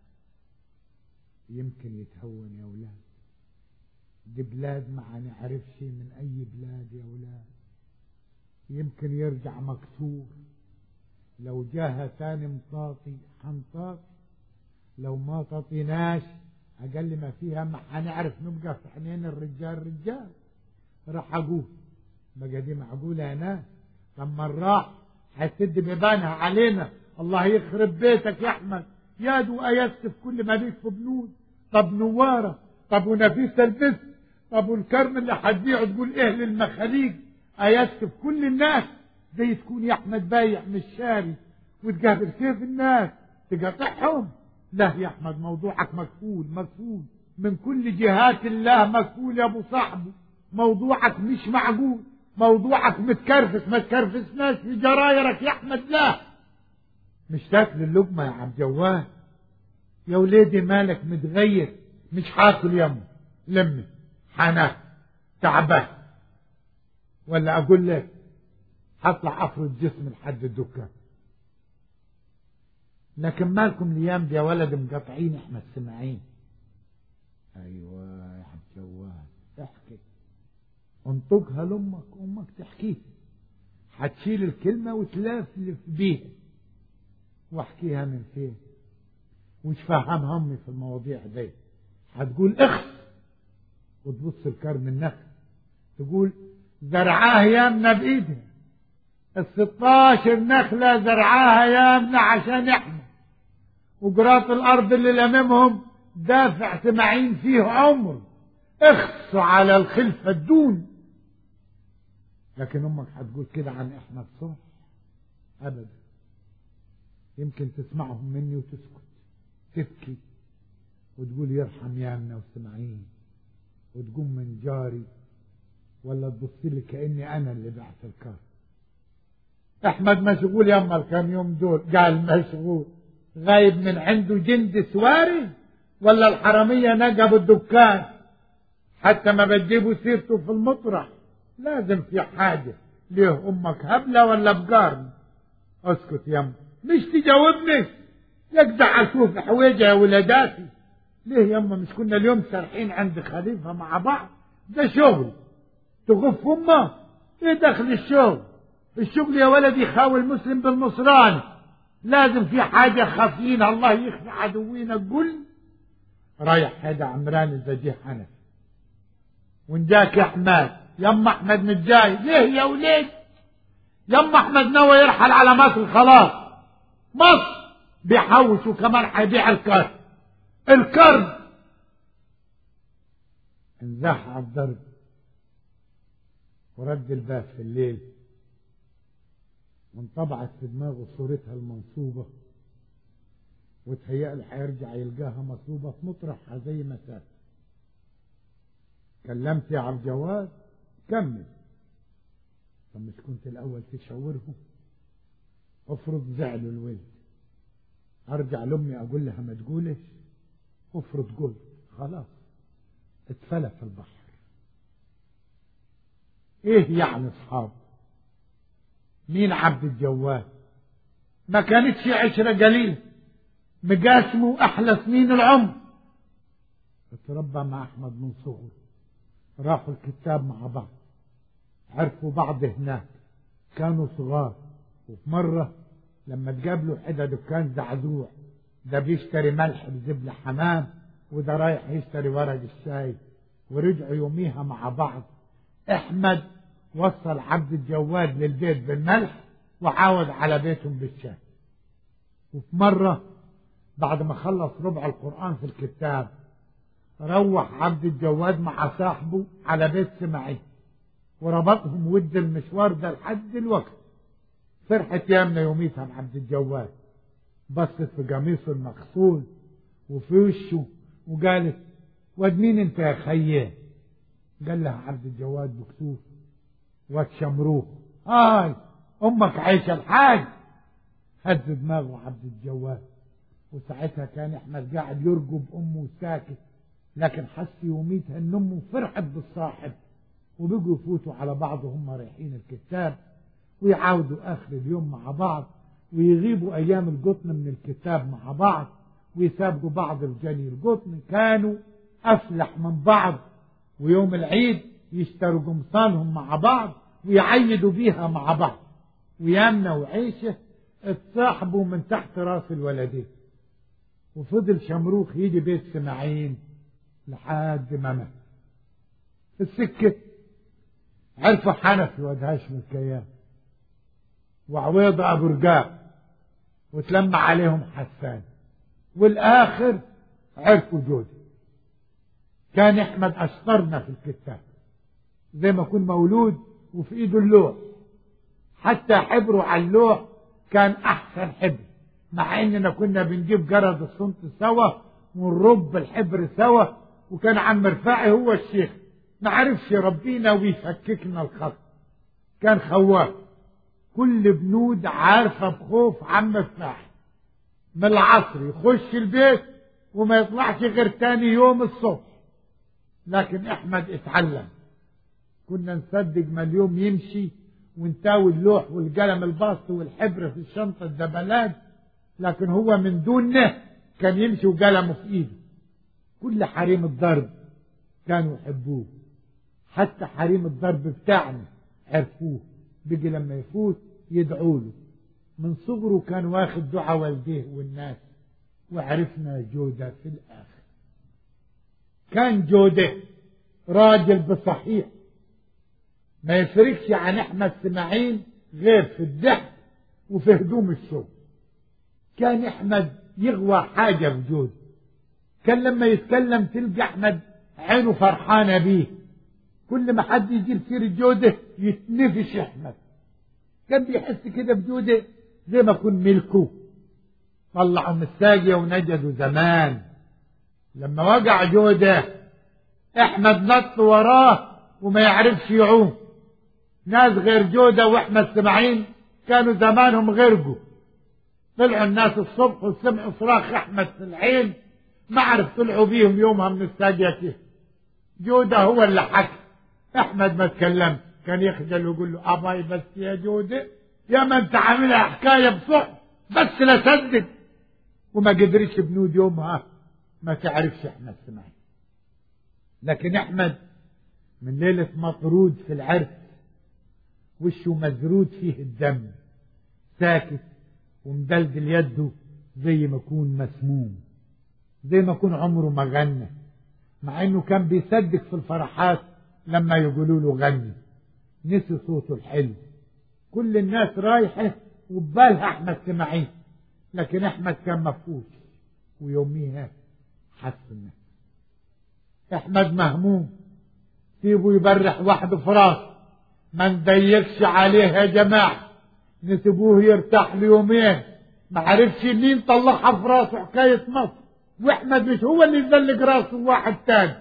يمكن يتهون يا ولاد دي بلاد ما نعرفش من اي بلاد يا ولاد يمكن يرجع مكسور لو جاها تاني مطاطي حنطاطي لو ما تطيناش اقل ما فيها ما هنعرف نبقى في حنين الرجال رجال راح اقول بقى دي معقولة يا ناس لما راح هتد بيبانها علينا الله يخرب بيتك يا احمد يا دو ايست في كل ما ليك في بنود طب نوارة طب ونفيسة البس طب والكرم اللي هتبيعه تقول ايه للمخاليق ايست في كل الناس زي تكون يا احمد بايع مش شاري وتقابل كيف الناس تقاطعهم لا يا احمد موضوعك مكفول مكفول من كل جهات الله مكفول يا ابو صاحبي موضوعك مش معقول موضوعك متكرفس ما تكرفسناش في جرايرك يا احمد لا مش تاكل اللقمة يا عبد جواد يا ولادي مالك متغير مش حاكل يمه لمي حناك تعبان ولا اقول لك هطلع افرض جسم لحد الدكان لكن مالكم الايام دي يا ولد مقطعين احنا السماعين ايوه يا عبد جواد احكي انطقها لامك امك تحكيها هتشيل الكلمه وتلفلف بيها واحكيها من فين وش فهم همي في المواضيع دي هتقول اخس وتبص الكرم النخل تقول زرعاه يامنا بايدنا الستاشر نخلة زرعاها يامنا عشان احنا وقراط الارض اللي لممهم دافع سمعين فيه عمر اخص على الخلفة الدون لكن امك هتقول كده عن احمد صح ابدا يمكن تسمعهم مني وتسكت تبكي وتقول يرحم يامنا وسمعين وتقوم من جاري ولا تبص لي كاني انا اللي بعت الكار احمد مشغول يما الكام يوم دول قال مشغول غايب من عنده جند سواري ولا الحراميه نقبوا الدكان حتى ما بتجيبوا سيرته في المطرح لازم في حاجه ليه امك هبله ولا بقارن اسكت يما مش تجاوبني يجدع اشوف حويجه يا ولاداتي ليه يما مش كنا اليوم سارحين عند خليفه مع بعض ده شغل تغف امه ايه دخل الشغل الشغل يا ولدي يخاوي المسلم بالنصراني لازم في حاجة خافين الله يخفي عدوينا قل رايح هذا عمران الزجي حنفي وان جاك يا احمد يما احمد مش جاي ليه يا وليد يما احمد ناوي يرحل على مصر خلاص مصر بيحوش وكمان هيبيع الكرب الكرب انزاح على الضرب ورد الباب في الليل وانطبعت في دماغه صورتها المنصوبة وتهيأ له هيرجع يلقاها مصلوبة في مطرحها زي ما كانت كلمت يا عبد الجواد كمل طب مش كنت الأول تشاورهم افرض زعلوا الولد ارجع لامي اقول لها ما تقولش افرض قلت خلاص اتفلى في البحر ايه يعني اصحاب مين عبد الجواد ما كانتش عشرة قليل مقاسمه أحلى سنين العمر اتربى مع أحمد من صغره راحوا الكتاب مع بعض عرفوا بعض هناك كانوا صغار وفي مرة لما تقابلوا حدا دكان زعزوع ده بيشتري ملح بزبلة حمام وده رايح يشتري ورق الشاي ورجعوا يوميها مع بعض احمد وصل عبد الجواد للبيت بالملح وعاود على بيتهم بالشاي وفي مرة بعد ما خلص ربع القرآن في الكتاب روح عبد الجواد مع صاحبه على بيت سماعين وربطهم ود المشوار ده لحد الوقت فرحت يامنا يوميتها بعبد الجواد بصت في قميصه المغسول وفي وشه وقالت واد مين انت يا خيه قال لها عبد الجواد بكسوف واد شمروخ هاي امك عايشه الحاج هز دماغه عبد الجواد وساعتها كان احمد قاعد يرجب امه ساكت لكن حس يوميتها ان امه فرحت بالصاحب وبقوا يفوتوا على بعض وهم رايحين الكتاب ويعاودوا اخر اليوم مع بعض ويغيبوا ايام القطن من الكتاب مع بعض ويسابقوا بعض الجني القطن كانوا افلح من بعض ويوم العيد يشتروا قمصانهم مع بعض ويعيدوا بيها مع بعض ويامنة وعيشة اتصاحبوا من تحت راس الولدين وفضل شمروخ يجي بيت سماعين لحد ما مات في السكة عرفوا حنفي واد هاشم الكيان وعويضة أبو رجاب وتلمع عليهم حسان والآخر عرفوا جودي كان أحمد أشطرنا في الكتاب زي ما يكون مولود وفي إيده اللوح حتى حبره على اللوح كان أحسن حبر مع إننا كنا بنجيب جرد الصمت سوا ونرب الحبر سوا وكان عم رفاعي هو الشيخ ما عرفش يربينا ويفككنا الخط كان خواف كل بنود عارفة بخوف عم رفاعي من العصر يخش البيت وما يطلعش غير تاني يوم الصبح لكن احمد اتعلم كنا نصدق ما اليوم يمشي ونتاوي اللوح والقلم الباسط والحبر في الشنطة الدبلات لكن هو من دونه كان يمشي وقلمه في ايده كل حريم الضرب كانوا يحبوه حتى حريم الضرب بتاعنا عرفوه بيجي لما يفوت يدعوا له من صغره كان واخد دعاء والديه والناس وعرفنا جودة في الآخر كان جودة راجل بصحيح ما يفرقش عن احمد سماعين غير في الضحك وفي هدوم الشغل كان احمد يغوى حاجة في جودة كان لما يتكلم تلقى احمد عينه فرحانة بيه كل ما حد يجيب سيرة جودة يتنفش احمد كان بيحس كده بجودة زي ما يكون ملكه طلعوا من الساقية ونجدوا زمان لما وقع جودة احمد نط وراه وما يعرفش يعوم ناس غير جودة واحمد سمعين كانوا زمانهم غرقوا طلعوا الناس الصبح وسمعوا صراخ احمد في العين ما عرف طلعوا بيهم يومها من الساقية كيف جودة هو اللي حكى احمد ما تكلم كان يخجل ويقول له اباي بس يا جودة يا ما انت عاملها حكاية بصح بس لا صدق وما قدرش بنود يومها ما تعرفش احمد سمعين لكن احمد من ليلة مطرود في العرس وشه مزرود فيه الدم ساكت ومدلدل يده زي ما يكون مسموم زي ما يكون عمره ما غنى مع انه كان بيصدق في الفرحات لما يقولوا له غني نسي صوته الحلو كل الناس رايحة وبالها احمد سمعين لكن احمد كان مفقوش ويوميها حس الناس احمد مهموم سيبه يبرح وحده في راسه ما نضيقش عليه يا جماعة نسيبوه يرتاح ليومين ما عرفش مين طلعها في راسه حكاية مصر واحمد مش هو اللي يزلق راسه واحد تاني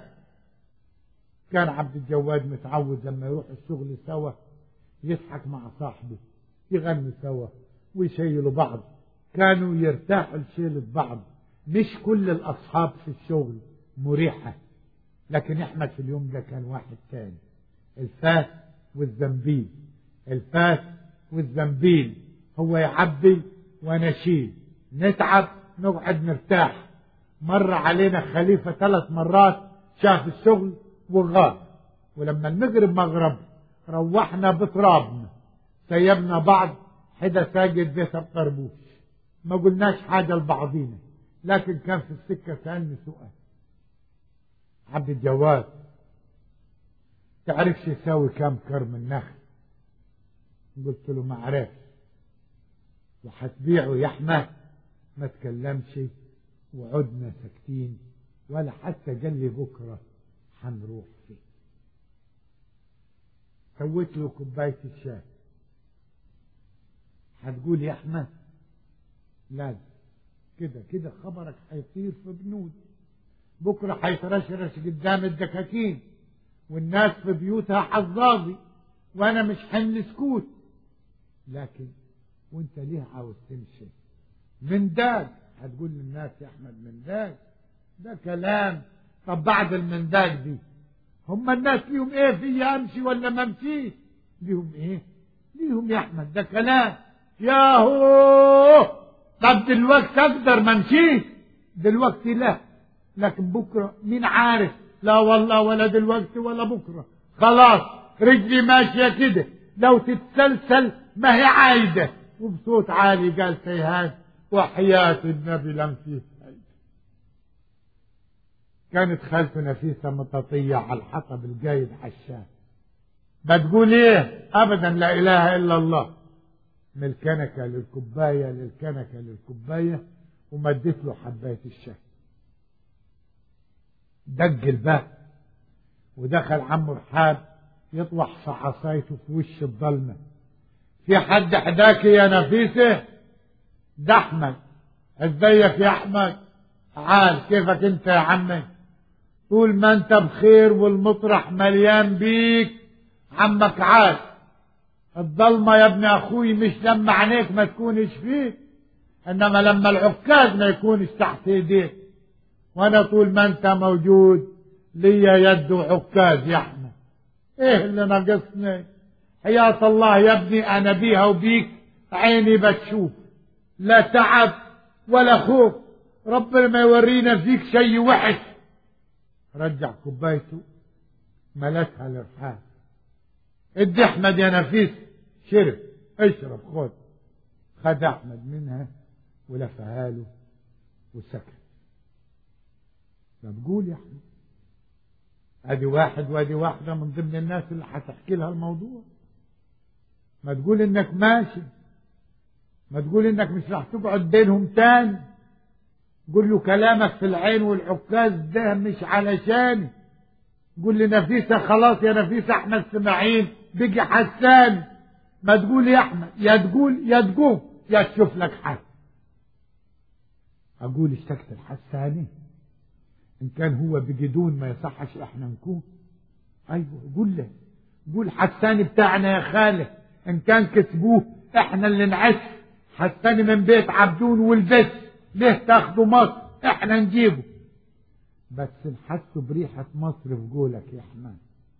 كان عبد الجواد متعود لما يروح الشغل سوا يضحك مع صاحبه يغنوا سوا ويشيلوا بعض كانوا يرتاحوا لشيلة بعض مش كل الأصحاب في الشغل مريحة لكن أحمد في اليوم ده كان واحد تاني الفاس والزنبيل الفاس والزنبيل هو يعبي وانا اشيل نتعب نقعد نرتاح مر علينا خليفة ثلاث مرات شاف الشغل وغاب ولما المغرب مغرب روحنا بترابنا سيبنا بعض حدا ساجد بيت الطربوش ما قلناش حاجة لبعضينا لكن كان في السكة سألني سؤال عبد الجواد تعرفش يساوي كام كرم النخل قلت له ما عرفش وحتبيعه يا احمد ما تكلمش وعدنا ساكتين ولا حتى قال لي بكره هنروح فين سويت له كوبايه الشاي هتقول يا احمد لا كده كده خبرك هيطير في بنود بكره هيترشرش قدام الدكاكين والناس في بيوتها حظاظي وانا مش حمل سكوت لكن وانت ليه عاوز تمشي من داج هتقول للناس يا احمد من داج ده كلام طب بعد المنداج دي هم الناس ليهم ايه في امشي ولا ما امشيش ليهم ايه ليهم يا احمد ده كلام ياهو طب دلوقتي اقدر ما امشيش دلوقتي لا لكن بكره مين عارف لا والله ولا دلوقتي ولا بكره خلاص رجلي ماشيه كده لو تتسلسل ما هي عايده وبصوت عالي قال سيهان وحياة النبي لم فيه فايدة كانت خالته نفيسة مطاطية على الحطب الجايد حشان بتقول ايه ابدا لا اله الا الله من الكنكة للكوباية للكنكة للكوباية ومدت له حباية الشاي دق الباب ودخل عم رحاب يطوح في عصايته في وش الضلمة في حد حداك يا نفيسة ده احمد ازيك يا احمد تعال كيفك انت يا عمي طول ما انت بخير والمطرح مليان بيك عمك عاد الضلمة يا ابن اخوي مش لما عينيك ما تكونش فيه انما لما العكاز ما يكونش تحت ايديك وانا طول ما انت موجود ليا يد وعكاز يا احمد ايه اللي ناقصني حياة الله يا ابني انا بيها وبيك عيني بتشوف لا تعب ولا خوف ربنا ما يورينا فيك شيء وحش رجع كوبايته ملتها لرحال ادي احمد يا نفيس شرب اشرب خد خد احمد منها ولفها له وسكت طب قول يا احمد ادي واحد وادي واحدة من ضمن الناس اللي هتحكي لها الموضوع ما تقول انك ماشي ما تقول انك مش راح تقعد بينهم تاني قول له كلامك في العين والعكاز ده مش علشاني قول لنفيسة خلاص يا نفيسة احمد سماعين بيجي حسان ما تقول يا احمد يا تقول يا تقوم يا تشوف لك حل اقول اشتكت الحساني ان كان هو بجدون ما يصحش احنا نكون ايوه قول له قول حساني بتاعنا يا خالد ان كان كسبوه احنا اللي نعس حساني من بيت عبدون والبس ليه تاخدوا مصر احنا نجيبه بس نحسوا بريحة مصر في قولك يا احمد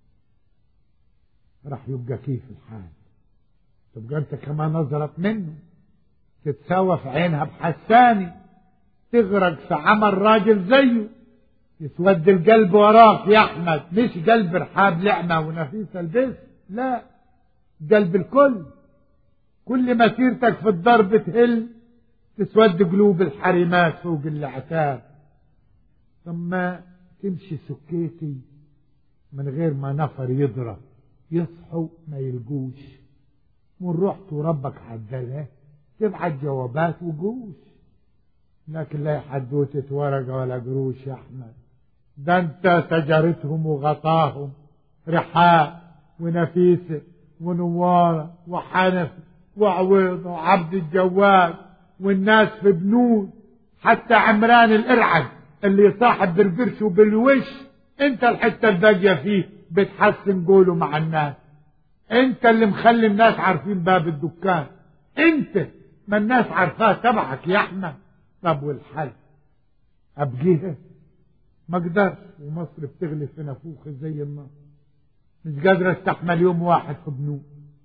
راح يبقى كيف الحال تبقى انت كمان نظرت منه تتساوى في عينها بحساني تغرق في عمل راجل زيه يسود القلب وراك يا احمد مش قلب رحاب لعمة ونفيسة البس لا قلب الكل كل مسيرتك في الضرب تهل تسود قلوب الحريمات فوق العتاب ثم تمشي سكيتي من غير ما نفر يضرب يصحوا ما يلقوش من رحت وربك عدلها تبعت جوابات وجوش لكن لا حدوتة ورقة ولا قروش يا أحمد ده أنت سجرتهم وغطاهم رحاء ونفيسة ونوارة وحنف وعويض وعبد الجواد والناس في بنود حتى عمران الارعد اللي صاحب بالبرش وبالوش انت الحته الباقيه فيه بتحسن قوله مع الناس انت اللي مخلي الناس عارفين باب الدكان انت ما الناس عارفاه تبعك يا احمد طب والحل ابقيها ما اقدرش ومصر بتغلي في نافوخ زي النار مش قادرة استحمل يوم واحد في بنوك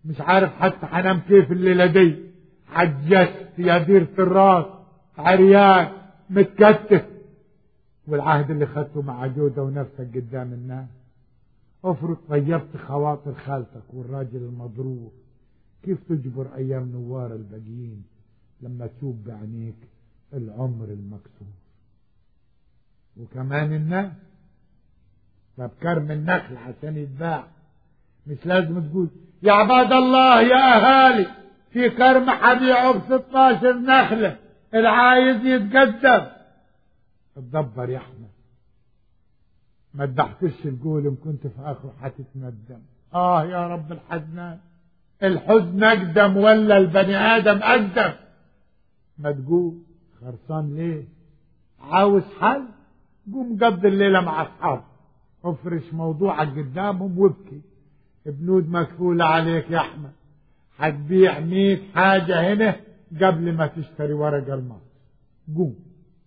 مش عارف حتى حنام كيف الليلة دي عجزت يا ديرة الراس عريان متكتف والعهد اللي خدته مع جودة ونفسك قدام الناس افرض طيبت خواطر خالتك والراجل المضروب كيف تجبر ايام نوار الباقيين لما تشوف بعينيك العمر المكسور وكمان الناس طب كرم النخل عشان يتباع مش لازم تقول يا عباد الله يا اهالي في كرم حبيعه ب 16 نخله العايز يتقدم اتدبر يا احمد ما تبحثش تقول ان كنت في اخره حتتندم اه يا رب الحزنان الحزن اقدم ولا البني ادم اقدم ما تقول خرصان ليه عاوز حل قوم قضي الليله مع اصحابك افرش موضوعك قدامهم وابكي بنود مكفولة عليك يا احمد هتبيع مية حاجة هنا قبل ما تشتري ورق الماس قوم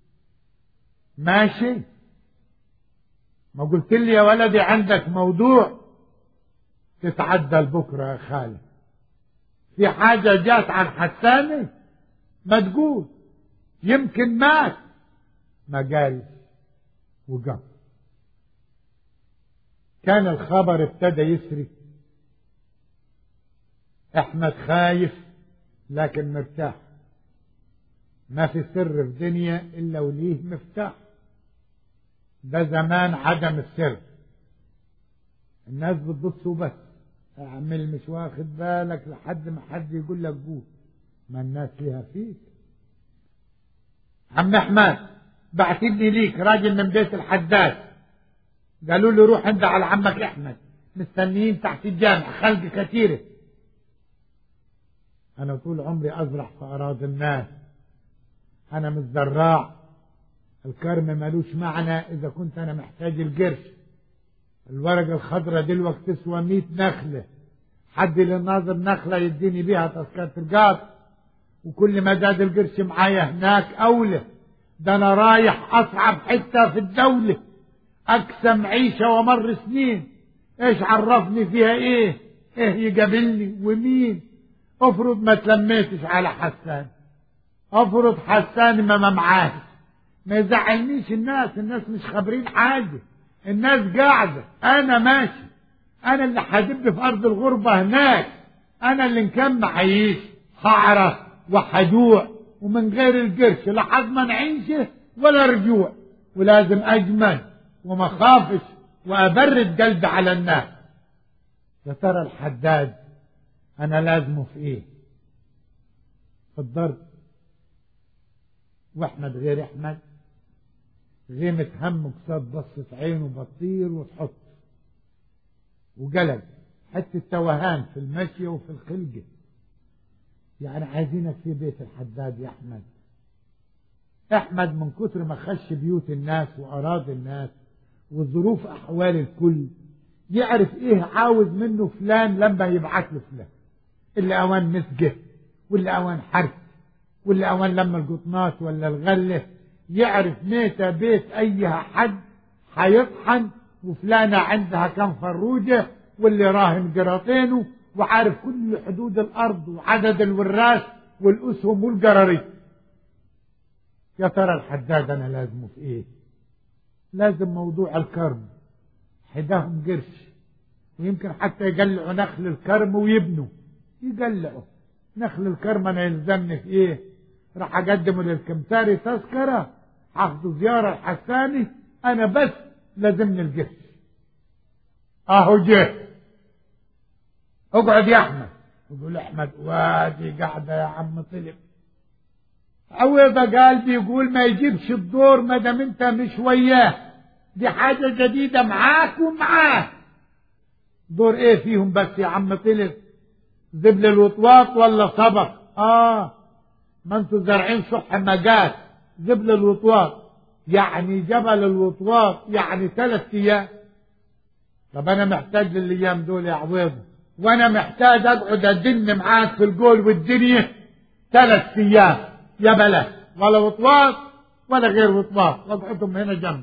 ماشي ما قلت لي يا ولدي عندك موضوع تتعدى لبكره يا خالد في حاجة جات عن حساني ما تقول يمكن مات ما قال وقف كان الخبر ابتدى يسري احمد خايف لكن مرتاح ما في سر في دنيا الا وليه مفتاح ده زمان عدم السر الناس بتبص وبس اعمل مش واخد بالك لحد ما حد يقول لك قول ما الناس ليها فيك عم احمد بعتني ليك راجل من بيت الحداد قالوا له روح انت على عمك احمد مستنيين تحت الجامع خلق كثيره انا طول عمري ازرع في اراضي الناس انا مش زراع الكرم ملوش معنى اذا كنت انا محتاج القرش الورقة الخضراء دلوقتي تسوى مية نخلة حد للناظر نخلة يديني بيها تذكرة القاط وكل ما زاد القرش معايا هناك أولى ده أنا رايح أصعب حتة في الدولة أقسم عيشة ومر سنين إيش عرفني فيها إيه إيه يقابلني ومين افرض ما تلميتش على حسان افرض حسان ما معاه ما يزعلنيش الناس الناس مش خابرين حاجة الناس قاعدة أنا ماشي أنا اللي هدب في أرض الغربة هناك أنا اللي نكمل عيش هعرف وحجوع ومن غير القرش لا حضمن عيشه ولا رجوع ولازم أجمل وما خافش وأبرد قلبي على الناس يا ترى الحداد أنا لازمه في إيه؟ في الضرب وأحمد غير أحمد غيمة هم قصاد بصة عينه بطير وتحط وقلق حتى التوهان في المشي وفي الخلقة يعني عايزينك في بيت الحداد يا أحمد أحمد من كتر ما خش بيوت الناس وأراضي الناس وظروف أحوال الكل يعرف إيه عاوز منه فلان لما يبعت له فلان اللي أوان مسجد واللي أوان حرف واللي أوان لما القطنات ولا الغلة يعرف ميتة بيت أيها حد حيطحن وفلانة عندها كم فروجة واللي راهن قراطينه وعارف كل حدود الأرض وعدد الوراث والأسهم والقراريط يا ترى الحداد أنا لازمه في إيه لازم موضوع الكرم حداهم قرش ويمكن حتى يقلعوا نخل الكرم ويبنوا يقلعوا نخل الكرم أنا يلزمني في إيه راح أقدمه للكمتاري تذكرة حافظ زيارة الحساني أنا بس لازمني القرش أهو جه اقعد يا أحمد يقول أحمد وادي قاعدة يا عم طلب عوضة قال بيقول ما يجيبش الدور ما دام انت مش وياه دي حاجة جديدة معاك ومعاه دور ايه فيهم بس يا عم طلب زبل الوطواط ولا صبر اه ما انتوا زارعين صح مجال زبل الوطواط يعني جبل الوطواط يعني ثلاث ايام طب انا محتاج للايام دول يا عويضة وانا محتاج اقعد ادن معاك في القول والدنيا ثلاث ايام يا بلاش ولا وطواط ولا غير وطواط واقعدهم هنا جنب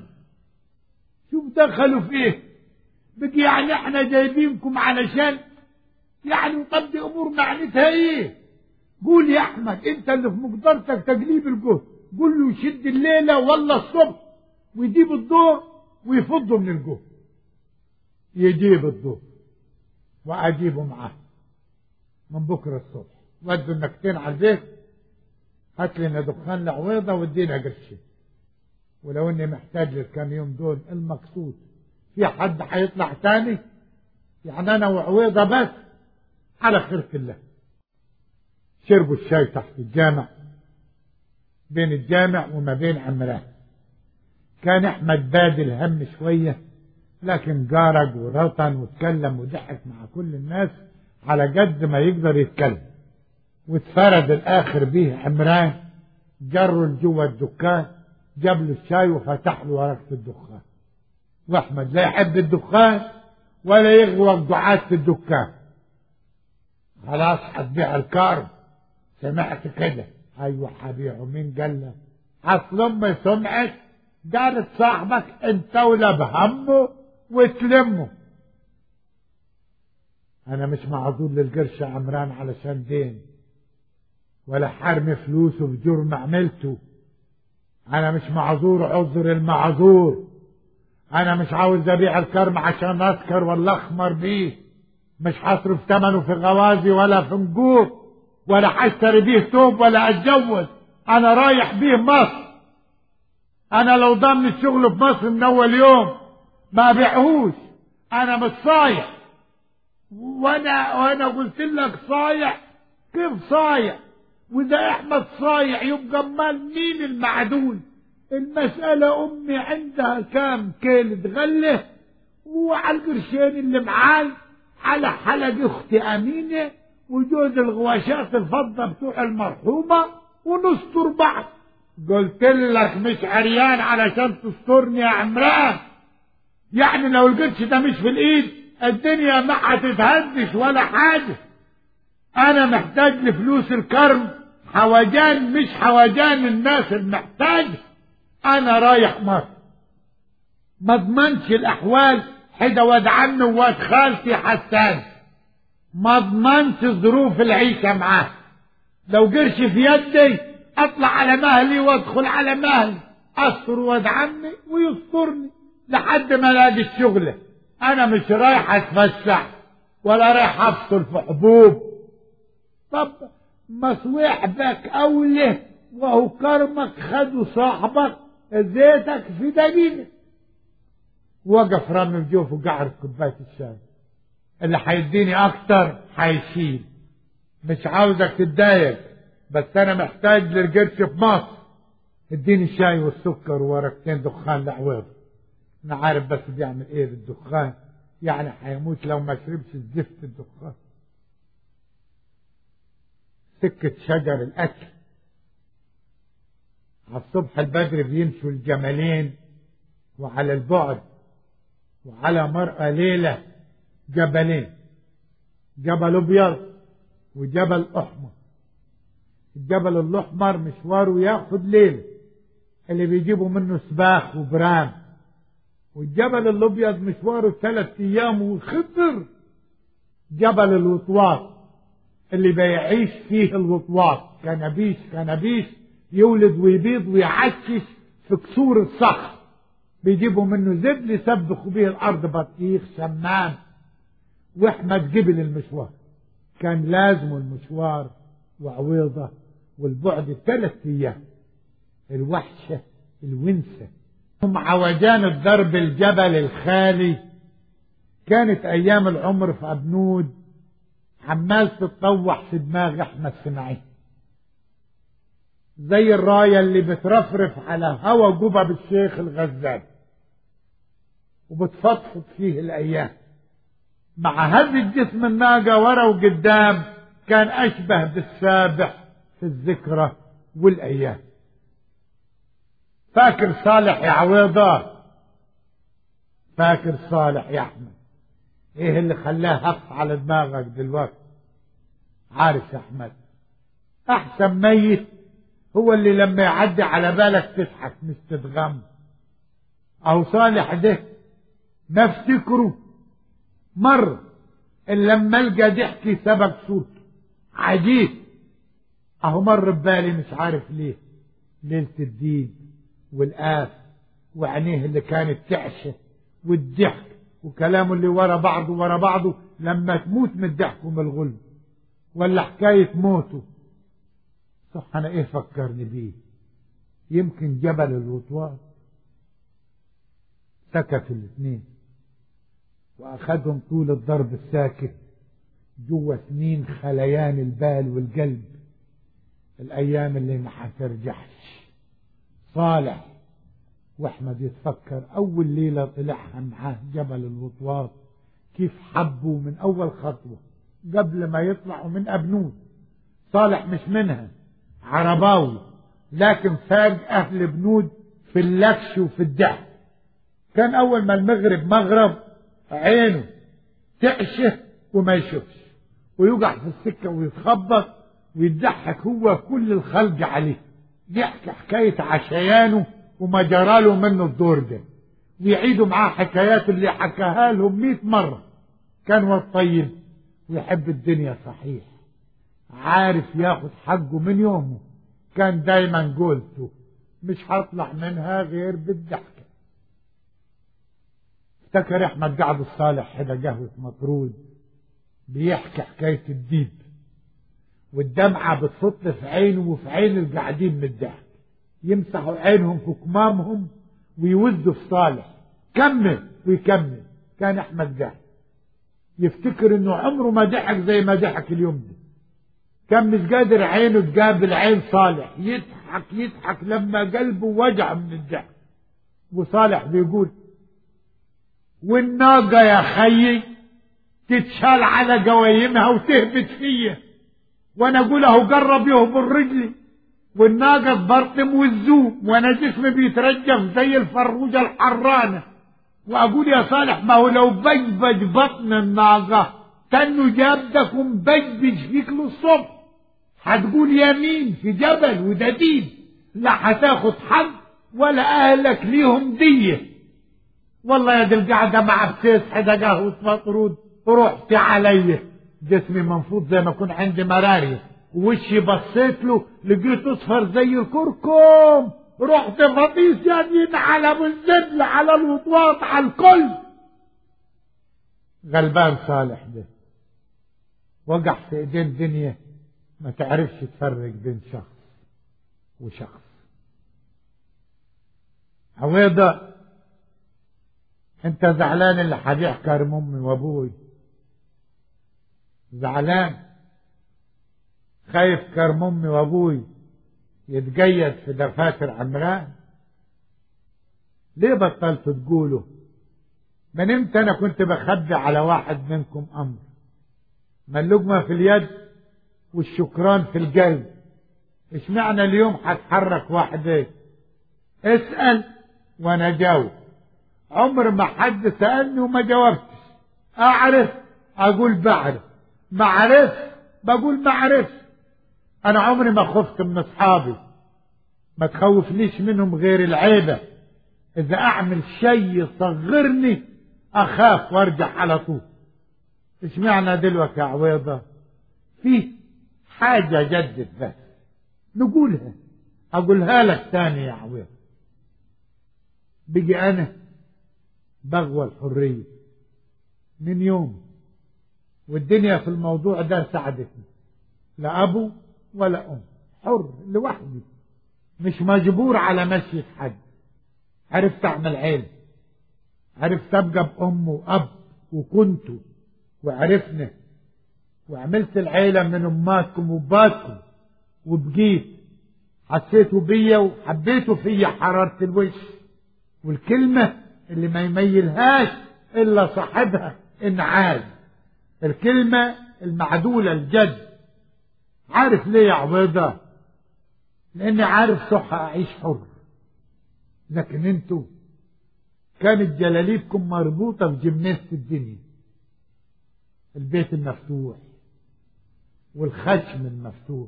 شوف دخلوا فيه بقي يعني احنا جايبينكم علشان يعني طب دي امور معناتها ايه قول يا احمد انت اللي في مقدرتك تقليب الجهد قول له يشد الليله ولا الصبح ويجيب الضوء ويفضه من الجهد يجيب الضوء واجيبه معاه من بكره الصبح ودوا النكتين على البيت هات لنا دخان لعويضه وادينا قرشين ولو اني محتاج للكام يوم دول المقصود في حد هيطلع تاني يعني انا وعويضه بس على خيرة الله شربوا الشاي تحت الجامع بين الجامع وما بين عمران كان احمد باد الهم شويه لكن جارج ورطن واتكلم وضحك مع كل الناس على قد ما يقدر يتكلم واتفرد الاخر بيه عمران جره لجوه الدكان جاب له الشاي وفتح له ورقه الدخان واحمد لا يحب الدخان ولا يغوى دعاة في الدكان خلاص هتبيع الكارب سمعت كده ايوه هبيعه مين قال لك اصل امي سمعت قالت صاحبك انت ولا بهمه وتلمه انا مش معذور للقرش يا عمران علشان دين ولا حرمي فلوسه في جرم عملته انا مش معذور عذر المعذور انا مش عاوز ابيع الكرم عشان اسكر ولا اخمر بيه مش هصرف ثمنه في غوازي ولا في نجور ولا هشتري بيه ثوب ولا اتجوز انا رايح بيه مصر انا لو ضمن الشغل في مصر من اول يوم ما بيعهوش انا مش صايع وانا وانا قلت لك صايع كيف صايع واذا احمد صايع يبقى امال مين المعدول المسألة أمي عندها كام كيلة غلة وعلى القرشين اللي معاي على حلق أختي أمينة وجوز الغواشات الفضة بتوع المرحومة ونستر بعض قلت لك مش عريان علشان تسترني يا عمران يعني لو القرش ده مش في الإيد الدنيا ما هتتهدش ولا حاجة أنا محتاج لفلوس الكرم حوجان مش حوجان الناس المحتاجه انا رايح مصر ما اضمنش الاحوال حدا واد عمي وواد خالتي حسان ما اضمنش ظروف العيشه معاه لو قرش في يدي اطلع على مهلي وادخل على مهلي استر واد عمي ويسترني لحد ما الاقي الشغله انا مش رايح اتفسح ولا رايح افصل في حبوب طب مصويح بك اوله وهو كرمك خدوا صاحبك زيتك في دقيقة وقف رامي بجوف وقعد كوباية الشاي اللي هيديني أكتر هيشيل مش عاوزك تتضايق بس أنا محتاج للقرش في مصر اديني الشاي والسكر وورقتين دخان لعويض أنا عارف بس بيعمل إيه بالدخان يعني هيموت لو ما شربش الزفت الدخان سكة شجر الأكل على الصبح البدر بيمشوا الجملين وعلى البعد وعلى مرأى ليلة جبلين جبل أبيض وجبل أحمر الجبل الأحمر مشواره ياخد ليلة اللي بيجيبوا منه سباخ وبرام والجبل الأبيض مشواره ثلاث أيام وخطر جبل الوطواط اللي بيعيش فيه الوطواط كنبيش كنبيش يولد ويبيض ويعشش في كسور الصخر بيجيبوا منه زبل يسبخوا به الارض بطيخ شمام واحمد جبل المشوار كان لازم المشوار وعويضة والبعد ثلاث ايام الوحشة الونسة هم عوجان الدرب الجبل الخالي كانت ايام العمر في ابنود عمال تتطوح في دماغ احمد سماعين زي الراية اللي بترفرف على هوا جبب الشيخ الغزال وبتفضفض فيه الأيام مع هز الجسم الناقة ورا وقدام كان أشبه بالسابح في الذكرى والأيام فاكر صالح يا عويضة فاكر صالح يا أحمد إيه اللي خلاه هف على دماغك دلوقتي عارف يا أحمد أحسن ميت هو اللي لما يعدي على بالك تضحك مش تتغم أو صالح ده نفتكره مرة إلا لما القى ضحكي سبق صوته عجيب اهو مر ببالي مش عارف ليه ليلة الدين والآف وعينيه اللي كانت تعشى والضحك وكلامه اللي ورا بعضه ورا بعضه لما تموت من الضحك ومن الغلب ولا حكاية موته صح أنا إيه فكرني بيه يمكن جبل الوطواط سكت الاثنين وأخذهم طول الضرب الساكت جوا سنين خليان البال والقلب الأيام اللي ما حترجعش صالح واحمد يتفكر أول ليلة طلعها معاه جبل الوطواط كيف حبوا من أول خطوة قبل ما يطلعوا من أبنود صالح مش منها عرباوي لكن فاق أهل بنود في اللكش وفي الضحك كان أول ما المغرب مغرب عينه تعشه وما يشوفش ويوقع في السكة ويتخبط ويضحك هو كل الخلق عليه يحكي حكاية عشيانه وما جراله منه الدور ده ويعيدوا معاه حكايات اللي حكاها لهم مئة مرة كان هو الطيب ويحب الدنيا صحيح عارف ياخد حقه من يومه كان دايما قولته مش هطلع منها غير بالضحكة افتكر احمد قعد الصالح هنا قهوة مطرود بيحكي حكاية الديب والدمعة بتفط في عينه وفي عين القاعدين من الضحك يمسحوا عينهم في كمامهم ويوزوا في صالح كمل ويكمل كان احمد ضحك يفتكر انه عمره ما ضحك زي ما ضحك اليوم ده كان مش قادر عينه تقابل عين صالح يضحك يضحك لما قلبه وجع من الضحك وصالح بيقول والناقة يا خيي تتشال على قوايمها وتهبط فيا وانا اقول اهو قرب يهبط رجلي والناقة تبرطم والزوم وانا جسمي بيترجف زي الفروجة الحرانة واقول يا صالح ما هو لو بجبج بطن الناقة كانه جابدك ومبجبج فيك للصبح هتقول يمين في جبل وده دين لا هتاخد حق ولا اهلك ليهم دية والله يا دي القعدة مع بسيس حدا قهوة مطرود رحت عليا جسمي منفوض زي ما يكون عندي مرارية ووشي بصيت له لقيته اصفر زي الكركم رحت فطيس يمين على ابو الزبل على الوطواط على الكل غلبان صالح ده وقع في ايدين دنيا ما تعرفش تفرق بين شخص وشخص عويضة انت زعلان اللي هبيع كرم امي وابوي زعلان خايف كرم امي وابوي يتقيد في دفاتر عمران ليه بطلت تقوله من امتى انا كنت بخبي على واحد منكم امر ما اللقمة في اليد والشكران في القلب ايش معنى اليوم هتحرك واحد ايه اسأل وانا جاوب عمر ما حد سألني وما جاوبتش اعرف اقول بعرف ما عرفت بقول ما عرفت انا عمري ما خفت من اصحابي ما تخوفنيش منهم غير العيبة اذا اعمل شيء يصغرني اخاف وارجع على طول ايش معنى دلوقتي يا عويضة في حاجة جدت بس نقولها اقولها لك تاني يا عويضة بيجي انا بغوى الحرية من يوم والدنيا في الموضوع ده ساعدتني لا ابو ولا ام حر لوحدي مش مجبور على مشية حد عرفت اعمل عيلة عرفت ابقى بام واب وكنت وعرفنا وعملت العيلة من اماتكم وباتكم وبقيت حسيتوا بيا وحبيتوا فيا حرارة الوش والكلمة اللي ما يميلهاش الا صاحبها انعاد الكلمة المعدولة الجد عارف ليه يا عبيضة لاني عارف صح اعيش حر لكن انتوا كانت جلاليبكم مربوطة في جميزة الدنيا البيت المفتوح والخشم المفتوح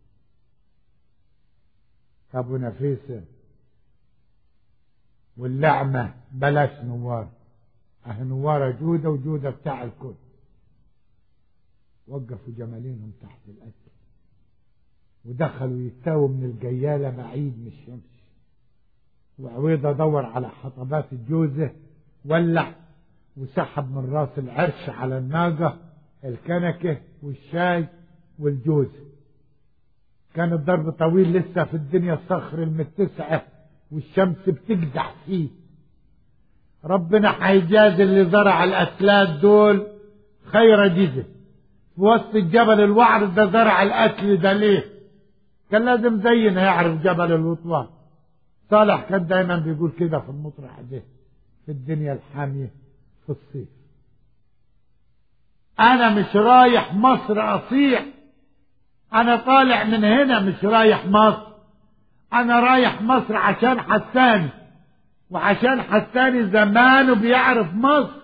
ابو نفيسة واللعمة بلاش نوار اه نوارة جودة وجودة بتاع الكل وقفوا جمالينهم تحت الأكل ودخلوا يتاووا من الجيالة بعيد من الشمس وعويضة دور على حطبات الجوزة ولع وسحب من راس العرش على الناقة الكنكة والشاي والجوزة كان الضرب طويل لسه في الدنيا الصخر المتسعة والشمس بتقدح فيه ربنا هيجاز اللي زرع الأكلات دول خير جزء في وسط الجبل الوعر ده زرع الأكل ده ليه كان لازم زينا يعرف جبل الوطوان صالح كان دايما بيقول كده في المطرح ده في الدنيا الحامية في الصيف أنا مش رايح مصر أصيح أنا طالع من هنا مش رايح مصر أنا رايح مصر عشان حساني وعشان حساني زمانه بيعرف مصر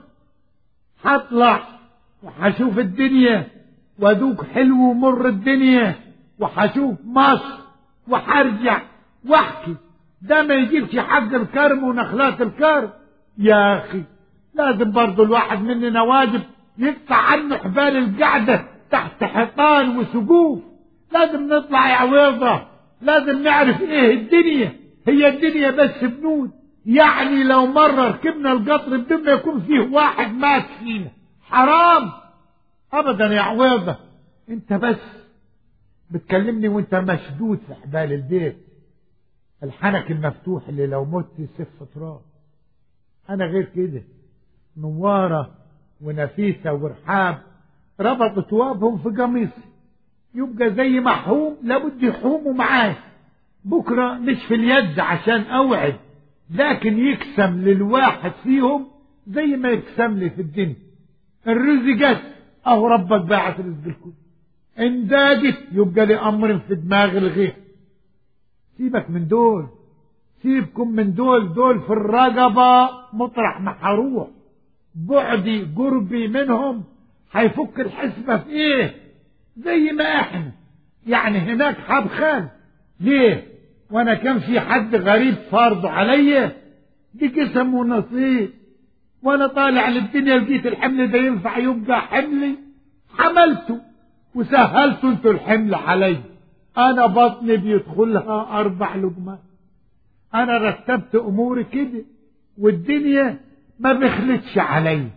هطلع وهشوف الدنيا وادوق حلو ومر الدنيا وهشوف مصر وهرجع واحكي ده ما يجيبش حق الكرم ونخلات الكرم يا اخي لازم برضو الواحد مننا واجب يقطع عنه حبال القعدة تحت حيطان وسقوف لازم نطلع يا عويضة لازم نعرف ايه الدنيا هي الدنيا بس بنود يعني لو مرة ركبنا القطر بدون ما يكون فيه واحد مات فينا حرام ابدا يا عويضة انت بس بتكلمني وانت مشدود في حبال البيت الحنك المفتوح اللي لو مت يسف تراب انا غير كده نوارة ونفيسة ورحاب ربطوا توابهم في قميصي يبقى زي محوم لابد يحوموا معاه بكرة مش في اليد عشان اوعد لكن يقسم للواحد فيهم زي ما يقسم لي في الدنيا الرزق جت اهو ربك باعت رزق الكل ان داجت يبقى لي امر في دماغ الغير سيبك من دول سيبكم من دول دول في الرقبة مطرح ما هروح بعدي قربي منهم هيفك الحسبة في ايه زي ما احنا يعني هناك حبخان ليه وانا كان في حد غريب فرض عليا دي قسم ونصيب وانا طالع للدنيا لقيت الحمل ده ينفع يبقى حملي حملته وسهلته انتوا الحمل علي انا بطني بيدخلها اربع لقمات انا رتبت اموري كده والدنيا ما بخلتش علي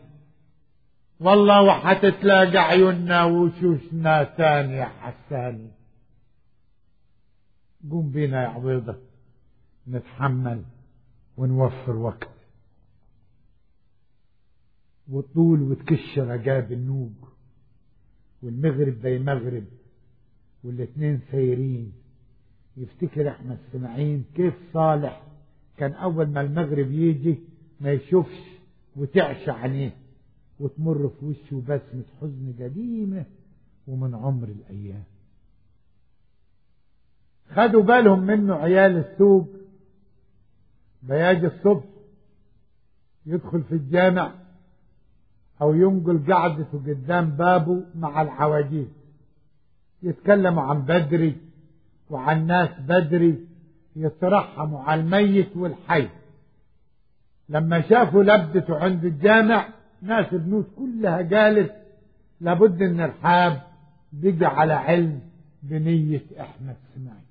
والله وحتتلاقى عيوننا وشوشنا تاني يا حساني قوم بينا يا عويضة نتحمل ونوفر وقت وطول وتكش رجاب النوج والمغرب ده مغرب والاتنين سايرين يفتكر احمد سماعين كيف صالح كان اول ما المغرب يجي ما يشوفش وتعشى عينيه وتمر في وشه بسمة حزن قديمة ومن عمر الأيام خدوا بالهم منه عيال السوق بياجي الصبح يدخل في الجامع أو ينقل قعدته قدام بابه مع العواجيز يتكلموا عن بدري وعن ناس بدري يترحموا على الميت والحي لما شافوا لبدته عند الجامع ناس البنوت كلها قالت لابد ان الحاب بقى على علم بنية احمد سماعي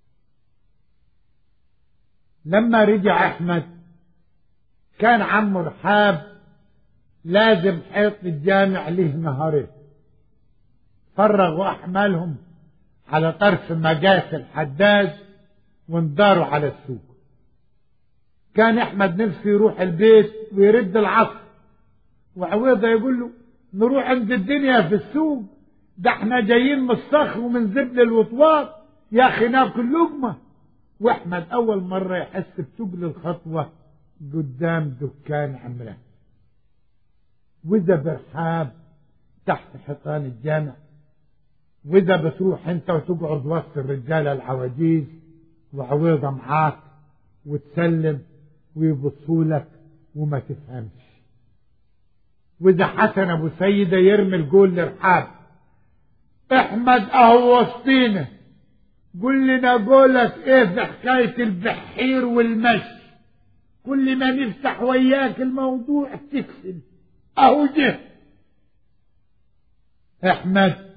لما رجع احمد كان عمه رحاب لازم حيط الجامع له نهارين فرغوا احمالهم على طرف مجاس الحداد وانداروا على السوق كان احمد نفسه يروح البيت ويرد العصر وعويضة يقول له نروح عند الدنيا في السوق ده احنا جايين من الصخر ومن زبل الوطواط يا اخي ناكل لقمة واحمد اول مرة يحس بتقل الخطوة قدام دكان عمره واذا برحاب تحت حيطان الجامع واذا بتروح انت وتقعد وسط الرجاله العواجيز وعويضه معاك وتسلم ويبصوا لك وما تفهمش واذا حسن ابو سيده يرمي الجول لرحاب احمد اهو وسطينا قول لنا قولك ايه في حكايه البحير والمشي كل ما نفتح وياك الموضوع تكسل اهو جه احمد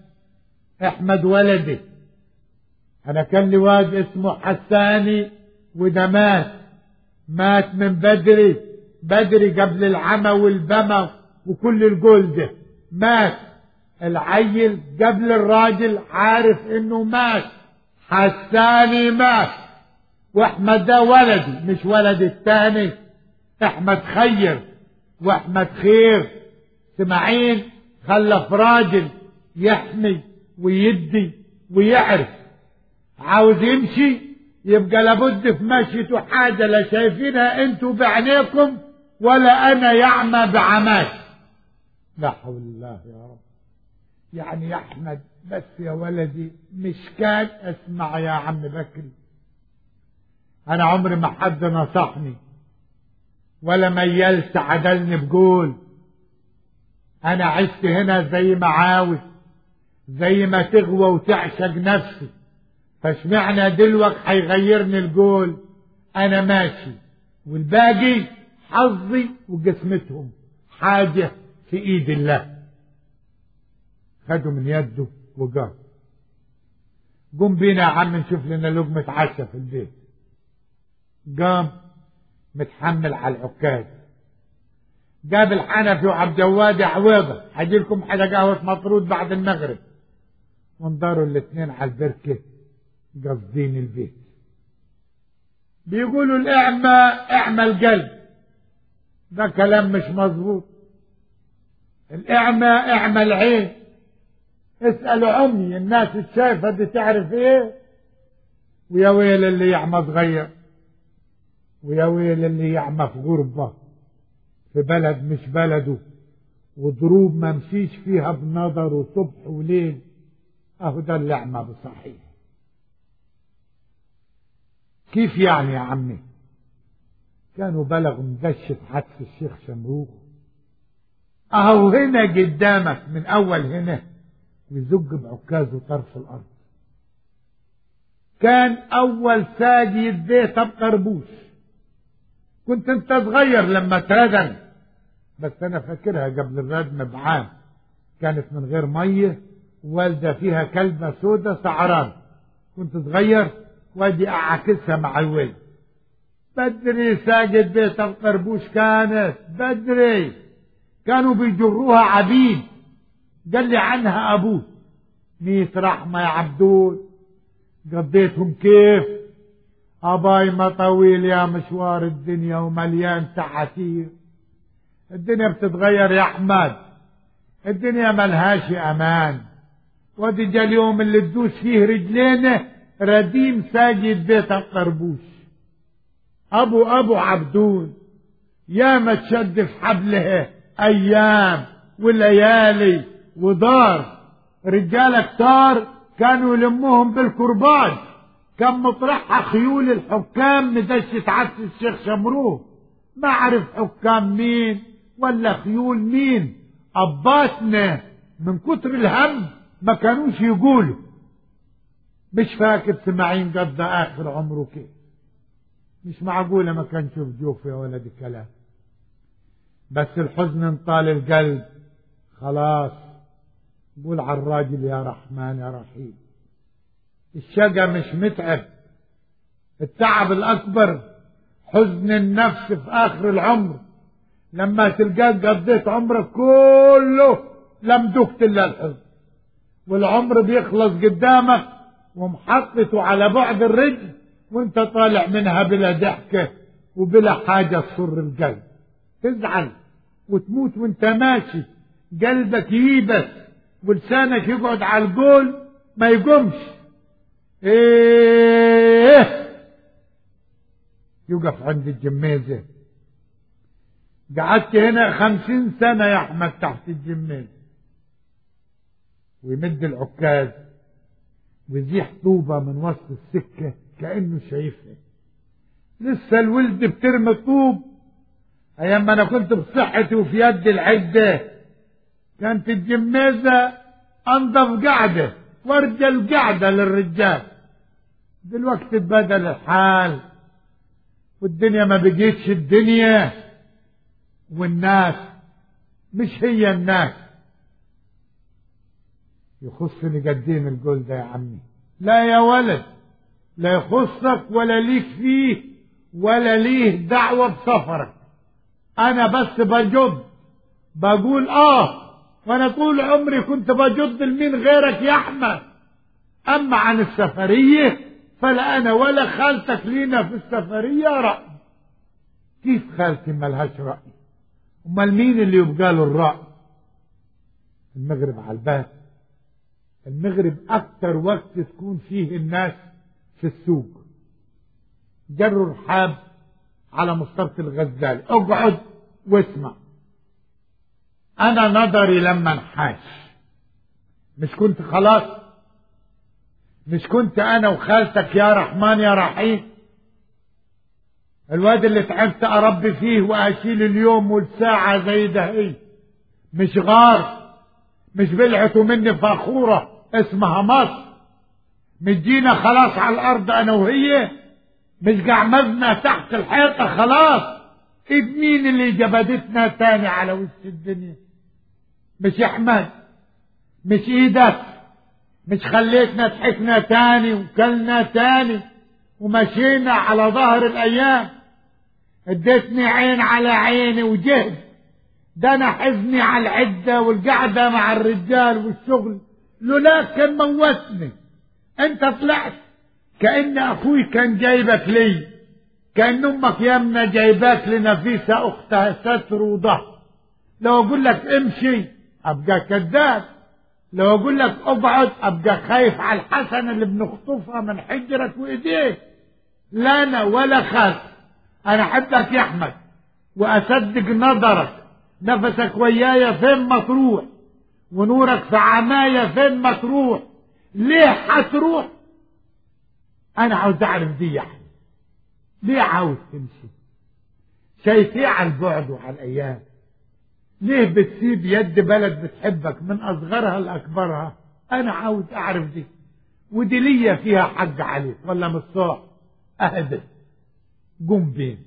احمد ولدي انا كان لي واد اسمه حساني وده مات مات من بدري بدري قبل العمى والبمى وكل الجول ده مات العيل قبل الراجل عارف انه مات حساني مات واحمد ده ولدي مش ولد التاني احمد خير واحمد خير سمعين خلف راجل يحمي ويدي ويعرف عاوز يمشي يبقى لابد في مشيته حاجة لا شايفينها انتوا بعينيكم ولا انا يعمى بعماش لا حول الله يا رب يعني يا احمد بس يا ولدي مش كان اسمع يا عم بكري انا عمري ما حد نصحني ولا ميلت عدلني بقول انا عشت هنا زي ما عاوز زي ما تغوى وتعشق نفسي فاشمعنى دلوك هيغيرني الجول انا ماشي والباقي حظي وقسمتهم حاجة في ايد الله خدوا من يده وقال قوم بينا يا عم نشوف لنا لقمة عشاء في البيت قام متحمل على العكاز جاب الحنفي وعبد جواد عويضة هجي لكم حاجة قهوة مطرود بعد المغرب وانظروا الاثنين على البركة قاصدين البيت بيقولوا الأعمى أعمى القلب ده كلام مش مظبوط الأعمى أعمى العين اسألوا عمي الناس الشايفة دي تعرف ايه ويا ويل اللي يعمى صغير ويا ويل اللي يعمى في غربة في بلد مش بلده وضروب ما مشيش فيها بنظره صبح وليل اهو ده اللي اعمى بصحيح كيف يعني يا عمي كانوا بلغوا مدشة حتف الشيخ شمروخ اهو هنا قدامك من اول هنا ويزج بعكازه طرف الارض كان اول ساجد بيت بقربوش كنت انت صغير لما اتردم بس انا فاكرها قبل الردم بعام كانت من غير ميه والدة فيها كلبة سودة سعران كنت صغير وادي اعاكسها مع الولد بدري ساجد بيت القربوش كانت بدري كانوا بيجروها عبيد قال لي عنها ابوه ميت رحمة يا عبدول قضيتهم كيف أباي ما طويل يا مشوار الدنيا ومليان تعاتير الدنيا بتتغير يا أحمد الدنيا ملهاش أمان ودي جا اليوم اللي تدوس فيه رجلينا رديم ساجد بيت القربوش أبو أبو عبدون يا ما تشد في حبلها أيام وليالي ودار رجال كتار كانوا يلموهم بالكرباج كان مطرحها خيول الحكام مدشة عدس الشيخ شمروه ما عرف حكام مين ولا خيول مين أباتنا من كتر الهم ما كانوش يقولوا مش فاكر سماعين قضى آخر عمره كيف مش معقولة ما كان شوف جوف يا ولد الكلام بس الحزن انطال القلب خلاص قول على الراجل يا رحمن يا رحيم الشقى مش متعب التعب الأكبر حزن النفس في آخر العمر لما تلقاك قضيت عمرك كله لم دكت إلا الحزن والعمر بيخلص قدامك ومحطته على بعد الرجل وانت طالع منها بلا ضحكة وبلا حاجة تسر القلب تزعل وتموت وانت ماشي قلبك ييبس ولسانك يقعد على القول ما يقومش ايه يقف عند الجميزة قعدت هنا خمسين سنة يا أحمد تحت الجميزة ويمد العكاز ويزيح طوبة من وسط السكة كأنه شايفها لسه الولد بترمي طوب أيام ما أنا كنت بصحتي وفي يد العدة كانت الجميزة أنظف قعدة وارجل قعدة للرجال دلوقتي اتبدل الحال والدنيا ما بقيتش الدنيا والناس مش هي الناس يخصني قدين القول ده يا عمي لا يا ولد لا يخصك ولا ليك فيه ولا ليه دعوة بسفرك انا بس بجد بقول اه وانا طول عمري كنت بجد لمين غيرك يا احمد اما عن السفرية فلا انا ولا خالتك لينا في السفرية رأي كيف خالتي ملهاش رأي امال مين اللي يبقى له الرأي المغرب على الباب المغرب اكتر وقت تكون فيه الناس في السوق جروا رحاب على مسطرة الغزال اقعد واسمع انا نظري لما انحاش مش كنت خلاص مش كنت انا وخالتك يا رحمن يا رحيم الواد اللي تعبت اربي فيه واشيل اليوم والساعة زي ده ايه مش غار مش بلعته مني فخورة اسمها مصر مش جينا خلاص على الارض انا وهي مش قعمزنا تحت الحيطة خلاص ايد مين اللي جبدتنا تاني على وش الدنيا مش احمد مش ايدك مش خليتنا ضحكنا تاني وكلنا تاني ومشينا على ظهر الايام اديتني عين على عيني وجهد ده انا حزني على العدة والقعدة مع الرجال والشغل لولاك كان موتني انت طلعت كأن اخوي كان جايبك لي كأن امك يامنا جايباك لنفيسة اختها ستر وضهر لو اقول لك امشي ابقى كذاب لو اقول لك اقعد ابقى خايف على الحسنة اللي بنخطفها من حجرك وايديك لا انا ولا خاف انا احبك يا احمد واصدق نظرك نفسك ويايا فين ما تروح ونورك في عماية فين ما تروح ليه حتروح انا عاوز اعرف دي يا احمد ليه عاوز تمشي شايف ايه على البعد وعلى الايام ليه بتسيب يد بلد بتحبك من اصغرها لاكبرها انا عاوز اعرف دي ودي ليا فيها حق عليك ولا مش صح اهدى قم بين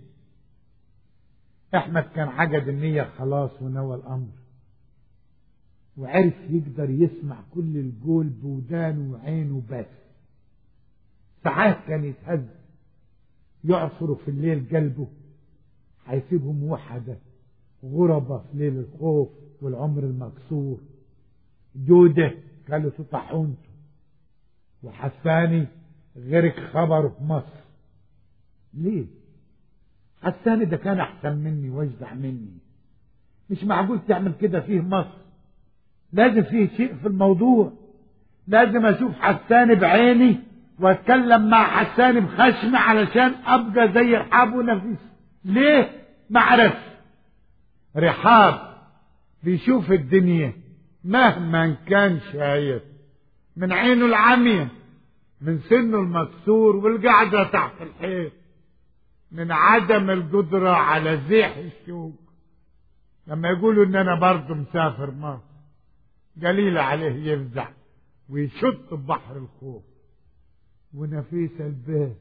احمد كان عقد النية خلاص ونوى الامر وعرف يقدر يسمع كل القول بودانه وعينه بس ساعات كان يتهز يعصر في الليل قلبه هيسيبهم وحدة غربة في ليل الخوف والعمر المكسور جودة كانت طاحونته وحساني غيرك خبره في مصر ليه حساني ده كان احسن مني واجدع مني مش معقول تعمل كده فيه مصر لازم فيه شيء في الموضوع لازم اشوف حساني بعيني واتكلم مع حساني بخشم علشان ابقى زي رحاب ونفيس ليه ما عرفش رحاب بيشوف الدنيا مهما كان شايف من عينه العمية من سنه المكسور والقعدة تحت الحيط من عدم القدرة على زيح الشوك لما يقولوا ان انا برضه مسافر مصر قليل عليه يفزع ويشط ببحر الخوف ونفيس البيت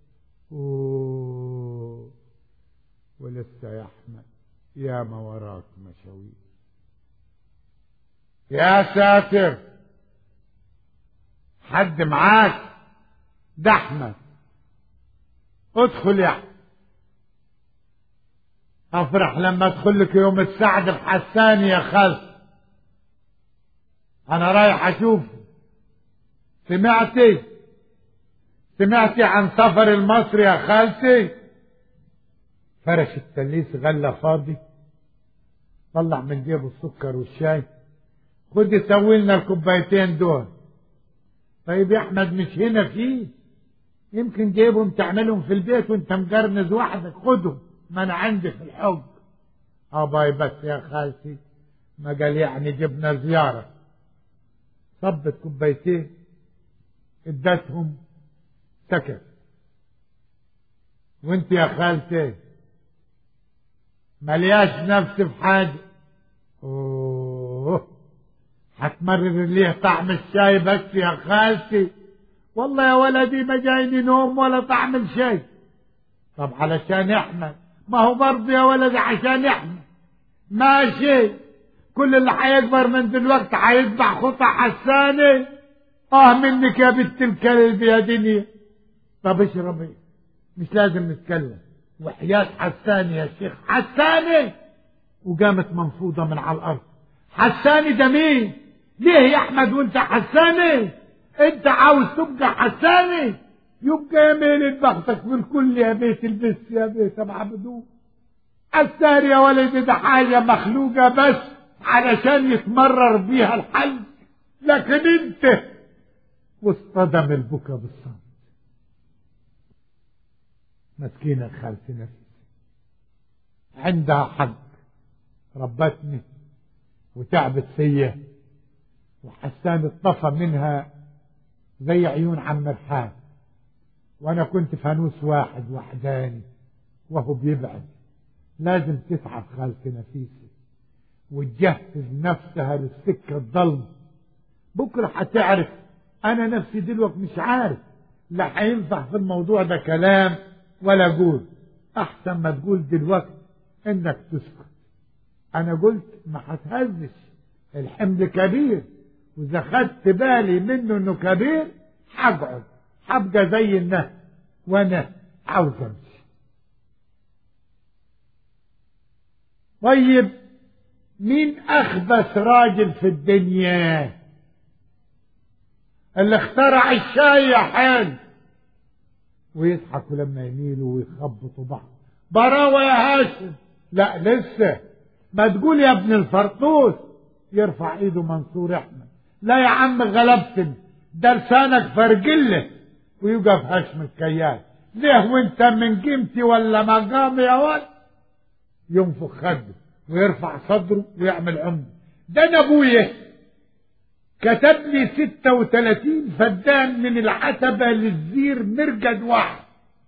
أوه ولسه يا احمد يا ما وراك مشاوير يا ساتر حد معاك ده احمد ادخل يا احمد افرح لما ادخل لك يوم السعد بحسان يا خالتي انا رايح اشوف سمعتي سمعتي عن سفر المصري يا خالتي فرش التليس غلة فاضي طلع من جيبه السكر والشاي خدي سوي لنا الكوبايتين دول طيب يا احمد مش هنا فيه يمكن جايبهم تعملهم في البيت وانت مجرنز وحدك خدهم ما انا عندي في الحب اباي بس يا خالتي ما قال يعني جبنا زيارة صبت كوبايتين ادتهم سكت وانت يا خالتي ملياش نفس في حاجة اوه هتمرر ليه طعم الشاي بس يا خالتي والله يا ولدي ما جايني نوم ولا طعم الشاي طب علشان احمد ما هو برضه يا ولدي عشان احمد ماشي كل اللي هيكبر من دلوقتي هيتبع خطى حسانة اه منك يا بنت الكلب يا دنيا طب اشربي مش لازم نتكلم وحياة حساني يا شيخ حساني وقامت منفوضة من على الأرض حساني ده مين ليه يا أحمد وانت حساني انت عاوز تبقى حساني يبقى يا ميل بختك بالكل يا بيت البس يا بيت ابو عبدو السار يا ولدي ده حاجة مخلوقة بس علشان يتمرر بيها الحل لكن انت واصطدم البكا بالصمت مسكينة خالتي نفسي عندها حق ربتني وتعبت فيا وحسان اطفى منها زي عيون عم مرحان وانا كنت فانوس واحد وحداني وهو بيبعد لازم تتعب خالتي نفيسي وتجهز نفسها للسكة الضلمة بكرة هتعرف انا نفسي دلوقتي مش عارف لا هينفع في الموضوع ده كلام ولا اقول احسن ما تقول دلوقتي انك تسكت انا قلت ما هتهزش الحمل كبير واذا خدت بالي منه انه كبير هقعد هبقى زي الناس وانا عاوز امشي طيب مين اخبث راجل في الدنيا اللي اخترع الشاي يا حال ويضحكوا لما يميلوا ويخبطوا بعض براوة يا هاشم لا لسه ما تقول يا ابن الفرطوس يرفع ايده منصور احمد لا يا عم غلبتني ده لسانك فرجله ويقف هاشم الكيال ليه وانت من قيمتي ولا مقامي يا ولد ينفخ خده ويرفع صدره ويعمل عمده ده انا ابويا كتب لي ستة وثلاثين فدان من العتبة للزير مرقد واحد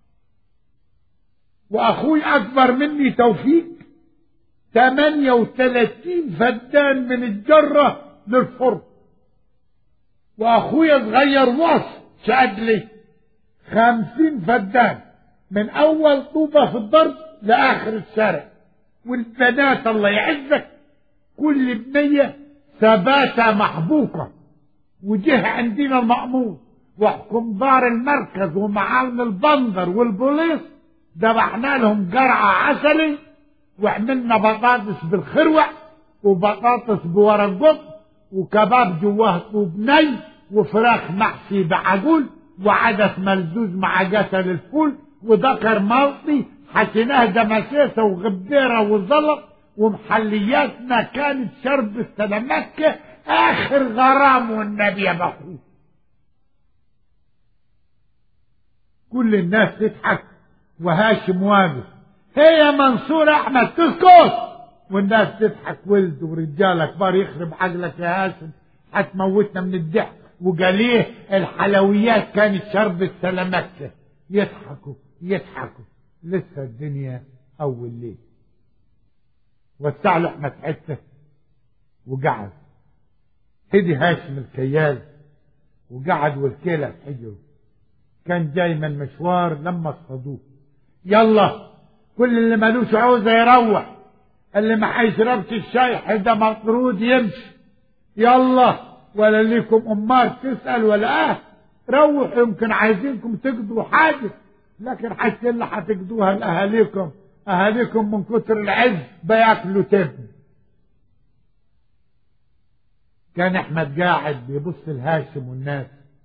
واخوي اكبر مني توفيق ثمانية وثلاثين فدان من الجرة للفرن واخويا صغير وصف شادلي خمسين فدان من اول طوبة في الضرب لاخر الشارع والبنات الله يعزك كل بنية ثباتة محبوكة وجه عندنا المأمور وحكم دار المركز ومعاون البندر والبوليس ذبحنا لهم قرعة عسلي وعملنا بطاطس بالخروع وبطاطس بورق قط وكباب جواه طوب ني وفراخ محشي بعجول وعدس ملزوز مع جسل الفول وذكر ملطي حكيناه دمسيسة وغبيرة وزلط ومحلياتنا كانت شرب السلامكة آخر غرام والنبي يا بخو كل الناس تضحك وهاشم واقف هي يا منصور أحمد تسكت والناس تضحك ولد ورجال كبار يخرب عقلك يا هاشم هتموتنا من الضحك وقاليه الحلويات كانت شرب السلامكة يضحكوا يضحكوا لسه الدنيا أول ليل وسع له أحمد حتة وقعد هدي هاشم الكيال وقعد والكيلة في حجره كان جاي من مشوار لما اصطادوه يلا كل اللي ملوش عوزة يروح اللي ما هيشربش الشاي ده مطرود يمشي يلا ولا ليكم امار تسأل ولا اه روح يمكن عايزينكم تقضوا حاجة لكن حتى اللي هتقضوها لأهاليكم أهاليكم من كتر العز بياكلوا تبن كان أحمد قاعد بيبص الهاشم والناس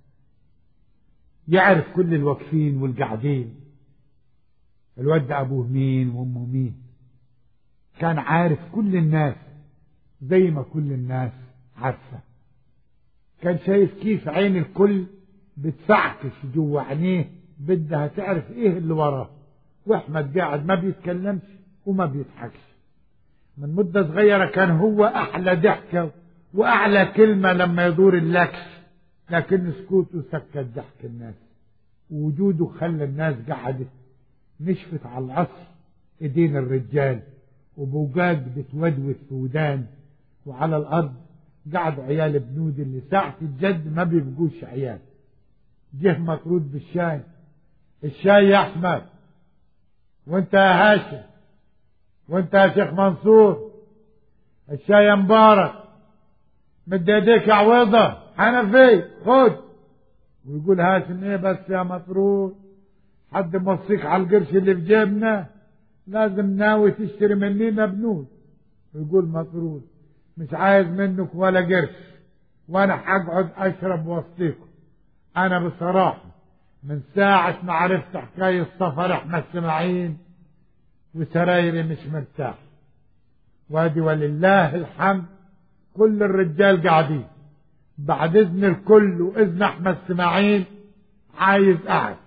يعرف كل الواقفين والقاعدين الواد أبوه مين وأمه مين كان عارف كل الناس زي ما كل الناس عارفة كان شايف كيف عين الكل بتفعكش جوا عينيه بدها تعرف ايه اللي وراه واحمد قاعد ما بيتكلمش وما بيضحكش من مدة صغيرة كان هو أحلى ضحكة وأعلى كلمة لما يدور اللكش لكن سكوته سكت ضحك الناس ووجوده خلى الناس قعدت نشفت على العصر ايدين الرجال وبوجاج بتودود في ودان وعلى الأرض قعدوا عيال بنود اللي ساعة الجد ما بيبقوش عيال جه مطرود بالشاي الشاي يا أحمد وانت يا هاشم وانت يا شيخ منصور الشاي مبارك مد ايديك يا عويضة حنفي خد ويقول هاشم ايه بس يا مطرود حد موصيك على القرش اللي في جيبنا لازم ناوي تشتري مننا بنود ويقول مطرود مش عايز منك ولا قرش وانا هقعد اشرب وسطيكم انا بصراحة من ساعة ما عرفت حكاية سفر احمد اسماعيل وسرايري مش مرتاح وادي ولله الحمد كل الرجال قاعدين بعد اذن الكل واذن احمد اسماعيل عايز قاعد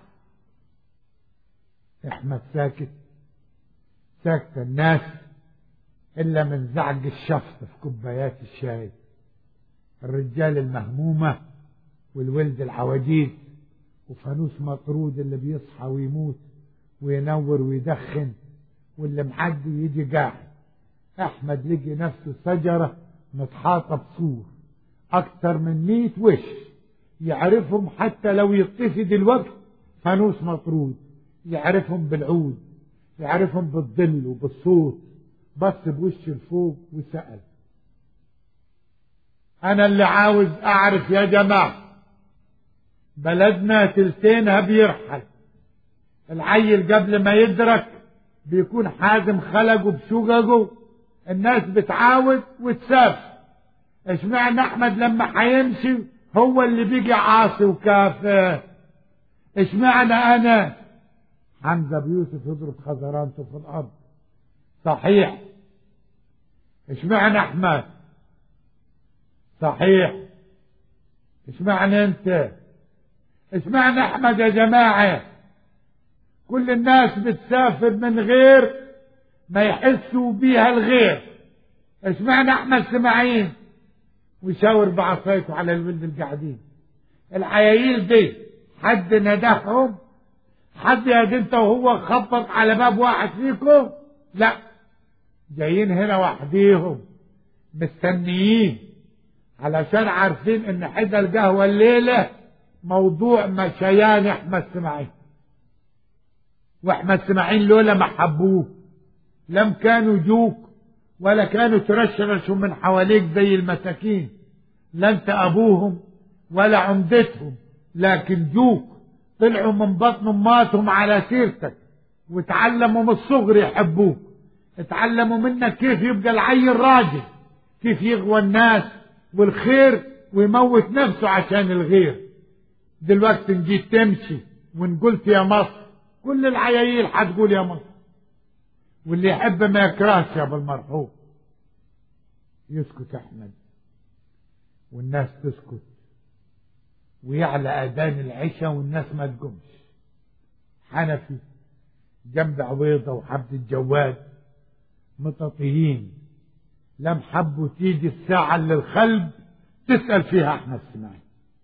احمد ساكت ساكت الناس الا من زعج الشفط في كوبايات الشاي الرجال المهمومة والولد العواجيز وفانوس مطرود اللي بيصحى ويموت وينور ويدخن واللي معدي يجي قاعد احمد لقي نفسه شجرة متحاطة بسور اكتر من مية وش يعرفهم حتى لو يطفي دلوقتي فانوس مطرود يعرفهم بالعود يعرفهم بالظل وبالصوت بص بوش لفوق وسأل انا اللي عاوز اعرف يا جماعة بلدنا تلتينها بيرحل العيل قبل ما يدرك بيكون حازم خلقه بشققه الناس بتعاود وتسافر اشمعنى احمد لما هيمشي هو اللي بيجي عاصي وكافر اشمعنى انا حمزه بيوسف يضرب خزرانته في الارض صحيح اشمعنى احمد صحيح اشمعنى انت اشمعنى احمد يا جماعه كل الناس بتسافر من غير ما يحسوا بيها الغير اشمعنى احمد سماعين ويشاور بعصايته على الولد القاعدين العياييل دي حد ندههم حد يا انت وهو خبط على باب واحد فيكم لا جايين هنا وحديهم مستنيين علشان عارفين ان حدا القهوة الليلة موضوع مشيان احمد سماعين واحمد سماعين لولا ما حبوه لم كانوا جوك ولا كانوا ترشرشوا من حواليك زي المساكين لا انت ابوهم ولا عمدتهم لكن جوك طلعوا من بطن اماتهم على سيرتك وتعلموا من الصغر يحبوك اتعلموا منك كيف يبقى العيل راجل كيف يغوى الناس والخير ويموت نفسه عشان الغير دلوقتي جيت تمشي وان قلت يا مصر كل العياييل هتقول يا مصر واللي يحب ما يكرهش يا ابو المرحوم يسكت احمد والناس تسكت ويعلى اذان العشاء والناس ما تقومش حنفي جنب عويضة وحبد الجواد متطيين لم حبوا تيجي الساعة اللي الخلب تسأل فيها احمد سماعي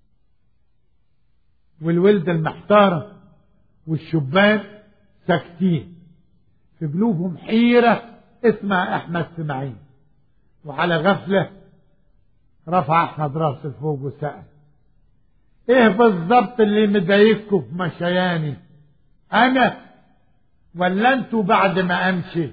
والولد المحتارة والشبان ساكتين في قلوبهم حيرة اسمها أحمد سماعين وعلى غفلة رفع أحمد راسه لفوق وسأل إيه بالظبط اللي مضايقكم في مشياني أنا ولا أنتوا بعد ما أمشي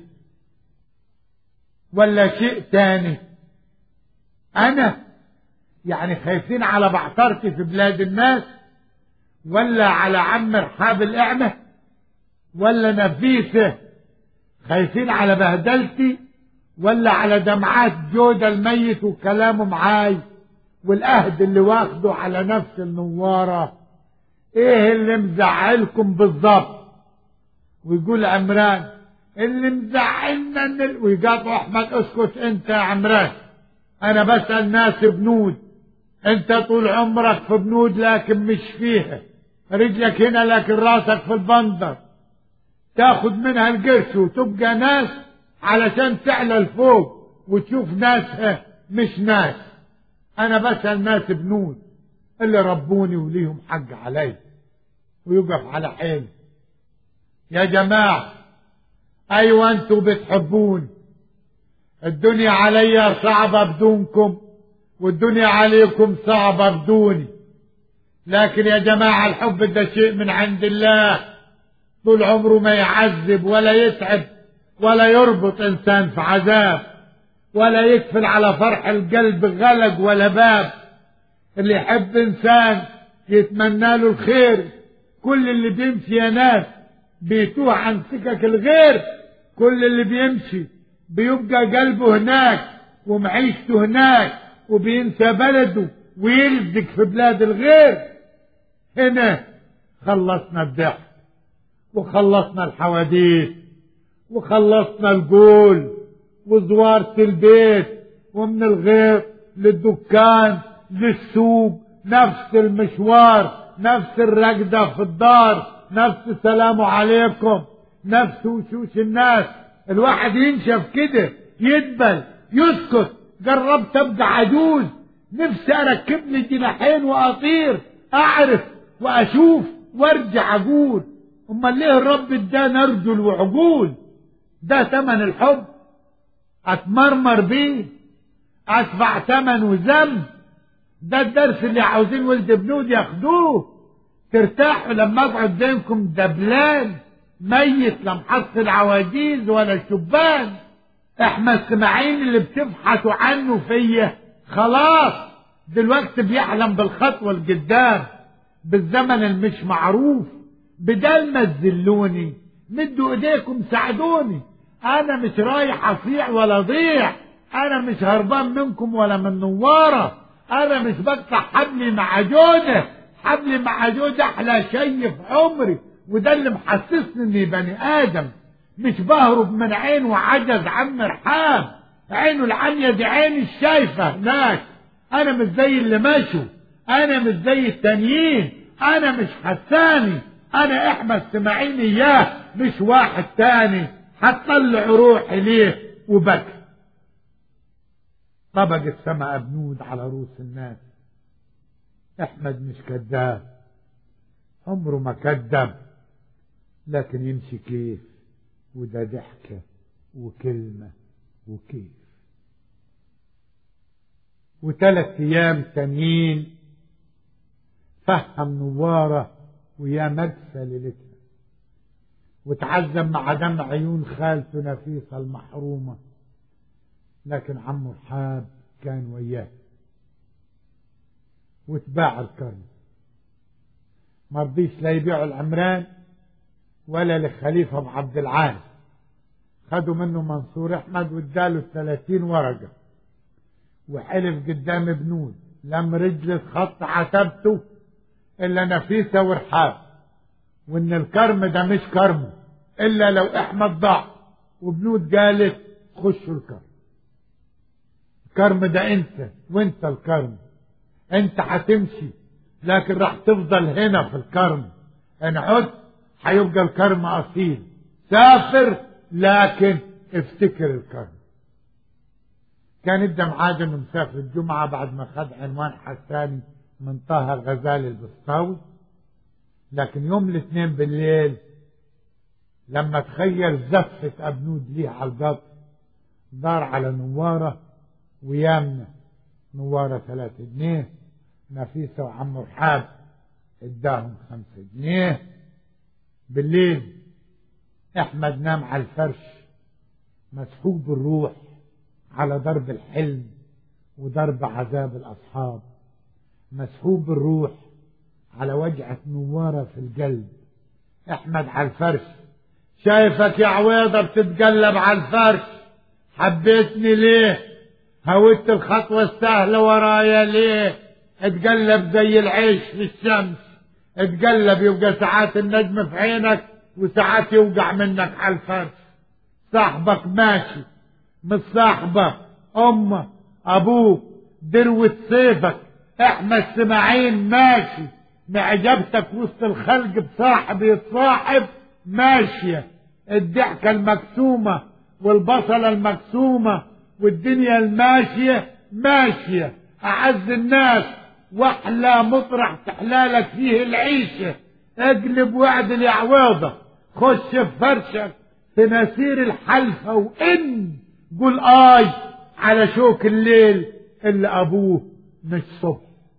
ولا شيء تاني أنا يعني خايفين على بعثرتي في بلاد الناس ولا على عم رحاب الأعمى ولا نفيسه خايفين على بهدلتي ولا على دمعات جودة الميت وكلامه معاي والأهد اللي واخده على نفس النوارة ايه اللي مزعلكم بالظبط ويقول عمران اللي مزعلنا ان ال... ويقاطع احمد اسكت انت يا عمران انا بسأل ناس بنود انت طول عمرك في بنود لكن مش فيها رجلك هنا لكن راسك في البندر تاخد منها القرش وتبقى ناس علشان تعلى لفوق وتشوف ناسها مش ناس انا بسأل ناس بنود اللي ربوني وليهم حق علي ويقف على حيل يا جماعة ايوه انتوا بتحبون الدنيا عليا صعبة بدونكم والدنيا عليكم صعبة بدوني لكن يا جماعة الحب ده شيء من عند الله طول عمره ما يعذب ولا يتعب ولا يربط انسان في عذاب ولا يقفل على فرح القلب غلق ولا باب اللي يحب انسان يتمنى له الخير كل اللي بيمشي يا ناس بيتوه عن سكك الغير كل اللي بيمشي بيبقى قلبه هناك ومعيشته هناك وبينسى بلده ويلزق في بلاد الغير هنا خلصنا الضحك وخلصنا الحواديت وخلصنا الجول وزوارة البيت ومن الغيط للدكان للسوق نفس المشوار نفس الرقدة في الدار نفس السلام عليكم نفس وشوش الناس الواحد ينشف كده يدبل يسكت جربت ابقى عجوز نفسي اركب لي جناحين واطير اعرف واشوف وارجع اقول امال ليه الرب ادانا ارجل وعقول ده ثمن الحب اتمرمر بيه ادفع ثمن وذنب ده الدرس اللي عاوزين ولد بنود ياخدوه ترتاحوا لما اقعد بينكم دبلان ميت لا محصل عواجيز ولا شبان احنا السماعين اللي بتبحثوا عنه فيا خلاص دلوقتي بيحلم بالخطوة القدام بالزمن المش معروف بدل ما تذلوني مدوا ايديكم ساعدوني انا مش رايح اصيع ولا ضيع انا مش هربان منكم ولا من نوارة انا مش بقطع حبلي مع جودة حبلي مع جودة احلى شيء في عمري وده اللي محسسني اني بني ادم مش بهرب من عين وعجز عم رحام عينه العمية دي عين الشايفة هناك انا مش زي اللي مشوا انا مش زي التانيين انا مش حساني انا احمد سماعين اياه مش واحد تاني هتطلع روحي ليه وبكى طبقت سما بنود على رؤوس الناس احمد مش كذاب عمره ما كذب لكن يمشي كيف وده ضحكة وكلمة وكيف وثلاث ايام تانيين فهم نوارة ويا مدسة ليلتها وتعزم مع دمع عيون خالته نفيسة المحرومة لكن عمه رحاب كان وياه وتباع الكرم مرضيش لا يبيعوا العمران ولا لخليفة ابو عبد العال خدوا منه منصور احمد واداله الثلاثين ورقة وحلف قدام بنود لم رجل خط عتبته الا نفيسة ورحاب وان الكرم ده مش كرمه الا لو احمد ضاع وبنود قالت خشوا الكرم الكرم ده انت وانت الكرم انت هتمشي لكن راح تفضل هنا في الكرم ان عدت هيبقى الكرم اصيل سافر لكن افتكر الكرم كان ادى معاد انه مسافر الجمعة بعد ما خد عنوان حساني من طه الغزالي البسطاوي لكن يوم الاثنين بالليل لما تخيل زفة أبنود ليه على القطر دار على نوارة ويامنا نوارة ثلاثة جنيه نفيسة وعم رحاب اداهم خمسة جنيه بالليل احمد نام على الفرش مسحوب الروح على درب الحلم وضرب عذاب الأصحاب مسحوب الروح على وجعة نوارة في القلب احمد على الفرش شايفك يا عويضة بتتقلب على الفرش حبيتني ليه هويت الخطوة السهلة ورايا ليه اتقلب زي العيش في الشمس اتقلب يبقى ساعات النجم في عينك وساعات يوقع منك على الفرش صاحبك ماشي مش صاحبك امك ابوك دروة سيفك احنا السماعين ماشي معجبتك وسط الخلق بصاحب يتصاحب ماشية الضحكة المكسومة والبصلة المكسومة والدنيا الماشية ماشية أعز الناس واحلى مطرح تحلالك فيه العيشة اقلب واعدل يا عويضة خش في فرشك في نسير الحلفة وإن قول آي على شوك الليل اللي أبوه مش صبح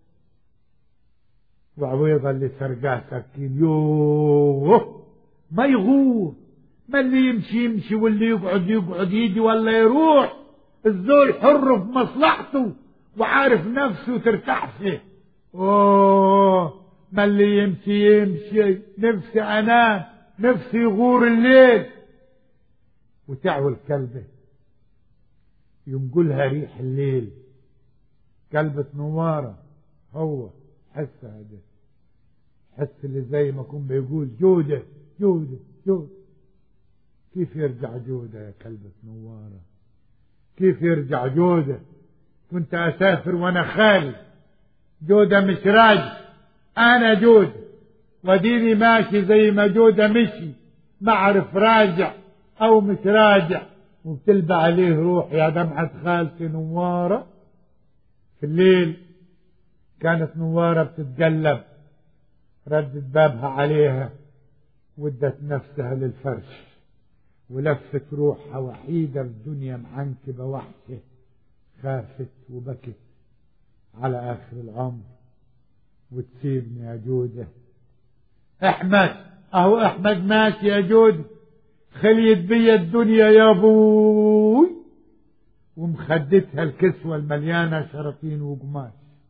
وعويضة اللي سرقاه سكين يوه ما يغور ما اللي يمشي يمشي واللي يقعد يقعد يجي ولا يروح الزول حر في مصلحته وعارف نفسه ترتاح فيه اوه ما اللي يمشي يمشي نفسي انام نفسي يغور الليل وتعوي كلبه ينقلها ريح الليل كلبة نوارة هو حس هذا حس اللي زي ما يكون بيقول جودة جودة جودة كيف يرجع جودة يا كلبة نوارة كيف يرجع جودة كنت أسافر وأنا خالي جودة مش راجع أنا جودة وديني ماشي زي ما جودة مشي ما أعرف راجع أو مش راجع وبتلبى عليه روح يا دمعة خالتي نوارة في الليل كانت نوارة بتتقلب ردت بابها عليها ودت نفسها للفرش ولفت روحها وحيدة في دنيا معنكبة وحشة خافت وبكت على آخر العمر وتسيبني يا جودة أحمد أهو أحمد ماشي يا جودة خليت بيا الدنيا يا ابوي ومخدتها الكسوة المليانة شراطين وقماش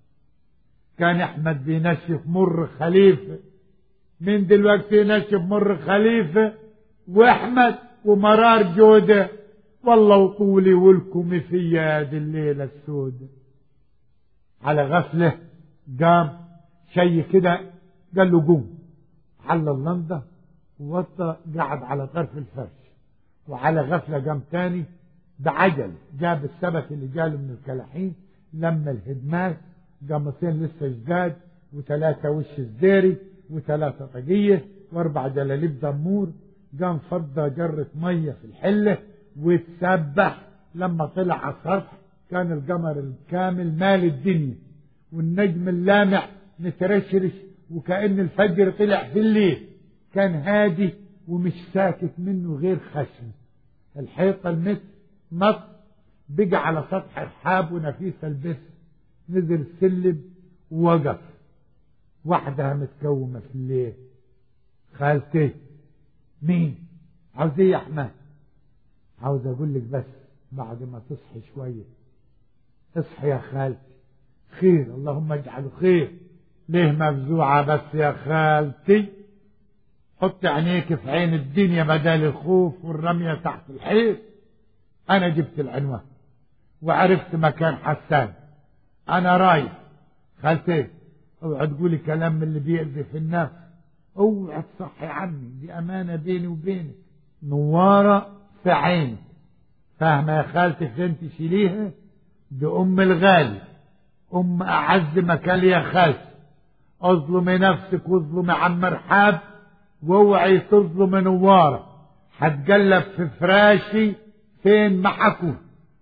كان احمد بينشف مر خليفة من دلوقتي ينشف مر خليفة واحمد ومرار جودة والله وطولي ولكم في ياد الليلة السودة على غفلة قام شي كده قال له قوم حل اللندة ووطى قعد على طرف الفرش وعلى غفلة قام تاني بعجل جاب السبت اللي جاله من الكلاحين لما الهدمات قامصين لسه جداد وثلاثة وش الزيري وثلاثة طقية واربع جلاليب دمور قام فضى جرة مية في الحلة وتسبح لما طلع على السطح كان القمر الكامل مال الدنيا والنجم اللامع مترشرش وكأن الفجر طلع في الليل كان هادي ومش ساكت منه غير خشم الحيطة المتر نط بقى على سطح رحاب ونفيس البس نزل السلم ووقف وحدها متكومة في الليل خالتي مين عاوز ايه يا احمد عاوز اقول لك بس بعد ما تصحي شوية اصحي يا خالتي خير اللهم اجعله خير ليه مفزوعة بس يا خالتي حط عينيك في عين الدنيا بدل الخوف والرمية تحت الحيط انا جبت العنوان وعرفت مكان حسان انا رايح خالتي اوعى تقولي كلام من اللي بيأذي في النفس اوعى تصحي عني دي امانة بيني وبينك نوارة في عيني فاهمة يا خالتي فين تشيليها دي ام الغالي ام اعز مكان يا خالتي اظلمي نفسك واظلمي عم رحاب واوعي تظلمي نوارة هتقلب في فراشي فين ما حكوا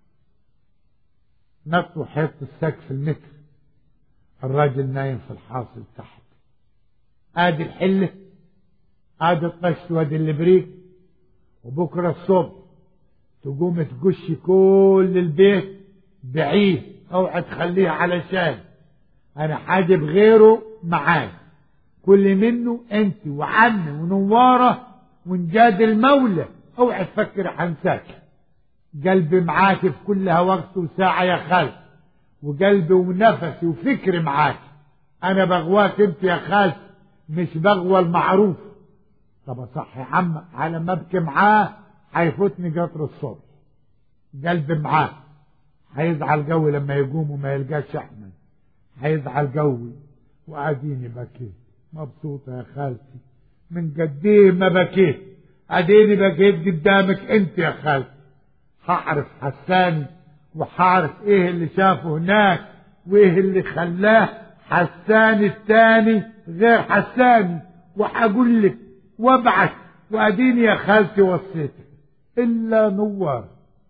نطوا حيط السقف المتر الراجل نايم في الحاصل تحت ادي الحلة ادي الطشت وادي البريك وبكرة الصبح تقوم تقشي كل البيت بعيد اوعى تخليه علشان انا حاجب غيره معاك كل منه انت وعمي ونوارة ونجاد المولى اوعى تفكر حنساك قلبي معاك في كلها وقت وساعة يا خالتي وقلبي ونفسي وفكري معاك انا بغواك انت يا خالتي مش بغوى المعروف طب صح يا عم على ما ابكي معاه هيفوتني قطر الصبح قلبي معاه هيزعل قوي لما يقوم وما يلقاش احمد هيزعل قوي واديني بكيت مبسوطة يا خالتي من قد ايه ما بكيت اديني بكيت قدامك انت يا خالتي هعرف حساني وهعرف ايه اللي شافه هناك وايه اللي خلاه حساني التاني غير حساني وهقول لك وابعث واديني يا خالتي وصيتك الا نوار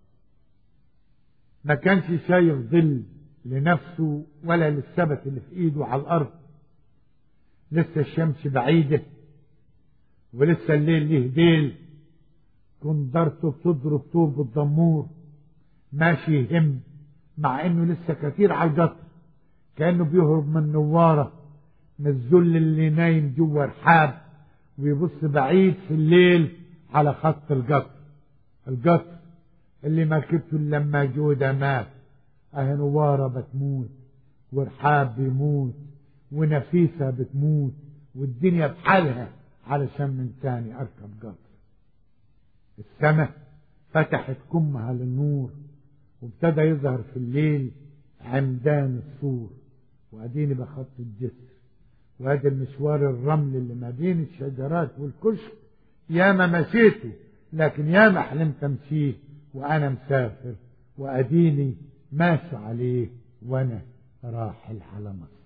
ما كانش شايف ظل لنفسه ولا للسبت اللي في ايده على الارض لسه الشمس بعيدة ولسه الليل له ديل كندرته بتضرب طوب الضمور ماشي يهم مع انه لسه كتير على القطر كانه بيهرب من نواره من الذل اللي نايم جوا رحاب ويبص بعيد في الليل على خط القطر القطر اللي مركبته لما جودة مات اهي نوارة بتموت ورحاب بيموت ونفيسة بتموت والدنيا بحالها علشان من تاني اركب قطر السماء فتحت كمها للنور وابتدى يظهر في الليل عمدان السور واديني بخط الجسر وادي المشوار الرمل اللي ما بين الشجرات والكشك ياما مشيته لكن ياما حلمت امشيه وانا مسافر واديني ماشي عليه وانا راحل على مصر